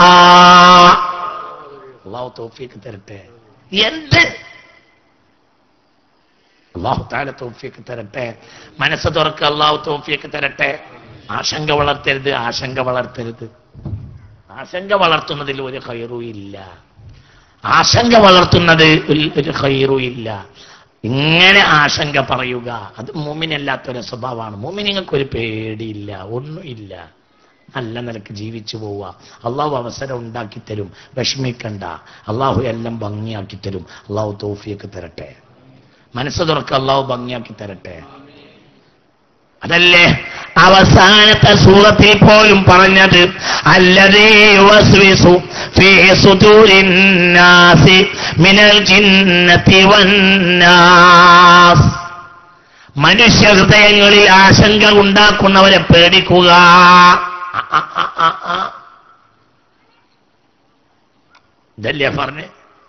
അള്ളാഹു തോഫിക്ക് തരട്ടെ എന്ത് അള്ളാഹു താല തോഫിക്ക് തരട്ടെ മനസ്സ് തുറക്ക് അള്ളാഹു തോഫിക്ക് തരട്ടെ ആശങ്ക വളർത്തരുത് ആശങ്ക വളർത്തരുത് ആശങ്ക വളർത്തുന്നതിൽ ഒരു ഹൈറും ഇല്ല ആശങ്ക വളർത്തുന്നത് ഒരു- ഒരു ഹൈറും ഇല്ല ഇങ്ങനെ ആശങ്ക പറയുക അത് മൂമിനല്ലാത്തൊരു സ്വഭാവമാണ് മൂമിനിങ്ങൾക്ക് ഒരു പേടിയില്ല ഒന്നുമില്ല നല്ല നിലക്ക് ജീവിച്ചു പോവുക അള്ളാഹു അവസരം ഉണ്ടാക്കി തരും വിഷമിക്കണ്ട അള്ളാഹു എല്ലാം ഭംഗിയാക്കി തരും അള്ളാഹു തോഫിയൊക്കെ തരട്ടെ മനസ്സ് തുറക്ക അള്ളാഹു ഭംഗിയാക്കി തരട്ടെ അതല്ലേ അവസാനത്തെ സൂറത്തിൽ പോലും പറഞ്ഞത് അല്ലതേ യുവസ്വിസു ഫീ സുദൂരിന്നാസി മിനൽ ജിന്നതി വന്നാസ് മനുഷ്യ ഹൃദയങ്ങളിൽ ആശങ്ക ഉണ്ടാക്കുന്നവരെ പേടിക്കുക ആ, ആ, ആ, ആ, ആ. ഇതല്ലേ പറഞ്ഞേ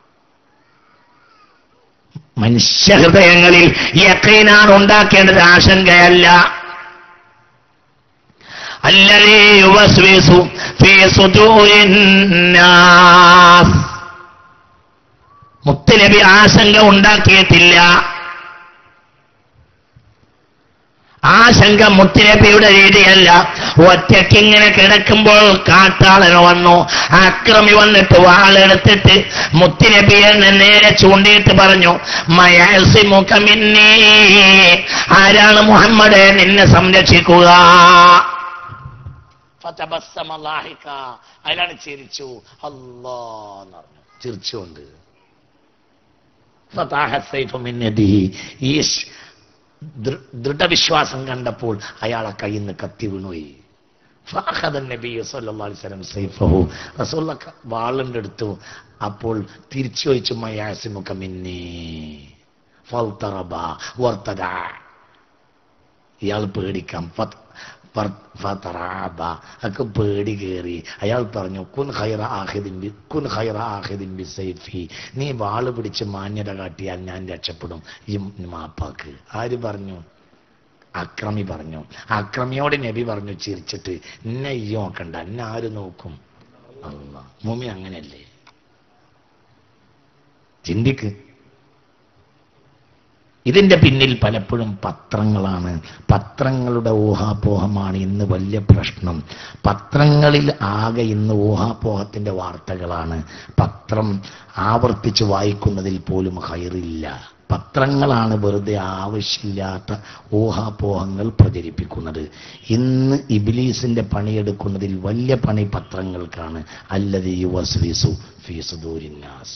മനുഷ്യഹൃദയങ്ങളിൽ യക്കീനാണ് ഉണ്ടാക്കേണ്ടത് ആശങ്കയല്ല അല്ലതേ യുവസ്വേസു ഫീ സുദൂരിന്നാസ് മുത്തുനബി ആശങ്ക ഉണ്ടാക്കിയിട്ടില്ല ആശങ്ക മുത്തുനബിയുടെ രീതിയല്ല ഒറ്റയ്ക്ക് ഇങ്ങനെ കിടക്കുമ്പോൾ കാട്ടാളന് വന്നു അക്രമി വന്നിട്ട് വാളെടുത്തിട്ട് മുത്തുനബിയെ നേരെ ചൂണ്ടിയിട്ട് പറഞ്ഞു മയസിമുഖമിന്നീ ആരാണ് മുഹമ്മദ് നിന്നെ സംരക്ഷിക്കുക ഫതബസ്സമ ലാഹിക. അയാളാണ് ചിരിച്ചു അല്ലാന്ന് പറഞ്ഞു ചിരിച്ചുകൊണ്ട് ഫതാഹ സൈഫു മിൻ യദിഹി. ഈ ഷ്- ദൃ- ദൃഢവിശ്വാസം കണ്ടപ്പോൾ അയാളെ കയ്യിൽ നിന്ന് കത്തി വീണുപോയി ഫഅഖദ നബി സല്ലല്ലാഹു അലൈഹി വസല്ലം സൈഫഹു റസൂലുള്ള ക- വാളിന്റെ എടുത്തു അപ്പോൾ തിരിച്ചു ചോദിച്ചു മയാസിമുക മിന്നി ഫൽതറബ വർത്തദ ഇയാൾ പേടിക്കാം ഫത്- ഫർ- ഫതറാബ. അയാൾക്ക് പേടി കയറി അയാൾ പറഞ്ഞു കുൻ ഖൈറ ആഹിദിൻ ബി- കുൻ ഖൈറ ആഹിദിൻ ബി സൈഫി നീ വാള് പിടിച്ച് മാന്യത കാട്ടിയാൽ ഞാൻ രക്ഷപ്പെടും ഈ മാപ്പാക്ക് ആര് പറഞ്ഞു അക്രമി പറഞ്ഞു അക്രമിയോട് നബി പറഞ്ഞു ചിരിച്ചിട്ട് എന്നെ ഈ നോക്കണ്ട എന്നെ ആര് നോക്കും അല്ല ഭൂമി അങ്ങനെയല്ലേ ചിന്തിക്ക് ഇതിന്റെ പിന്നിൽ പലപ്പോഴും പത്രങ്ങളാണ് പത്രങ്ങളുടെ ഊഹാപോഹമാണ് ഇന്ന് വലിയ പ്രശ്നം പത്രങ്ങളിൽ ആകെ ഇന്ന് ഊഹാപോഹത്തിന്റെ വാർത്തകളാണ് പത്രം ആവർത്തിച്ച് വായിക്കുന്നതിൽ പോലും ഹൈറില്ല പത്രങ്ങളാണ് വെറുതെ ആവശ്യമില്ലാത്ത ഊഹാപോഹങ്ങൾ പ്രചരിപ്പിക്കുന്നത് ഇന്ന് ഇബിലീസിന്റെ പണിയെടുക്കുന്നതിൽ വലിയ പണി പത്രങ്ങൾക്കാണ് അല്ലത് യുവസ്വീസു ഫീസുദൂരിന്നാസ്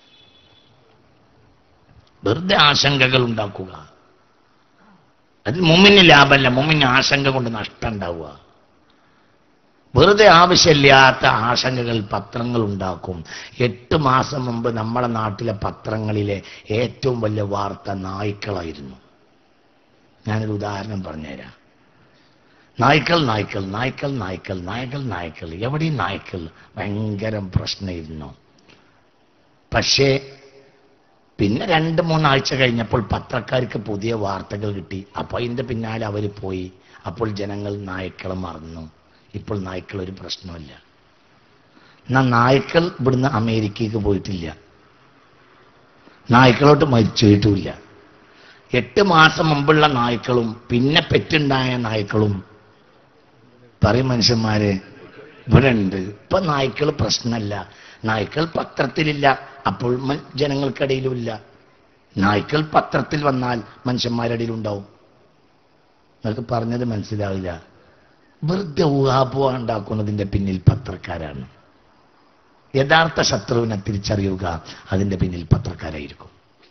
വെറുതെ ആശങ്കകൾ ഉണ്ടാക്കുക അത് മുമ്മിന് ലാഭമല്ല മുമ്മിന് ആശങ്ക കൊണ്ട് നഷ്ടം ഉണ്ടാവുക വെറുതെ ആവശ്യമില്ലാത്ത ആശങ്കകൾ പത്രങ്ങൾ ഉണ്ടാക്കും എട്ട് മാസം മുമ്പ് നമ്മളെ നാട്ടിലെ പത്രങ്ങളിലെ ഏറ്റവും വലിയ വാർത്ത നായ്ക്കളായിരുന്നു ഞാനൊരു ഉദാഹരണം പറഞ്ഞുതരാം നായ്ക്കൾ നായ്ക്കൾ നായ്ക്കൾ നായ്ക്കൾ നായ്ക്കൾ നായ്ക്കൾ എവിടെയും നായ്ക്കൾ ഭയങ്കര പ്രശ്നമായിരുന്നു പക്ഷേ പിന്നെ രണ്ട് മൂന്നാഴ്ച കഴിഞ്ഞപ്പോൾ പത്രക്കാർക്ക് പുതിയ വാർത്തകൾ കിട്ടി അപ്പോൾ അതിന്റെ പിന്നാലെ അവർ പോയി അപ്പോൾ ജനങ്ങൾ നായ്ക്കളെ മറന്നു ഇപ്പോൾ നായ്ക്കൾ ഒരു പ്രശ്നമില്ല എന്നാ നായ്ക്കൾ ഇവിടുന്ന് അമേരിക്കയ്ക്ക് പോയിട്ടില്ല നായ്ക്കളോട്ട് മരിച്ചുപോയിട്ടുമില്ല എട്ട് മാസം മുമ്പുള്ള നായ്ക്കളും പിന്നെ പെറ്റുണ്ടായ നായ്ക്കളും പറയും മനുഷ്യന്മാരെ ഇവിടെ ഉണ്ട് ഇപ്പൊ നായ്ക്കൾ പ്രശ്നമല്ല നായ്ക്കൾ പത്രത്തിലില്ല അപ്പോൾ മ- ജനങ്ങൾക്കിടയിലും ഇല്ല നായ്ക്കൾ പത്രത്തിൽ വന്നാൽ മനുഷ്യന്മാരുടെ ഇടയിൽ ഉണ്ടാവും നിങ്ങൾക്ക് പറഞ്ഞത് മനസ്സിലാവില്ല വെറുതെ ഊഹാപോഹ ഉണ്ടാക്കുന്നതിന്റെ പിന്നിൽ പത്രക്കാരാണ് യഥാർത്ഥ ശത്രുവിനെ തിരിച്ചറിയുക അതിന്റെ പിന്നിൽ പത്രക്കാരായിരിക്കും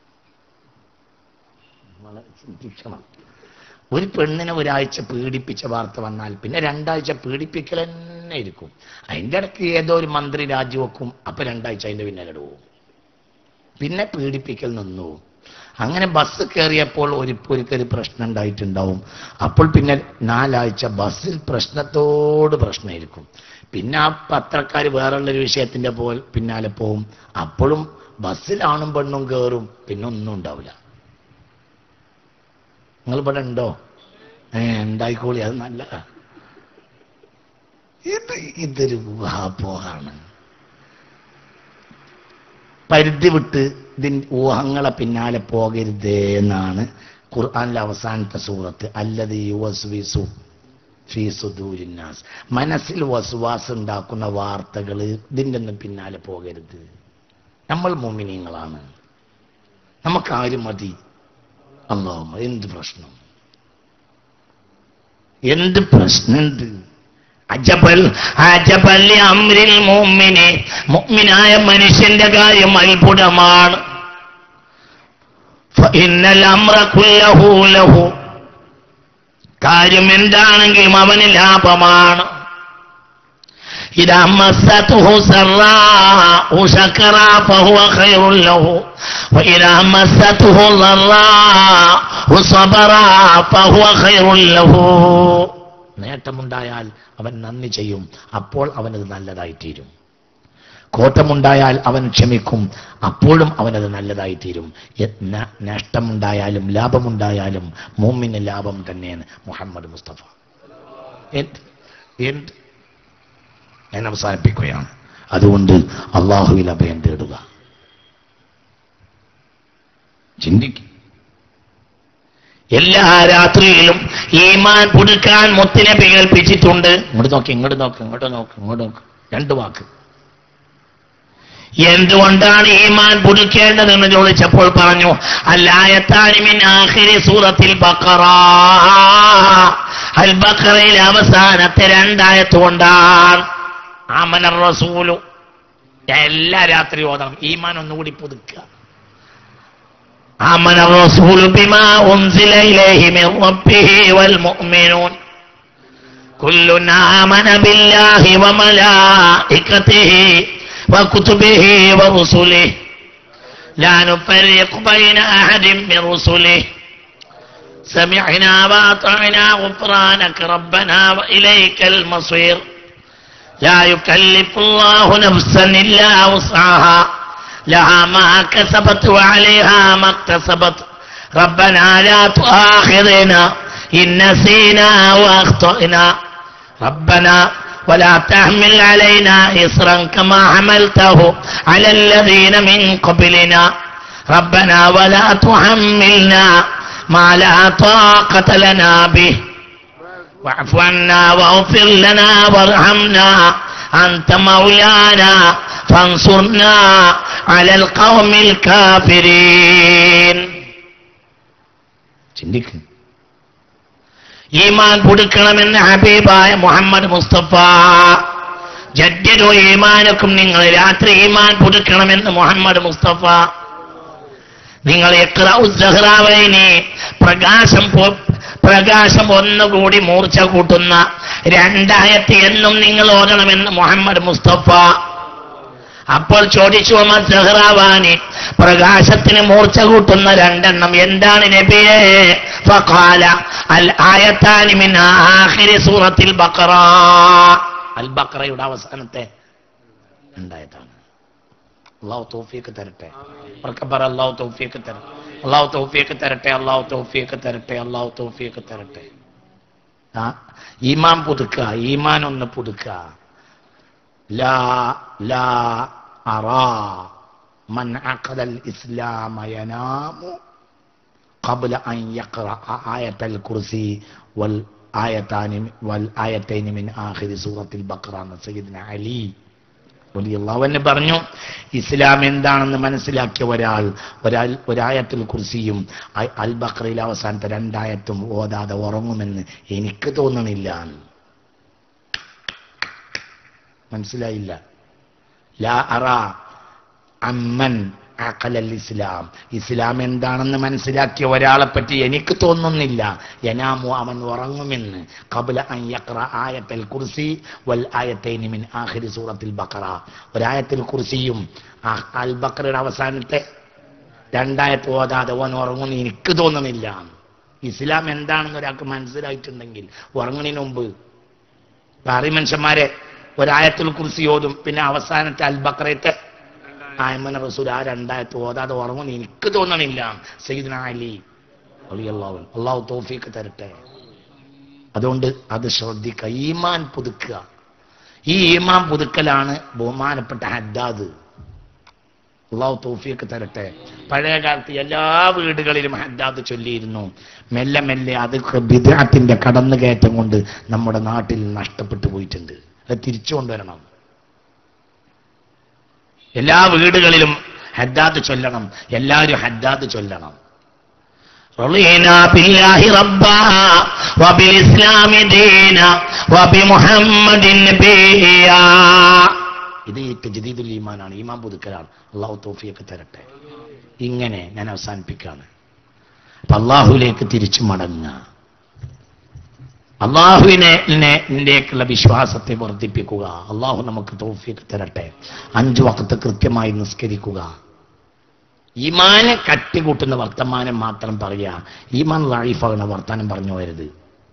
വളരെ ചിന്തിക്കണം ഒരു പെണ്ണിനെ ഒരാഴ്ച പീഡിപ്പിച്ച വാർത്ത വന്നാൽ പിന്നെ രണ്ടാഴ്ച പീഡിപ്പിക്കൽ തന്നെ ഇരിക്കും അതിന്റെ ഇടയ്ക്ക് ഏതോ ഒരു മന്ത്രി രാജിവെക്കും അപ്പൊ രണ്ടാഴ്ച അതിന്റെ പിന്നാലെ പോകും പിന്നെ പീഡിപ്പിക്കൽ നിന്നു പോകും. അങ്ങനെ ബസ് കയറിയപ്പോൾ ഒരു ഒരിക്കൽ പ്രശ്നം ഉണ്ടായിട്ടുണ്ടാവും അപ്പോൾ പിന്നെ നാലാഴ്ച ബസ്സിൽ പ്രശ്നത്തോട് പ്രശ്നമായിരിക്കും പിന്നെ ആ പത്രക്കാർ വേറുള്ളൊരു വിഷയത്തിന്റെ പോൽ പിന്നാലെ പോവും അപ്പോഴും ബസ്സിൽ ആണും പെണ്ണും കയറും പിന്നെ ഒന്നും ഉണ്ടാവില്ല നിങ്ങൾ ഇവിടെ ഉണ്ടോ ഏ ഉണ്ടായിക്കോളി അത് നല്ല ഇത് ഇതൊരു ഊഹാപോഹാണ് പരിധി വിട്ട് ഇതിൻ ഊഹങ്ങളെ പിന്നാലെ പോകരുതേ എന്നാണ് ഖുർആനിലെ അവസാനത്തെ സൂറത്ത് അല്ലത് യുവസ്വിസു ഫീ സുദൂരിന്നാസ് മനസ്സിൽ വസുവാസ് ഉണ്ടാക്കുന്ന വാർത്തകൾ ഇതിൻ്റെ ഒന്നും പിന്നാലെ പോകരുത് നമ്മൾ മോമിനിയങ്ങളാണ് നമുക്ക് ആര് മതി അല്ലോ എന്ത് പ്രശ്നം എന്ത് പ്രശ്നം എന്ത് അജബൽ അജബല്ലി അമ്രിൽ മുഅ്മിനി മുഅ്മിനായ മനുഷ്യന്റെ കാര്യം അത്ഭുതമാണ് ഫഇന്നൽ അംറ കുല്ലഹു ലഹു കാര്യം എന്താണെങ്കിലും അവന് ലാഭമാണ് إذا مسته سراء شكر فهو خير له وإذا مسته ضراء صبر فهو خير له നേട്ടമുണ്ടായാൽ അവൻ നന്ദി ചെയ്യും അപ്പോൾ അവനത് നല്ലതായി തീരും കോട്ടമുണ്ടായാൽ അവൻ ക്ഷമിക്കും അപ്പോഴും അവനത് നല്ലതായി തീരും യ- ന- നഷ്ടമുണ്ടായാലും ലാഭമുണ്ടായാലും മോമിന് ലാഭം തന്നെയാണ് മുഹമ്മദ് മുസ്തഫ എന്ത് എന്ത് ഞാൻ അവസാനിപ്പിക്കുകയാണ് അതുകൊണ്ട് അള്ളാഹുവിൽ അഭയം തേടുക ചിന്തിക്കും എല്ലാ രാത്രിയിലും ഈമാൻ പുതുക്കാൻ മുത്തിനബി കൽപ്പിച്ചിട്ടുണ്ട് ഇങ്ങോട്ട് നോക്കി ഇങ്ങോട്ട് നോക്ക് ഇങ്ങോട്ട് നോക്ക് ഇങ്ങോട്ട് നോക്ക് രണ്ട് വാക്ക് എന്തുകൊണ്ടാണ് ഈമാൻ പുതുക്കേണ്ടതെന്ന് ചോദിച്ചപ്പോൾ പറഞ്ഞു അല്ലായത്താനിമിൻ ആഖിരി സൂറത്തിൽ ബക്കറ അൽ ബക്കറയിലെ അവസാനത്തെ രണ്ടായത്ത് കൊണ്ടാണ് ആമനർ റസൂലു എല്ലാ രാത്രി ഓതണം ഈമാൻ ഒന്നുകൂടി പുതുക്കുക آمن الرسول بما أنزل إليه من ربه والمؤمنون كل آمن بالله وملائكته وكتبه ورسله لا نفرق بين أحد من رسله سمعنا وأطعنا غفرانك ربنا وإليك المصير لا يكلف الله نفسا إلا وسعها لها ما كسبت وعليها ما اكتسبت ربنا لا تؤاخذنا إن نسينا وأخطأنا ربنا ولا تحمل علينا إصرا كما حملته على الذين من قبلنا ربنا ولا تحملنا ما لا طاقة لنا به واعف عنا واغفر لنا وارحمنا أنت مولانا فانصرنا على القوم الكافرين ചിന്തിക്കും ഈമാൻ കൊടുക്കണമെന്ന് ഹബീബായ മുഹമ്മദ് മുസ്തഫ ജഡ്ജോ ഈമാനക്കും നിങ്ങൾ രാത്രി ഈമാൻ പുതുക്കണമെന്ന് മുഹമ്മദ് മുസ്തഫ നിങ്ങൾ സഹ്റാവൈനെ പ്രകാശം പോ- പ്രകാശം ഒന്നുകൂടി മൂർച്ച കൂട്ടുന്ന രണ്ടായത്ത് എന്നും നിങ്ങൾ ഓതണമെന്ന് മുഹമ്മദ് മുസ്തഫ അപ്പോൾ ചോദിച്ചു അമ്മ സഹ്റാവാനി പ്രകാശത്തിന് മൂർച്ച കൂട്ടുന്ന രണ്ടെണ്ണം എന്താണ് നബിയെ ഫഖാല അൽ ആയത്താനി മിൻ ആഖിരി സൂറത്തിൽ ബഖറ അൽ ബഖറയുടെ അവസാനത്തെ രണ്ടായത്താണ് അള്ളാഹു തൗഫീഖ് തരട്ടെ ഉറക്കെ പറ അള്ളാഹു തൗഫീഖ് തരട്ടെ അള്ളാഹു തൗഫീഖ് തരട്ടെ അള്ളാഹു തൗഫീഖ് തരട്ടെ അള്ളാഹു തൗഫീഖ് തരട്ടെ ആ ഈമാൻ പുതുക്കുക ഈമാൻ ഒന്ന് പുതുക്കുക لا لا أرى من عقد الإسلام ينام قبل أن يقرأ آية الكرسي والآيتان والآيتين من آخر سورة البقرة سيدنا علي വലിയല്ലാവെന്ന് പറഞ്ഞു ഇസ്ലാം എന്താണെന്ന് മനസ്സിലാക്കിയ ഒരാൾ ഒരാൾ ഒരായത്തിൽ കുറിസിയും അൽ ബക്രയിലെ അവസാനത്തെ രണ്ടായത്തും ഓതാതെ ഉറങ്ങുമെന്ന് എനിക്ക് തോന്നണില്ല മനസ്സിലായില്ല ലാ അറ അമ്മൻ അഖലൽ ഇസ്ലാം ഇസ്ലാം എന്താണെന്ന് മനസ്സിലാക്കിയ ഒരാളെ പറ്റി എനിക്ക് തോന്നുന്നില്ല യനാമു അവൻ ഉറങ്ങുമെന്ന് കബല അൻ യഖ്റ ആയത്തൽ കുർസി വൽ ആയത്തൈനി മിൻ ആഖിരി സൂറത്തിൽ ബഖറ ഒരായത്തിൽ കുർസിയും ആ അൽ ബഖറയുടെ അവസാനത്തെ രണ്ടായത്ത് ഓതാതെ ഓൻ ഉറങ്ങുമെന്ന് എനിക്ക് തോന്നുന്നില്ല ഇസ്ലാം എന്താണെന്ന് ഒരാൾക്ക് മനസ്സിലായിട്ടുണ്ടെങ്കിൽ ഉറങ്ങുന്നതിന് മുമ്പ് പാറി മനുഷ്യന്മാരെ ഒരായത്തിൽ കുറിച്ച് ഓതും പിന്നെ അവസാനത്തെ അൽബക്രയത്തെ ആയമന റസൂൽ ആ രണ്ടായത്ത് ഓതാതെ ഉറങ്ങുമെന്ന് എനിക്ക് തോന്നണില്ല സയ്യിദ്ന അലി അലിയല്ലാവൻ അള്ളാഹു തോഫീക്ക് തരട്ടെ അതുകൊണ്ട് അത് ശ്രദ്ധിക്കുക ഈമാൻ പുതുക്കുക ഈ ഈമാൻ പുതുക്കലാണ് ബഹുമാനപ്പെട്ട ഹദ്ദാദ് അള്ളാഹു തൗഫീക്ക് തരട്ടെ പഴയ കാലത്ത് എല്ലാ വീടുകളിലും ഹദ്ദാദ് ചൊല്ലിയിരുന്നു മെല്ലെ മെല്ലെ അത് ബിദാത്തിന്റെ കടന്നുകയറ്റം കൊണ്ട് നമ്മുടെ നാട്ടിൽ നഷ്ടപ്പെട്ടു പോയിട്ടുണ്ട് അത് തിരിച്ചു കൊണ്ടുവരണം എല്ലാ വീടുകളിലും ഹദ്ദാദ് ചൊല്ലണം എല്ലാവരും ഹദ്ദാദ് ചൊല്ലണം رضينا بالله ربا وبالإسلام دينا وبمحمد نبيا ഇത് ജദീദുൽ ഈമാനാണ് ഈമാൻ പുതുക്കലാണ് അള്ളാഹു തോഫിയൊക്കെ തരട്ടെ ഇങ്ങനെ ഞാൻ അവസാനിപ്പിക്കാണ് അപ്പൊ അള്ളാഹുലേക്ക് തിരിച്ചു മടങ്ങുക അള്ളാഹുവിനെ ലേക്കുള്ള വിശ്വാസത്തെ വർദ്ധിപ്പിക്കുക അള്ളാഹു നമുക്ക് തോഫിയൊക്കെ തരട്ടെ അഞ്ചു വക്കത്ത് കൃത്യമായി നിസ്കരിക്കുക ഈമാനെ കട്ടികൂട്ടുന്ന വർത്തമാനം മാത്രം പറയുക ഈമാൻ ലൈഫാകുന്ന വർത്തമാനം പറഞ്ഞു പോരുത്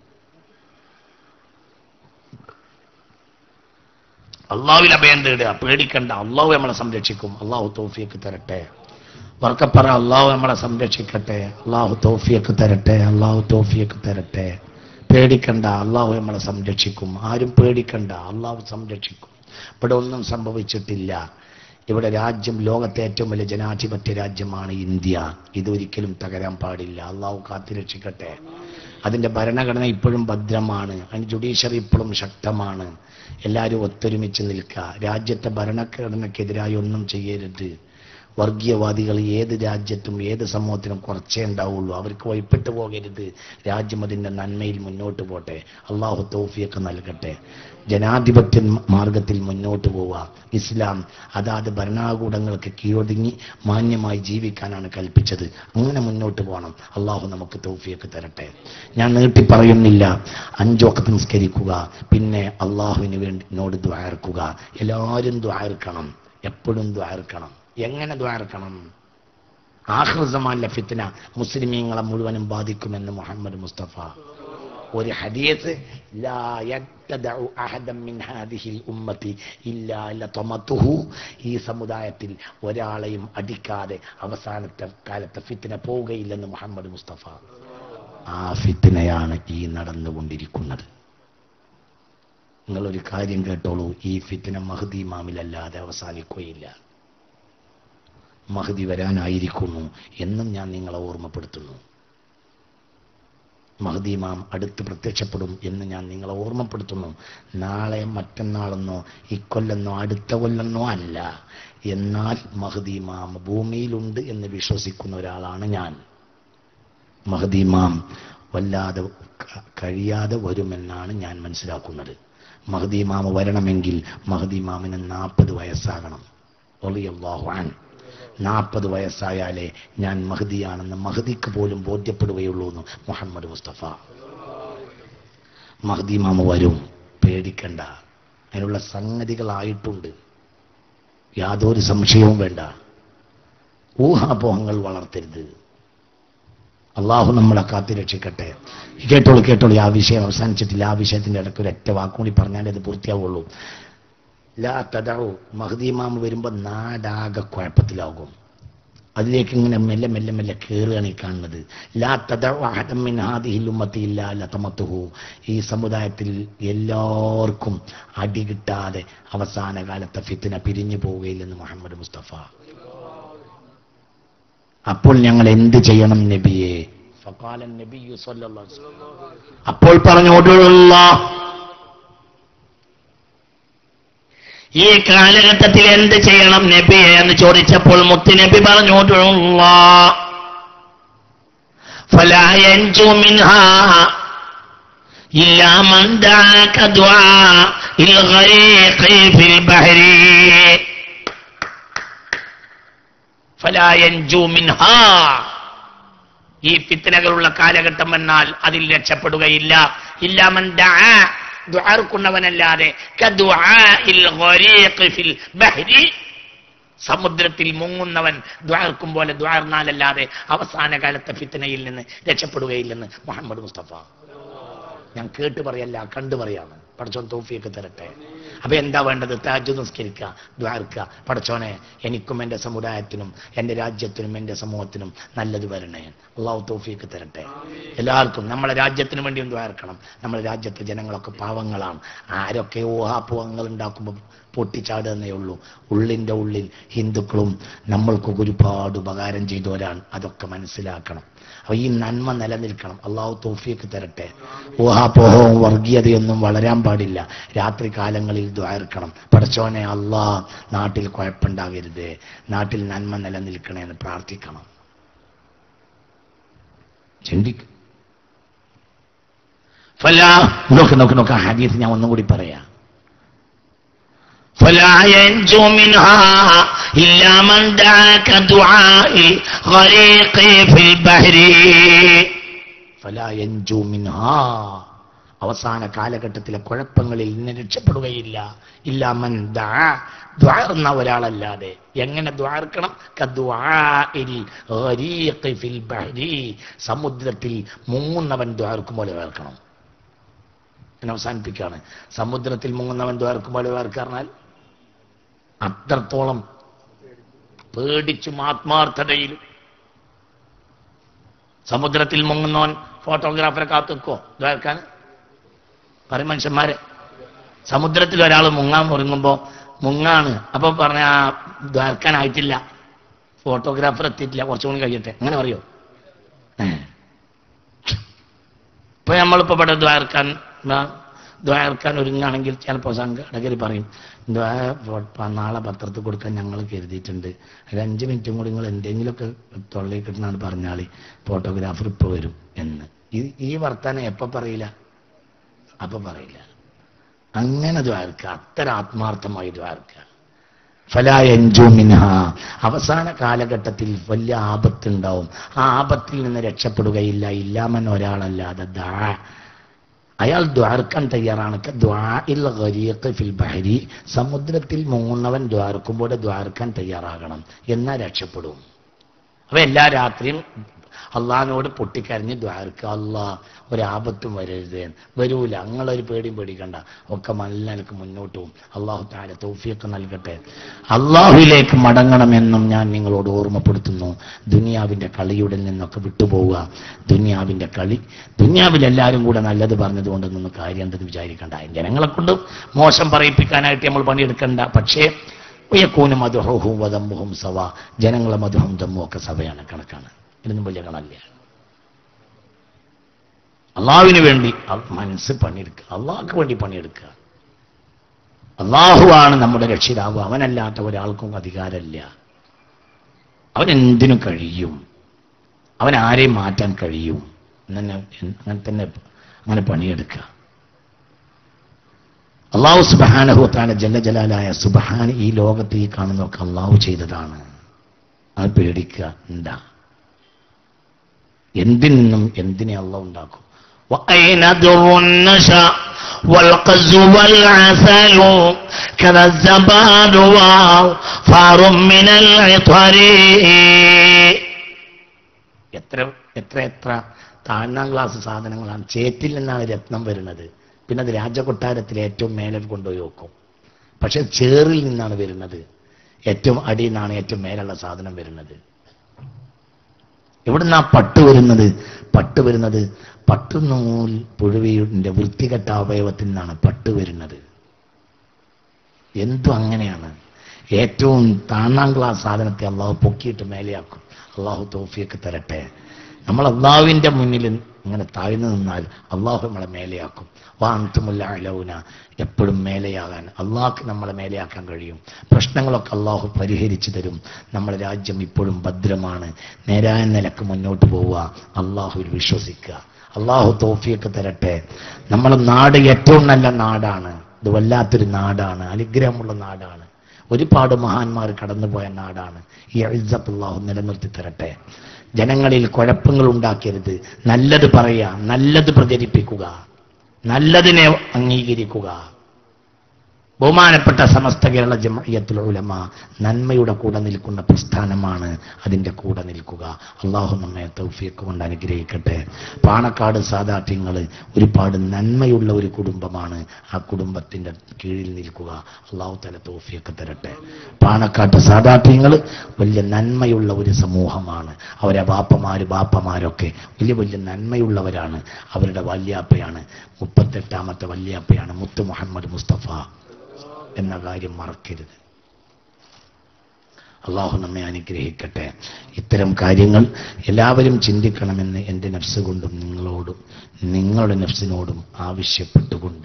അള്ളാഹുവിൽ അഭയം തേടുക പേടിക്കണ്ട അള്ളാഹു നമ്മളെ സംരക്ഷിക്കും അള്ളാഹു തോഫിയൊക്കെ തരട്ടെ വർക്കപ്പറ അള്ളാഹു നമ്മളെ സംരക്ഷിക്കട്ടെ അള്ളാഹു തോഫിയൊക്കെ തരട്ടെ അള്ളാഹു തോഫിയൊക്കെ തരട്ടെ പേടിക്കണ്ട അള്ളാഹു നമ്മളെ സംരക്ഷിക്കും ആരും പേടിക്കണ്ട അള്ളാഹു സംരക്ഷിക്കും ഇവിടെ ഒന്നും സംഭവിച്ചിട്ടില്ല ഇവിടെ രാജ്യം ലോകത്തെ ഏറ്റവും വലിയ ജനാധിപത്യ രാജ്യമാണ് ഇന്ത്യ ഇതൊരിക്കലും തകരാൻ പാടില്ല അള്ളാഹു കാത്തിരക്ഷിക്കട്ടെ അതിന്റെ ഭരണഘടന ഇപ്പോഴും ഭദ്രമാണ് അതിന് ജുഡീഷ്യറി ഇപ്പോഴും ശക്തമാണ് എല്ലാവരും ഒത്തൊരുമിച്ച് നിൽക്കുക രാജ്യത്തെ ഭരണഘടനയ്ക്കെതിരായി ഒന്നും ചെയ്യരുത് വർഗീയവാദികൾ ഏത് രാജ്യത്തും ഏത് സമൂഹത്തിനും കുറച്ചേ ഉണ്ടാവുള്ളൂ അവർക്ക് വൈപ്പിട്ട് പോകരുത് രാജ്യം അതിൻ്റെ നന്മയിൽ മുന്നോട്ട് പോട്ടെ അള്ളാഹു തൗഫിയൊക്കെ നൽകട്ടെ ജനാധിപത്യ മാർഗത്തിൽ മുന്നോട്ട് പോവുക ഇസ്ലാം അതാത് ഭരണകൂടങ്ങൾക്ക് കീഴൊതുങ്ങി മാന്യമായി ജീവിക്കാനാണ് കൽപ്പിച്ചത് അങ്ങനെ മുന്നോട്ട് പോകണം അള്ളാഹു നമുക്ക് തൗഫിയൊക്കെ തരട്ടെ ഞാൻ നീട്ടി പറയുന്നില്ല അഞ്ചൊക്കെ നിസ്കരിക്കുക പിന്നെ അള്ളാഹുവിന് വേണ്ടി എന്നോട് ദ്വാർക്കുക എല്ലാവരും ദ്വാർക്കണം എപ്പോഴും ദ്വാർക്കണം എങ്ങനെ ദ്വാർക്കണം ആഹ്റസമാല്ല ഫിത്തിന മുസ്ലിമീങ്ങളെ മുഴുവനും ബാധിക്കുമെന്ന് മുഹമ്മദ് മുസ്തഫ ഒരു ഹദീസ് ലാ യത്തദഉ അഹദൻ മിൻ ഹാദിഹിൽ ഉമ്മത്തി ഇല്ലാ ലതമതുഹു ഈ സമുദായത്തിൽ ഒരാളെയും അടിക്കാതെ അവസാനത്തെ കാലത്തെ ഫിത്തിന പോവുകയില്ലെന്ന് മുഹമ്മദ് മുസ്തഫ ആ ഫിത്തിനയാണ് ഈ നടന്നുകൊണ്ടിരിക്കുന്നത് നിങ്ങളൊരു കാര്യം കേട്ടോളൂ ഈ ഫിത്തിന മഹദി മാമിലല്ലാതെ അവസാനിക്കുകയില്ല മഹദി വരാനായിരിക്കുന്നു എന്നും ഞാൻ നിങ്ങളെ ഓർമ്മപ്പെടുത്തുന്നു മഹദീമാം അടുത്ത് പ്രത്യക്ഷപ്പെടും എന്ന് ഞാൻ നിങ്ങളെ ഓർമ്മപ്പെടുത്തുന്നു നാളെ മറ്റന്നാളെന്നോ ഇക്കൊല്ലെന്നോ അടുത്ത കൊല്ലെന്നോ അല്ല എന്നാൽ മഹദീമാം ഭൂമിയിലുണ്ട് എന്ന് വിശ്വസിക്കുന്ന ഒരാളാണ് ഞാൻ മഹദീമാം വല്ലാതെ ക- കഴിയാതെ വരുമെന്നാണ് ഞാൻ മനസ്സിലാക്കുന്നത് മഹദീമാമ വരണമെങ്കിൽ മഹദീമാമിന് നാൽപ്പത് വയസ്സാകണം റളിയല്ലാഹു അൻഹു നാൽപ്പത് വയസ്സായാലേ ഞാൻ മഹദിയാണെന്ന് മഹദിക്ക് പോലും ബോധ്യപ്പെടുകയുള്ളൂ എന്ന് മുഹമ്മദ് മുസ്തഫ മഹദി മാമ വരും പേടിക്കണ്ട അതിനുള്ള സംഗതികളായിട്ടുണ്ട് യാതൊരു സംശയവും വേണ്ട ഊഹാപോഹങ്ങൾ വളർത്തരുത് അള്ളാഹു നമ്മളെ കാത്തിരക്ഷിക്കട്ടെ കേട്ടോളൂ കേട്ടോളൂ ആ വിഷയം അവസാനിച്ചിട്ടില്ല ആ വിഷയത്തിന്റെ ഇടയ്ക്ക് ഒരു ഒറ്റ വാക്കുകൂടി പറഞ്ഞാലേ അത് പൂർത്തിയാവുള്ളൂ ലാ തദഉ മഹദീമാമ് വരുമ്പോൾ നാടാകെ കുഴപ്പത്തിലാകും അതിലേക്ക് ഇങ്ങനെ മെല്ലെ മെല്ലെ മെല്ലെ കയറുകയാണ് ഈ കാണുന്നത് ലാ തദഉ അഹദൻ മിൻ ഹാദിഹിൽ ഉമ്മത്തി ഇല്ലാ ലതമത്തുഹു ഈ സമുദായത്തിൽ എല്ലാവർക്കും അടി കിട്ടാതെ അവസാന കാലത്തെ ഫിത്തിന പിരിഞ്ഞു പോവുകയില്ലെന്ന് മുഹമ്മദ് മുസ്തഫ അപ്പോൾ ഞങ്ങൾ എന്ത് ചെയ്യണം നബിയെ ഫഖാല നബിയു സ്വല്ലല്ലാഹു അലൈഹി വസല്ലം. അപ്പോൾ പറഞ്ഞോടുള്ള ഈ കാലഘട്ടത്തിൽ എന്ത് ചെയ്യണം നബിയെ എന്ന് ചോദിച്ചപ്പോൾ മുത്തുനബി പറഞ്ഞോട്ടുള്ള فلا ينجو منها إلا من دعا كدعاء الغريق في البحر فلا ينجو منها ഈ ഫിത്തനകളുള്ള കാലഘട്ടം വന്നാൽ അതിൽ രക്ഷപ്പെടുകയില്ല ഇല്ലാമൻ ദആ ദുആർക്കുന്നവനല്ലാതെ കദുആഇൽ ഗരീഖ് ഫിൽ ബഹ്രി സമുദ്രത്തിൽ മുങ്ങുന്നവൻ ദ്വാർക്കും പോലെ ദ്വാർന്നാലല്ലാതെ അവസാന കാലത്തെ ഫിത്തനയിൽ നിന്ന് രക്ഷപ്പെടുകയില്ലെന്ന് മുഹമ്മദ് മുസ്തഫ ഞാൻ കേട്ട് പറയല്ല കണ്ടു പറയാണ് പഠിച്ചോൻ തോഫിയൊക്കെ തരട്ടെ അപ്പൊ എന്താ വേണ്ടത് താജ് നിസ്കരിക്കുക ദ്വാർക്കുക പടച്ചോനെ എനിക്കും എൻ്റെ സമുദായത്തിനും എൻ്റെ രാജ്യത്തിനും എൻ്റെ സമൂഹത്തിനും നല്ലത് വരണേ അള്ളാഹു തോഫീക്ക് തരട്ടെ എല്ലാവർക്കും നമ്മളെ രാജ്യത്തിന് വേണ്ടിയും ദ്വാർക്കണം നമ്മളെ രാജ്യത്തെ ജനങ്ങളൊക്കെ പാവങ്ങളാണ് ആരൊക്കെ ഊഹാപോഹങ്ങൾ ഉണ്ടാക്കുമ്പോൾ പൊട്ടിച്ചാടുന്നേ ഉള്ളൂ ഉള്ളിൻ്റെ ഉള്ളിൽ ഹിന്ദുക്കളും നമ്മൾക്കൊക്കെ ഒരുപാട് ഉപകാരം ചെയ്തവരാണ് അതൊക്കെ മനസ്സിലാക്കണം അപ്പൊ ഈ നന്മ നിലനിൽക്കണം അള്ളാഹു തോഫിയൊക്കെ തരട്ടെ ഊഹാപോഹവും വർഗീയതയൊന്നും വളരാൻ പാടില്ല രാത്രി കാലങ്ങളിൽ ദ്വാർക്കണം പഠിച്ചോനെ അള്ളാ നാട്ടിൽ കുഴപ്പമുണ്ടാകരുത് നാട്ടിൽ നന്മ നിലനിൽക്കണേ എന്ന് പ്രാർത്ഥിക്കണം ചിന്തിക്കും ഫലാ നോക്ക് നോക്ക് നോക്ക് ആ ഹദീസ് ഞാൻ ഒന്നും കൂടി പറയാം فلا ينجو منها إلا من دعا كدعاء غريق في البحر ഫലാ യൻജു മിൻഹാ അവസാന കാലഘട്ടത്തിലെ കുഴപ്പങ്ങളിൽ നിന്ന് രക്ഷപ്പെടുകയില്ല ഇല്ലാമൻ ദ്വാർന്ന ഒരാളല്ലാതെ എങ്ങനെ ദ്വാർക്കണം കദ്വാഇൽ ഗരീഖി ഫിൽ ബഹരി സമുദ്രത്തിൽ മുങ്ങുന്നവൻ ദ്വാർക്കും പോലെ വേർക്കണം ഞാൻ അവസാനിപ്പിക്കുകയാണ് സമുദ്രത്തിൽ മുങ്ങുന്നവൻ ദ്വാർക്കും പോലെ വേർക്കാറിനാൽ അത്രത്തോളം പേടിച്ചും ആത്മാർത്ഥതയിലും സമുദ്രത്തിൽ മുങ്ങുന്നവൻ ഫോട്ടോഗ്രാഫറെ കാത്തു നിൽക്കോ ഇതാക്കാൻ പറയും മനുഷ്യന്മാരെ സമുദ്രത്തിൽ ഒരാൾ മുങ്ങാൻ മുറങ്ങുമ്പോ മുങ്ങാണ് അപ്പൊ പറഞ്ഞ ദ്വാർക്കാനായിട്ടില്ല ഫോട്ടോഗ്രാഫർ എത്തിയിട്ടില്ല കുറച്ചും കൂടി കഴിയട്ടെ അങ്ങനെ പറയോ ഏ. ഇപ്പൊ നമ്മളിപ്പോ ഇവിടെ ദ്വാർക്കാൻ ദ്വാർക്കാൻ ഒരുങ്ങാണെങ്കിൽ ചിലപ്പോൾ സംഘടകർ പറയും ദ്വാ ഫോ- നാളെ പത്രത്തിൽ കൊടുക്കാൻ ഞങ്ങൾ കരുതിയിട്ടുണ്ട് ഒരു അഞ്ച് മിനിറ്റും കൂടി നിങ്ങൾ എന്തെങ്കിലുമൊക്കെ തൊള്ളയിൽ കിട്ടുന്നാണ് പറഞ്ഞാൽ ഫോട്ടോഗ്രാഫർ ഇപ്പോൾ വരും എന്ന് ഈ ഈ വർത്താനം എപ്പോൾ പറയില്ല അപ്പൊ പറയില്ല അങ്ങനെ ദ്വാർക്ക അത്ര ആത്മാർത്ഥമായി ദ്വാർക്ക ഫലായഞ്ചു മിൻഹ അവസാന കാലഘട്ടത്തിൽ വലിയ ആപത്തുണ്ടാവും ആ ആപത്തിൽ നിന്ന് രക്ഷപ്പെടുകയില്ല ഇല്ലാമൻ ഒരാളല്ലാതെ ദാ അയാൾ ദ്വാർക്കാൻ തയ്യാറാണ് ക ദ്വാഇൽ ഗരീഖ് ഫിൽ ബഹരി സമുദ്രത്തിൽ മുങ്ങുന്നവൻ ദ്വാർക്കുമ്പോൾ ദ്വാർക്കാൻ തയ്യാറാകണം എന്നാൽ രക്ഷപ്പെടും അപ്പൊ എല്ലാ രാത്രിയും അള്ളഹാനോട് പൊട്ടിക്കരഞ്ഞ് ദ്വാരക്ക അള്ളാ ഒരാപത്തും വരരുത് എന്ന്. വരൂല നിങ്ങളൊരു പേടിയും പേടിക്കണ്ട ഒക്കെ നല്ല നിലക്ക് മുന്നോട്ട് പോകും അള്ളാഹു താല തൗഫിയൊക്കെ നൽകട്ടെ അള്ളാഹുവിലേക്ക് മടങ്ങണമെന്നും ഞാൻ നിങ്ങളോട് ഓർമ്മപ്പെടുത്തുന്നു ദുനിയാവിന്റെ കളിയുടെ നിന്നൊക്കെ വിട്ടുപോവുക ദുനിയാവിന്റെ കളി ദുനിയാവിൽ എല്ലാവരും കൂടെ നല്ലത് പറഞ്ഞതുകൊണ്ടൊന്നും കാര്യം എന്തെന്ന് വിചാരിക്കണ്ട ജനങ്ങളെ കൊണ്ട് മോശം പറയിപ്പിക്കാനായിട്ട് നമ്മൾ പണിയെടുക്കണ്ട പക്ഷേ ഉയക്കൂനും മധുഹവും വദമ്മുഹും സവ ജനങ്ങളെ മധുഹും ദമ്മും ഒക്കെ സഭയാണ് കണക്കാണ് ഇതൊന്നും വലിയ കണല്ല അള്ളാഹുവിന് വേണ്ടി അ- മനസ്സ് പണിയെടുക്കുക അള്ളാഹ്ക്ക് വേണ്ടി പണിയെടുക്കുക അള്ളാഹുവാണ് നമ്മുടെ രക്ഷിതാവ് അവനല്ലാത്ത ഒരാൾക്കും അധികാരമില്ല അവൻ എന്തിനു കഴിയും അവൻ ആരെയും മാറ്റാൻ കഴിയും എന്നെ അങ്ങനെ തന്നെ അങ്ങനെ പണിയെടുക്കുക അള്ളാഹു സുബാനഹുത്താല ജല്ല ജലാലായ സുബഹാൻ ഈ ലോകത്ത് ഈ കാണുന്നതൊക്കെ അള്ളാഹു ചെയ്തതാണ് അത് പേടിക്കുക എന്താ എന്തിൽ നിന്നും എന്തിനെ അള്ളാഹ് ഉണ്ടാക്കും وأين در النشا والقز والعسل كذا الزباد وفار من العطر എത്ര എത്ര എത്ര താഴ്ന്നാം ക്ലാസ് സാധനങ്ങളാണ് ചേറ്റിൽ നിന്നാണ് രത്നം വരുന്നത് പിന്നെ അത് രാജകൊട്ടാരത്തിൽ ഏറ്റവും മേലെ കൊണ്ടുപോയി വെക്കും പക്ഷെ ചേറിൽ നിന്നാണ് വരുന്നത് ഏറ്റവും അടിയിൽ നിന്നാണ് ഏറ്റവും മേലുള്ള സാധനം വരുന്നത് എവിടുന്നാ പട്ട് വരുന്നത് പട്ട് വരുന്നത് പട്ടുനൂൽ പുഴുവിയുടെ വൃത്തികെട്ട അവയവത്തിൽ നിന്നാണ് പട്ട് വരുന്നത് എന്തും അങ്ങനെയാണ് ഏറ്റവും താന്നാം ക്ലാസ് സാധനത്തെ അള്ളാഹു പൊക്കിയിട്ട് മേലെയാക്കും അള്ളാഹു തോഫിയൊക്കെ തരട്ടെ നമ്മൾ അള്ളാഹുവിന്റെ മുന്നിൽ ഇങ്ങനെ താഴ്ന്നു നിന്നാൽ അള്ളാഹു നമ്മളെ മേലെയാക്കും വാന്തുമുല്ല അലൗന എപ്പോഴും മേലെയാകാൻ അള്ളാഹ്ക്ക് നമ്മളെ മേലെയാക്കാൻ കഴിയും പ്രശ്നങ്ങളൊക്കെ അള്ളാഹു പരിഹരിച്ചു തരും നമ്മുടെ രാജ്യം ഇപ്പോഴും ഭദ്രമാണ് നേരായ നിലക്ക് മുന്നോട്ട് പോവുക അള്ളാഹുവിൽ വിശ്വസിക്കുക അള്ളാഹു തോഫിയൊക്കെ തരട്ടെ നമ്മുടെ നാട് ഏറ്റവും നല്ല നാടാണ് ഇത് വല്ലാത്തൊരു നാടാണ് അനുഗ്രഹമുള്ള നാടാണ് ഒരുപാട് മഹാന്മാർ കടന്നുപോയ നാടാണ് ഈ ഇസ്സത്ത് അള്ളാഹു നിലനിർത്തി തരട്ടെ ജനങ്ങളിൽ കുഴപ്പങ്ങൾ ഉണ്ടാക്കരുത് നല്ലത് പറയുക നല്ലത് പ്രചരിപ്പിക്കുക നല്ലതിനെ അംഗീകരിക്കുക ബഹുമാനപ്പെട്ട സമസ്ത കേരള ജമയത്തുൽ ഉലമ നന്മയുടെ കൂടെ നിൽക്കുന്ന പ്രസ്ഥാനമാണ് അതിന്റെ കൂടെ നിൽക്കുക അള്ളാഹു നമ്മെ തൗഫീഖ് കൊണ്ട് അനുഗ്രഹിക്കട്ടെ പാണക്കാട് സാദാത്യങ്ങൾ ഒരുപാട് നന്മയുള്ള ഒരു കുടുംബമാണ് ആ കുടുംബത്തിന്റെ കീഴിൽ നിൽക്കുക അള്ളാഹു തല തൗഫീഖ് തരട്ടെ പാണക്കാട്ട് സാദാത്യങ്ങൾ വലിയ നന്മയുള്ള ഒരു സമൂഹമാണ് അവരെ ബാപ്പമാര് ബാപ്പമാരൊക്കെ വലിയ വലിയ നന്മയുള്ളവരാണ് അവരുടെ വല്യാപ്പയാണ് മുപ്പത്തെട്ടാമത്തെ വല്യാപ്പയാണ് മുത്ത് മുഹമ്മദ് മുസ്തഫ എന്ന കാര്യം മറക്കരുത് അള്ളാഹു നമ്മെ അനുഗ്രഹിക്കട്ടെ ഇത്തരം കാര്യങ്ങൾ എല്ലാവരും ചിന്തിക്കണമെന്ന് എൻ്റെ നഫ്സ് കൊണ്ടും നിങ്ങളോടും നിങ്ങളുടെ നഫ്സിനോടും ആവശ്യപ്പെട്ടുകൊണ്ട്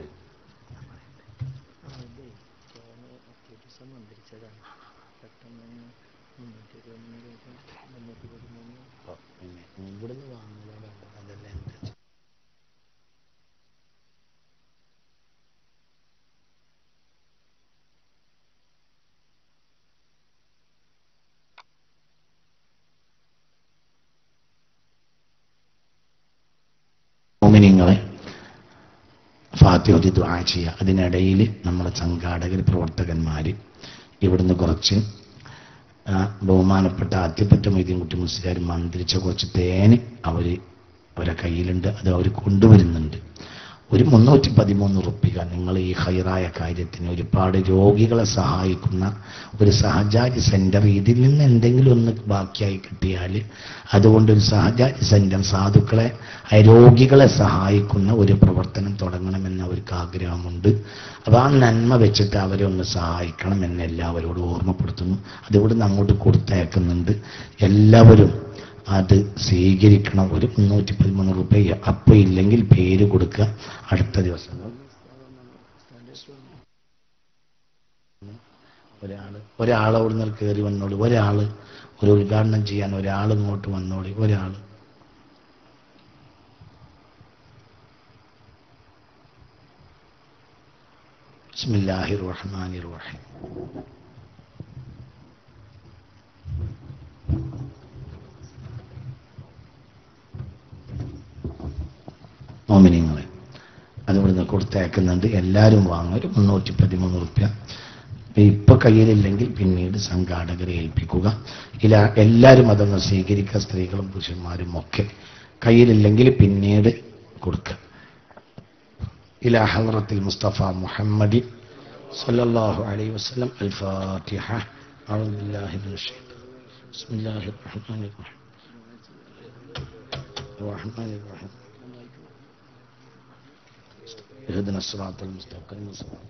മോമിനിങ്ങളെ ഫാത്തിഹോദി ദ്വാ ചെയ്യുക അതിനിടയിൽ നമ്മളെ സംഘാടകർ പ്രവർത്തകന്മാർ ഇവിടുന്ന് കുറച്ച് ആ, ബഹുമാനപ്പെട്ട ആദ്യപ്പറ്റ മൊയ്തീൻകുട്ടി മുസ്ലിയാർ മന്ത്രിച്ച കുറച്ച് തേന് അവർ അവരെ കയ്യിലുണ്ട് അത് അവർ കൊണ്ടുവരുന്നുണ്ട് ഒരു മുന്നൂറ്റി പതിമൂന്ന് റുപ്പിക നിങ്ങൾ ഈ ഹൈറായ കാര്യത്തിന് ഒരുപാട് രോഗികളെ സഹായിക്കുന്ന ഒരു സഹചാരി സെന്റർ ഇതിൽ നിന്ന് എന്തെങ്കിലും ഒന്ന് ബാക്കിയായി കിട്ടിയാൽ അതുകൊണ്ട് ഒരു സഹചാരി സെന്റർ സാധുക്കളെ ആ രോഗികളെ സഹായിക്കുന്ന ഒരു പ്രവർത്തനം തുടങ്ങണമെന്ന് അവർക്ക് ആഗ്രഹമുണ്ട് അപ്പോൾ ആ നന്മ വെച്ചിട്ട് അവരെ ഒന്ന് സഹായിക്കണം എന്ന് എല്ലാവരോടും ഓർമ്മപ്പെടുത്തുന്നു അത് ഇവിടുന്ന് അങ്ങോട്ട് കൊടുത്തയക്കുന്നുണ്ട് എല്ലാവരും അത് സ്വീകരിക്കണം ഒരു മുന്നൂറ്റി പതിമൂന്ന് റുപ്യ അപ്പൊ ഇല്ലെങ്കിൽ പേര് കൊടുക്കുക അടുത്ത ദിവസം ഒരാള് ഒരാൾ അവിടുന്ന് കയറി വന്നോളി ഒരാള് ഒരു ഉദ്ഘാടനം ചെയ്യാൻ ഒരാൾ ഇങ്ങോട്ട് വന്നോളി ഒരാള് ബിസ്മില്ലാഹിർ റഹ്മാനിർ റഹീം മോമിനിങ്ങളെ അത് ഇവിടുന്ന് കൊടുത്തയക്കുന്നുണ്ട് എല്ലാവരും വാങ്ങും ഒരു മുന്നൂറ്റി പതിമൂന്ന് റുപ്യ ഇപ്പൊ കയ്യിലില്ലെങ്കിൽ പിന്നീട് സംഘാടകരെ ഏൽപ്പിക്കുക ഇല്ല എല്ലാവരും അതൊന്ന് സ്വീകരിക്കുക സ്ത്രീകളും പുരുഷന്മാരും ഒക്കെ കയ്യിലില്ലെങ്കിൽ പിന്നീട് കൊടുക്കുക ഇല ഹലറത്തിൽ മുസ്തഫ മുഹമ്മദി സല്ലല്ലാഹു അലൈഹി വസല്ലം അൽ ഫാത്തിഹ أعوذ بالله من الشيطان بسم الله الرحمن الرحيم الرحمن الرحيم اهدنا الصراط المستقيم صراط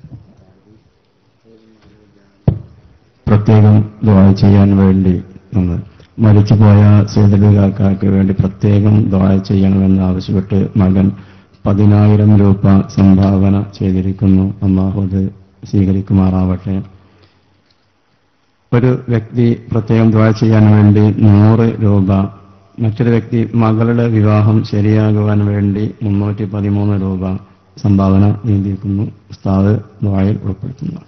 പ്രത്യേകം ദുആ ചെയ്യാൻ വേണ്ടി നമ്മൾ മരിച്ചുപോയ സേതലുകാക്കാർക്ക് വേണ്ടി പ്രത്യേകം ദുആ ചെയ്യണമെന്ന് ആവശ്യപ്പെട്ട് മകൻ പതിനായിരം രൂപ സംഭാവന ചെയ്തിരിക്കുന്നു അള്ളാഹു അത് സ്വീകരിക്കുമാറാവട്ടെ ഒരു വ്യക്തി പ്രത്യേകം ദുആ ചെയ്യാൻ വേണ്ടി നൂറ് രൂപ മറ്റൊരു വ്യക്തി മകളുടെ വിവാഹം ശരിയാകുവാൻ വേണ്ടി മുന്നൂറ്റി പതിമൂന്ന് രൂപ സംഭാവന നീതിയിരിക്കുന്നു ഉസ്താദ് ദുആയിൽ ഉൾപ്പെടുത്തുന്നു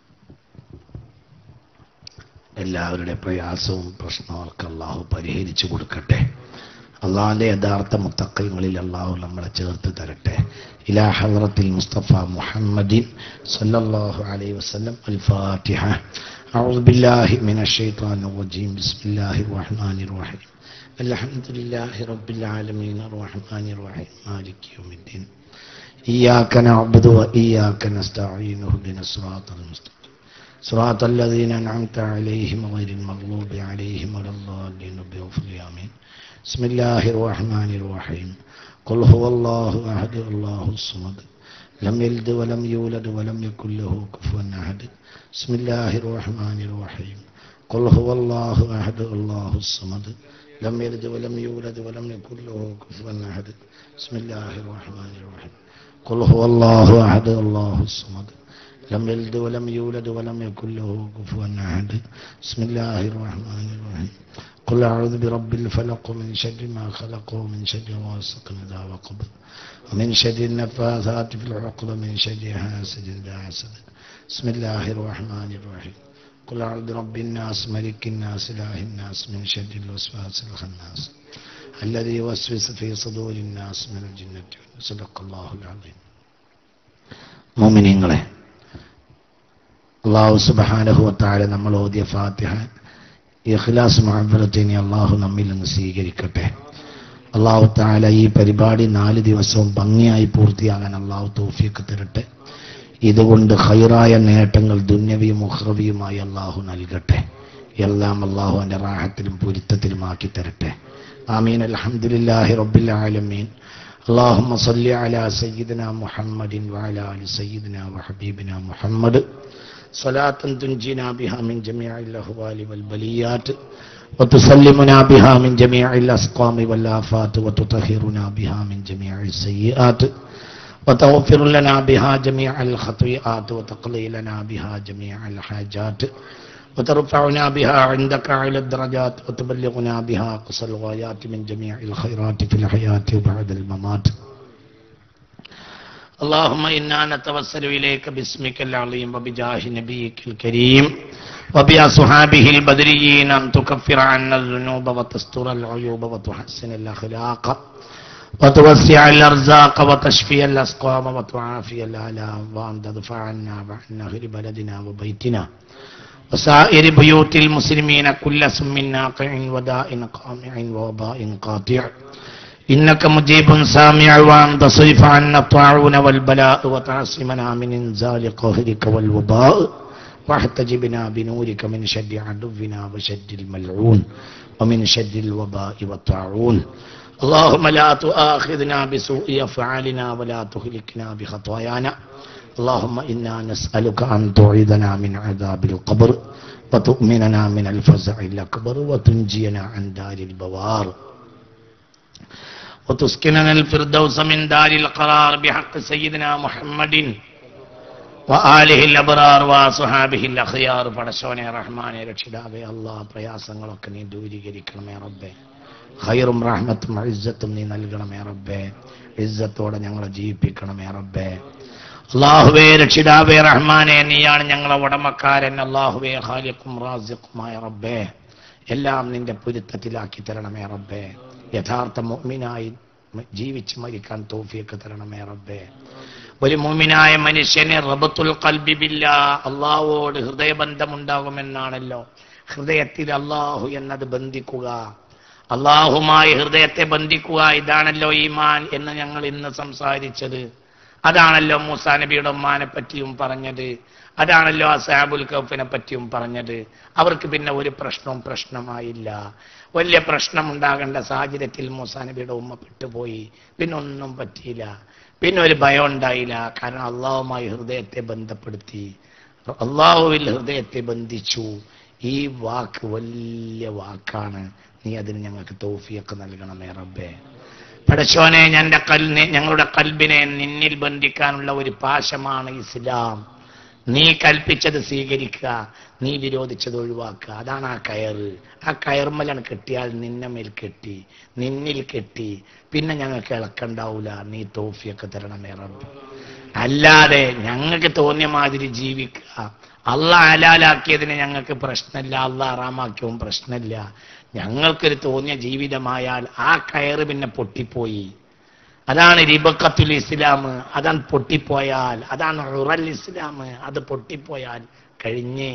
എല്ലാവരുടെ പ്രയാസവും പ്രശ്നങ്ങൾക്ക് അള്ളാഹു പരിഹരിച്ചു കൊടുക്കട്ടെ അള്ളാഹിന്റെ യഥാർത്ഥ മുത്തക്കങ്ങളിൽ അള്ളാഹു നമ്മളെ ചേർത്ത് തരട്ടെ ഇലാ ഹളറത്തിൽ മുസ്തഫ മുഹമ്മദിൻ സല്ലല്ലാഹു അലൈഹി വസല്ലം അൽ ഫാത്തിഹ أعوذ بالله من الشيطان الرجيم بسم الله الرحمن الرحيم الحمد لله رب العالمين الرحمن الرحيم مالك يوم الدين إياك نعبد وإياك نستعين اهدنا الصراط المستقيم صراط الذين أنعمت عليهم غير المغلوب عليهم ولا الضالين بغفر آمين بسم الله الرحمن الرحيم قل هو الله أحد الله الصمد لم يلد ولم يولد ولم يكن له كفوا أحد بسم الله الرحمن الرحيم قل هو الله أحد الله الصمد لم يلد ولم يولد ولم يكن له كفوا أحد بسم الله الرحمن الرحيم قل هو الله أحد الله الصمد لم يلد ولم يولد ولم يكن له كفوا أحد بسم الله الرحمن الرحيم قل أعوذ برب الفلق من شر ما خلق ومن شر غاسق إذا وقب ومن شر النفاثات في العقد من شر حاسد إذا حسد بسم الله الرحمن الرحيم قل أعوذ برب الناس ملك الناس إله الناس من شر الوسواس الخناس الذي يوسوس في صدور الناس من الجنة صدق الله العظيم മോമിനിയങ്ങളെ അള്ളാഹു സുബാനഹുവത്തായ നമ്മൾ ഓതിയ ഫാത്തിഹ ഇഖ്ലാസ് മഹബറത്തിനെ അള്ളാഹു നമ്മിൽ നിന്ന് സ്വീകരിക്കട്ടെ അള്ളാഹു താല ഈ പരിപാടി നാല് ദിവസവും ഭംഗിയായി പൂർത്തിയാകാൻ അള്ളാഹു തോഫിയൊക്കെ തരട്ടെ ഇതുകൊണ്ട് ഹൈറായ നേട്ടങ്ങൾ ദുന്യവിയും മുഹ്റവിയുമായി അള്ളാഹു നൽകട്ടെ എല്ലാം അള്ളാഹു എൻ്റെ റാഹത്തിലും പൊരുത്തത്തിലുമാക്കി തരട്ടെ ആമീൻ അൽഹംദുലില്ലാഹി റബ്ബിൽ ആലമീൻ اللهم صل على سيدنا محمد وعلى ال سيدنا وحبيبنا محمد صلاة تنجينا بها من جميع الأهوال والبليات وتسلمنا بها من جميع الأسقام والآفات وتطهرنا بها من جميع السيئات وتغفر لنا بها جميع الخطيئات وتقضي لنا بها جميع الحاجات وترفعنا بها عندك على الدرجات وتبلغنا بها قصى الغايات من جميع الخيرات في الحياة وبعد الممات اللهم إنا نتوسل إليك باسمك العظيم وبجاه نبيك الكريم وبأصحابه البدريين أن تكفر عنا الذنوب وتستر العيوب وتحسن الأخلاق وتوسع الأرزاق وتشفي الأسقام وتعافي الآلام وأن تدفع عنا وعن أهل بلدنا وبيتنا وسائر بيوت المسلمين كل سم ناقع وداء قامع ووباء قاطع إنك مجيب سامع وأن تصرف عنا الطاعون والبلاء وتعصمنا من إنزال قهرك والوباء واحتجبنا بنورك من شر عدونا وشر الملعون ومن شر الوباء والطاعون اللهم لا تؤاخذنا بسوء أفعالنا ولا تهلكنا بخطايانا اللهم إنا نسألك أن تعيذنا من عذاب القبر وتؤمننا من الفزع الأكبر وتنجينا عن دار البوار وتسكننا الفردوس من دار القرار بحق سيدنا محمد وآله الأبرار وصحابه الأخيار പടച്ചോനെ റഹ്മാനെ രക്ഷിതാവേ അള്ളാഹ് പ്രയാസങ്ങളൊക്കെ നീ ദൂരീകരിക്കണമേ റബ്ബേ ഖൈറും റഹ്മത്തും ഇസ്സത്തും നീ നൽകണമേ റബ്ബേ ഇസ്സത്തോടെ ഞങ്ങളെ ജീവിപ്പിക്കണമേ റബ്ബേ അള്ളാഹുവേ രക്ഷിതാവേ റഹ്മാനെ നീയാണ് ഞങ്ങളെ ഉടമക്കാരൻ അള്ളാഹുവേ ഖാലിഖും റാസിഖുമായ റബ്ബേ എല്ലാം നിന്റെ പൊരുത്തത്തിലാക്കി തരണമേ റബ്ബേ യഥാർത്ഥ മുഅ്മിനായി മ- ജീവിച്ച് മരിക്കാൻ തോഫിയൊക്കെ തരണമേ റബ്ബേ ഒരു മുഅ്മിനായ മനുഷ്യന് റബത്തുൽ ഖൽബി ബില്ലാ അള്ളാഹുവോട് ഹൃദയബന്ധമുണ്ടാകുമെന്നാണല്ലോ ഹൃദയത്തിൽ അള്ളാഹു എന്നത് ബന്ധിക്കുക അള്ളാഹുമായി ഹൃദയത്തെ ബന്ധിക്കുക ഇതാണല്ലോ ഈമാൻ എന്ന് ഞങ്ങൾ ഇന്ന് സംസാരിച്ചത് അതാണല്ലോ മൂസാ നബിയുടെ ഉമ്മാനെ പറ്റിയും പറഞ്ഞത് അതാണല്ലോ അസാബുൽ കൗഫിനെ പറ്റിയും പറഞ്ഞത് അവർക്ക് പിന്നെ ഒരു പ്രശ്നവും പ്രശ്നമായില്ല വലിയ പ്രശ്നം ഉണ്ടാകേണ്ട സാഹചര്യത്തിൽ മൂസാ നബിയുടെ ഉമ്മ പെട്ടുപോയി പിന്നെ ഒന്നും പറ്റിയില്ല പിന്നെ ഒരു ഭയം ഉണ്ടായില്ല കാരണം അള്ളാഹുമായി ഹൃദയത്തെ ബന്ധപ്പെടുത്തി അള്ളാഹുവിൽ ഹൃദയത്തെ ബന്ധിച്ചു ഈ വാക്ക് വലിയ വാക്കാണ് നീ അതിന് ഞങ്ങൾക്ക് തോഫിയൊക്കെ നൽകണമേ റബ്ബേ പടച്ചോനെ ഞന്റെ കല്ലിനെ ഞങ്ങളുടെ കൽബിനെ നിന്നിൽ ബന്ധിക്കാനുള്ള ഒരു പാശമാണ് ഇസ്ലാം നീ കൽപ്പിച്ചത് സ്വീകരിക്കുക നീ വിരോധിച്ചത് ഒഴിവാക്കുക അതാണ് ആ കയറ് ആ കയർമലാണ് കെട്ടിയാൽ നിന്നെ മേൽ കെട്ടി നിന്നിൽ കെട്ടി പിന്നെ ഞങ്ങൾക്ക് ഇളക്കണ്ടാവൂല നീ തോഫിയൊക്കെ തരണമേ റബ്ബ് അല്ലാതെ ഞങ്ങൾക്ക് തോന്നിയ മാതിരി ജീവിക്കുക അള്ള ഹലാലാക്കിയതിന് ഞങ്ങൾക്ക് പ്രശ്നമില്ല അള്ള ആറാമാക്കിയവും പ്രശ്നമില്ല ഞങ്ങൾക്കൊരു തോന്നിയ ജീവിതമായാൽ ആ കയറ് പിന്നെ പൊട്ടിപ്പോയി അതാണ് റിബക്കത്തുൽ ഇസ്ലാം അതാണ് പൊട്ടിപ്പോയാൽ അതാണ് ഉറൽ ഇസ്ലാം അത് പൊട്ടിപ്പോയാൽ കഴിഞ്ഞേ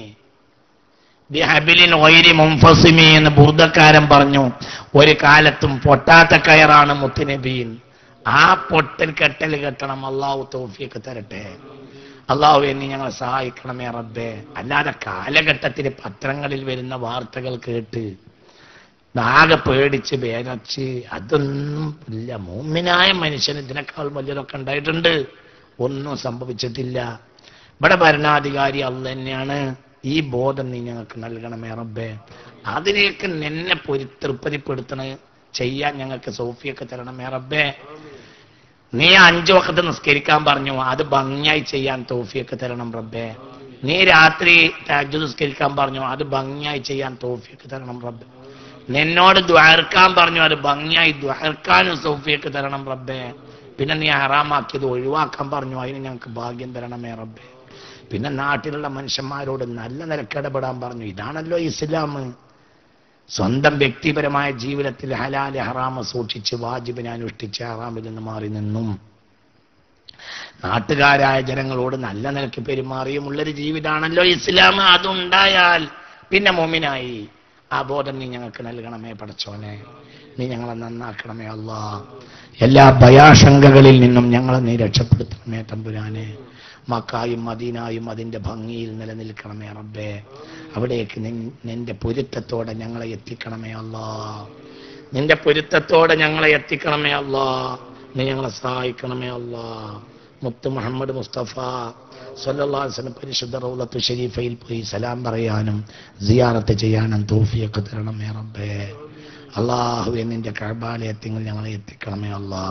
ബിഹബിലിൻ ഒയിരി മുംഫസിമി എന്ന് ബുർദക്കാരൻ പറഞ്ഞു ഒരു കാലത്തും പൊട്ടാത്ത കയറാണ് മുത്തുനബീൻ ആ പൊട്ടൽ കെട്ടൽ കെട്ടണം അള്ളാഹു തോഫിയൊക്കെ തരട്ടെ അള്ളാഹു എന്നെ ഞങ്ങളെ സഹായിക്കണമേ റബ്ബേ അല്ലാതെ കാലഘട്ടത്തിൽ പത്രങ്ങളിൽ വരുന്ന വാർത്തകൾ കേട്ട് ആകെ പേടിച്ച് വേനച്ച് അതൊന്നും ഇല്ല മൂമിനായ മനുഷ്യന് ഇതിനേക്കാൾ വലിയതൊക്കെ ഉണ്ടായിട്ടുണ്ട് ഒന്നും സംഭവിച്ചിട്ടില്ല ഇവിടെ ഭരണാധികാരി അല്ല തന്നെയാണ് ഈ ബോധം നീ ഞങ്ങൾക്ക് നൽകണമേ റബ്ബേ അതിലേക്ക് നിന്നെ പൊരി തൃപ്പതിപ്പെടുത്തണ ചെയ്യാൻ ഞങ്ങൾക്ക് സോഫിയൊക്കെ തരണമേ റബ്ബേ നീ അഞ്ചു വക്കത്ത് നിസ്കരിക്കാൻ പറഞ്ഞു അത് ഭംഗിയായി ചെയ്യാൻ തോഫിയൊക്കെ തരണം റബ്ബേ നീ രാത്രി താജ് നിസ്കരിക്കാൻ പറഞ്ഞു അത് ഭംഗിയായി ചെയ്യാൻ തോഫിയൊക്കെ തരണം റബ്ബേ നിന്നോട് ദ്വാർക്കാൻ പറഞ്ഞു അത് ഭംഗിയായി ദ്വാർക്കാനും സൗഫിയൊക്കെ തരണം റബ്ബേ പിന്നെ നീ ഹറാമാക്കിയത് ഒഴിവാക്കാൻ പറഞ്ഞു അതിന് ഞങ്ങൾക്ക് ഭാഗ്യം തരണമേ റബ്ബേ പിന്നെ നാട്ടിലുള്ള മനുഷ്യന്മാരോട് നല്ല നിലക്ക് ഇടപെടാൻ പറഞ്ഞു ഇതാണല്ലോ ഇസ്ലാം സ്വന്തം വ്യക്തിപരമായ ജീവിതത്തിൽ ഹലാല് ഹറാമ സൂക്ഷിച്ച് വാജിബിനെ അനുഷ്ഠിച്ച് ഹറാമിൽ നിന്ന് മാറി നിന്നും നാട്ടുകാരായ ജനങ്ങളോട് നല്ല നിലയ്ക്ക് പെരുമാറിയുമുള്ളൊരു ജീവിതമാണല്ലോ ഇസ്ലാം അതുണ്ടായാൽ പിന്നെ മോമിനായി ആ ബോധം നീ ഞങ്ങൾക്ക് നൽകണമേ പടച്ചോനെ നീ ഞങ്ങളെ നന്നാക്കണമേ അല്ലാ എല്ലാ ഭയാശങ്കകളിൽ നിന്നും ഞങ്ങളെ നീ രക്ഷപ്പെടുത്തണമേ തമ്പുരാനെ മക്കായും മദീനായും അതിന്റെ ഭംഗിയിൽ നിലനിൽക്കണമേ റബ്ബേ അവിടേക്ക് നിൻ- നിന്റെ പൊരുത്തത്തോടെ ഞങ്ങളെ എത്തിക്കണമേ അല്ലാ നിന്റെ പൊരുത്തത്തോടെ ഞങ്ങളെ എത്തിക്കണമേ അല്ലാ നീ ഞങ്ങളെ സഹായിക്കണമേ അല്ലാ മുത്ത് മുഹമ്മദ് മുസ്തഫ സല്ലാസ്ലം പരിശുദ്ധ റൗലത്ത് ഷരീഫയിൽ പോയി സലാം പറയാനും സിയാറത്ത് ചെയ്യാനും തൗഫിയൊക്കെ തരണമേ റബ്ബേ അള്ളാഹുവെ നിന്റെ കഴബാലയത്തിങ്ങൾ ഞങ്ങളെ എത്തിക്കണമേ അല്ലാ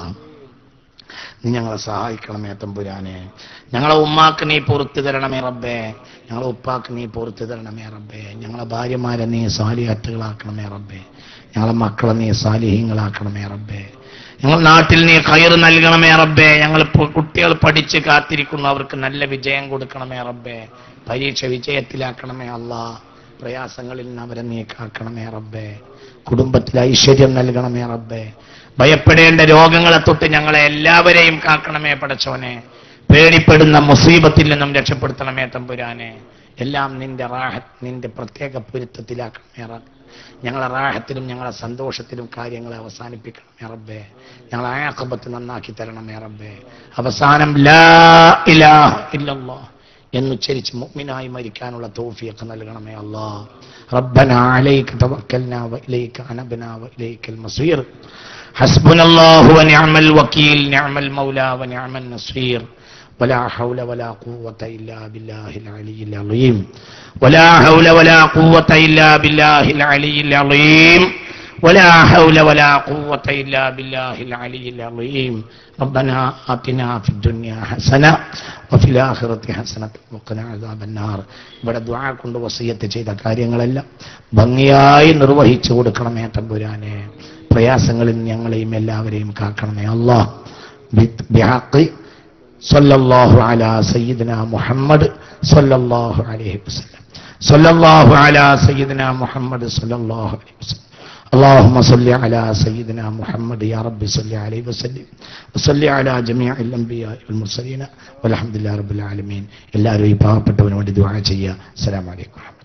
നീ ഞങ്ങളെ സഹായിക്കണമേ തമ്പുരാനെ ഞങ്ങളെ ഉമ്മാക്ക് നീ പുറത്തു തരണമേ റബ്ബേ ഞങ്ങളെ ഉപ്പാക്ക് നീ പുറത്തു തരണമേ റബ്ബേ ഞങ്ങളെ ഭാര്യമാരെ നീ സാലിഹത്തുകളാക്കണമേ റബ്ബേ ഞങ്ങളെ മക്കളെ നീ സാലിഹ്യങ്ങളാക്കണമേ റബ്ബേ ഞങ്ങൾ നാട്ടിൽ നീ കയറ് നൽകണമേ റബ്ബേ ഞങ്ങൾ പു- കുട്ടികൾ പഠിച്ച് കാത്തിരിക്കുന്നു അവർക്ക് നല്ല വിജയം കൊടുക്കണമേ റബ്ബേ പരീക്ഷ വിജയത്തിലാക്കണമേ അല്ലാ പ്രയാസങ്ങളിൽ നിന്ന് അവരെ നീ കാക്കണമേ റബ്ബേ കുടുംബത്തിൽ ഐശ്വര്യം നൽകണമേ റബ്ബേ ഭയപ്പെടേണ്ട രോഗങ്ങളെ തൊട്ട് ഞങ്ങളെ എല്ലാവരെയും കാക്കണമേ പടച്ചോനെ പേടിപ്പെടുന്ന മുസീബത്തിൽ നിന്നും രക്ഷപ്പെടുത്തണമേ തമ്പുരാനെ എല്ലാം നിന്റെ റാഹത്ത് നിന്റെ പ്രത്യേക പൊരുത്തത്തിലാക്കണമേ റബ്ബേ ഞങ്ങളെ റാഹത്തിലും ഞങ്ങളെ സന്തോഷത്തിലും കാര്യങ്ങളെ അവസാനിപ്പിക്കണമേ റബ്ബേ ഞങ്ങളെ ആക്കബത്ത് നന്നാക്കി തരണമേ റബ്ബേ അവസാനം ലാ ഇലാഹ ഇല്ലല്ലാഹ് എന്നുച്ചരിച്ച് മുഅ്മിനായി മരിക്കാനുള്ള തൗഫീഖ് നൽകണമേ അല്ലാ റബ്ബന അലൈക തവക്കൽനാ വഇലൈക അനബ്നാ വഇലൈക്കൽ മസീർ حسبنا الله ونعم الوكيل نعم المولى ونعم النصير ولا حول ولا قوة إلا بالله العلي العظيم ولا حول ولا قوة إلا بالله العلي العظيم ولا حول ولا قوة إلا بالله العلي العظيم ربنا آتنا في الدنيا حسنة وفي الآخرة حسنة وقنا عذاب النار ഇവിടെ ദുആ കൊണ്ട് വസിയത്ത് ചെയ്ത കാര്യങ്ങളെല്ലാം ഭംഗിയായി നിർവഹിച്ചു കൊടുക്കണമേ തമ്പുരാനെ പ്രയാസങ്ങളിൽ ഞങ്ങളെയും എല്ലാവരെയും കാക്കണമേ അള്ളാഹ് ബിഹഖ് സല്ലല്ലാഹു അലാ സയ്യിദിന മുഹമ്മദ് സല്ലല്ലാഹു അലൈഹി വസല്ലം സല്ലല്ലാഹു അലാ സയ്യിദിന മുഹമ്മദ് സല്ലല്ലാഹു അലൈഹി വസല്ലം اللهم صل على سيدنا محمد يا رب صل عليه وسلم وصل على جميع الانبياء والمرسلين والحمد لله رب العالمين എല്ലാവരും ഈ പാവപ്പെട്ടവന് വേണ്ടി ദുആ ചെയ്യുക അസ്സലാമു അലൈക്കും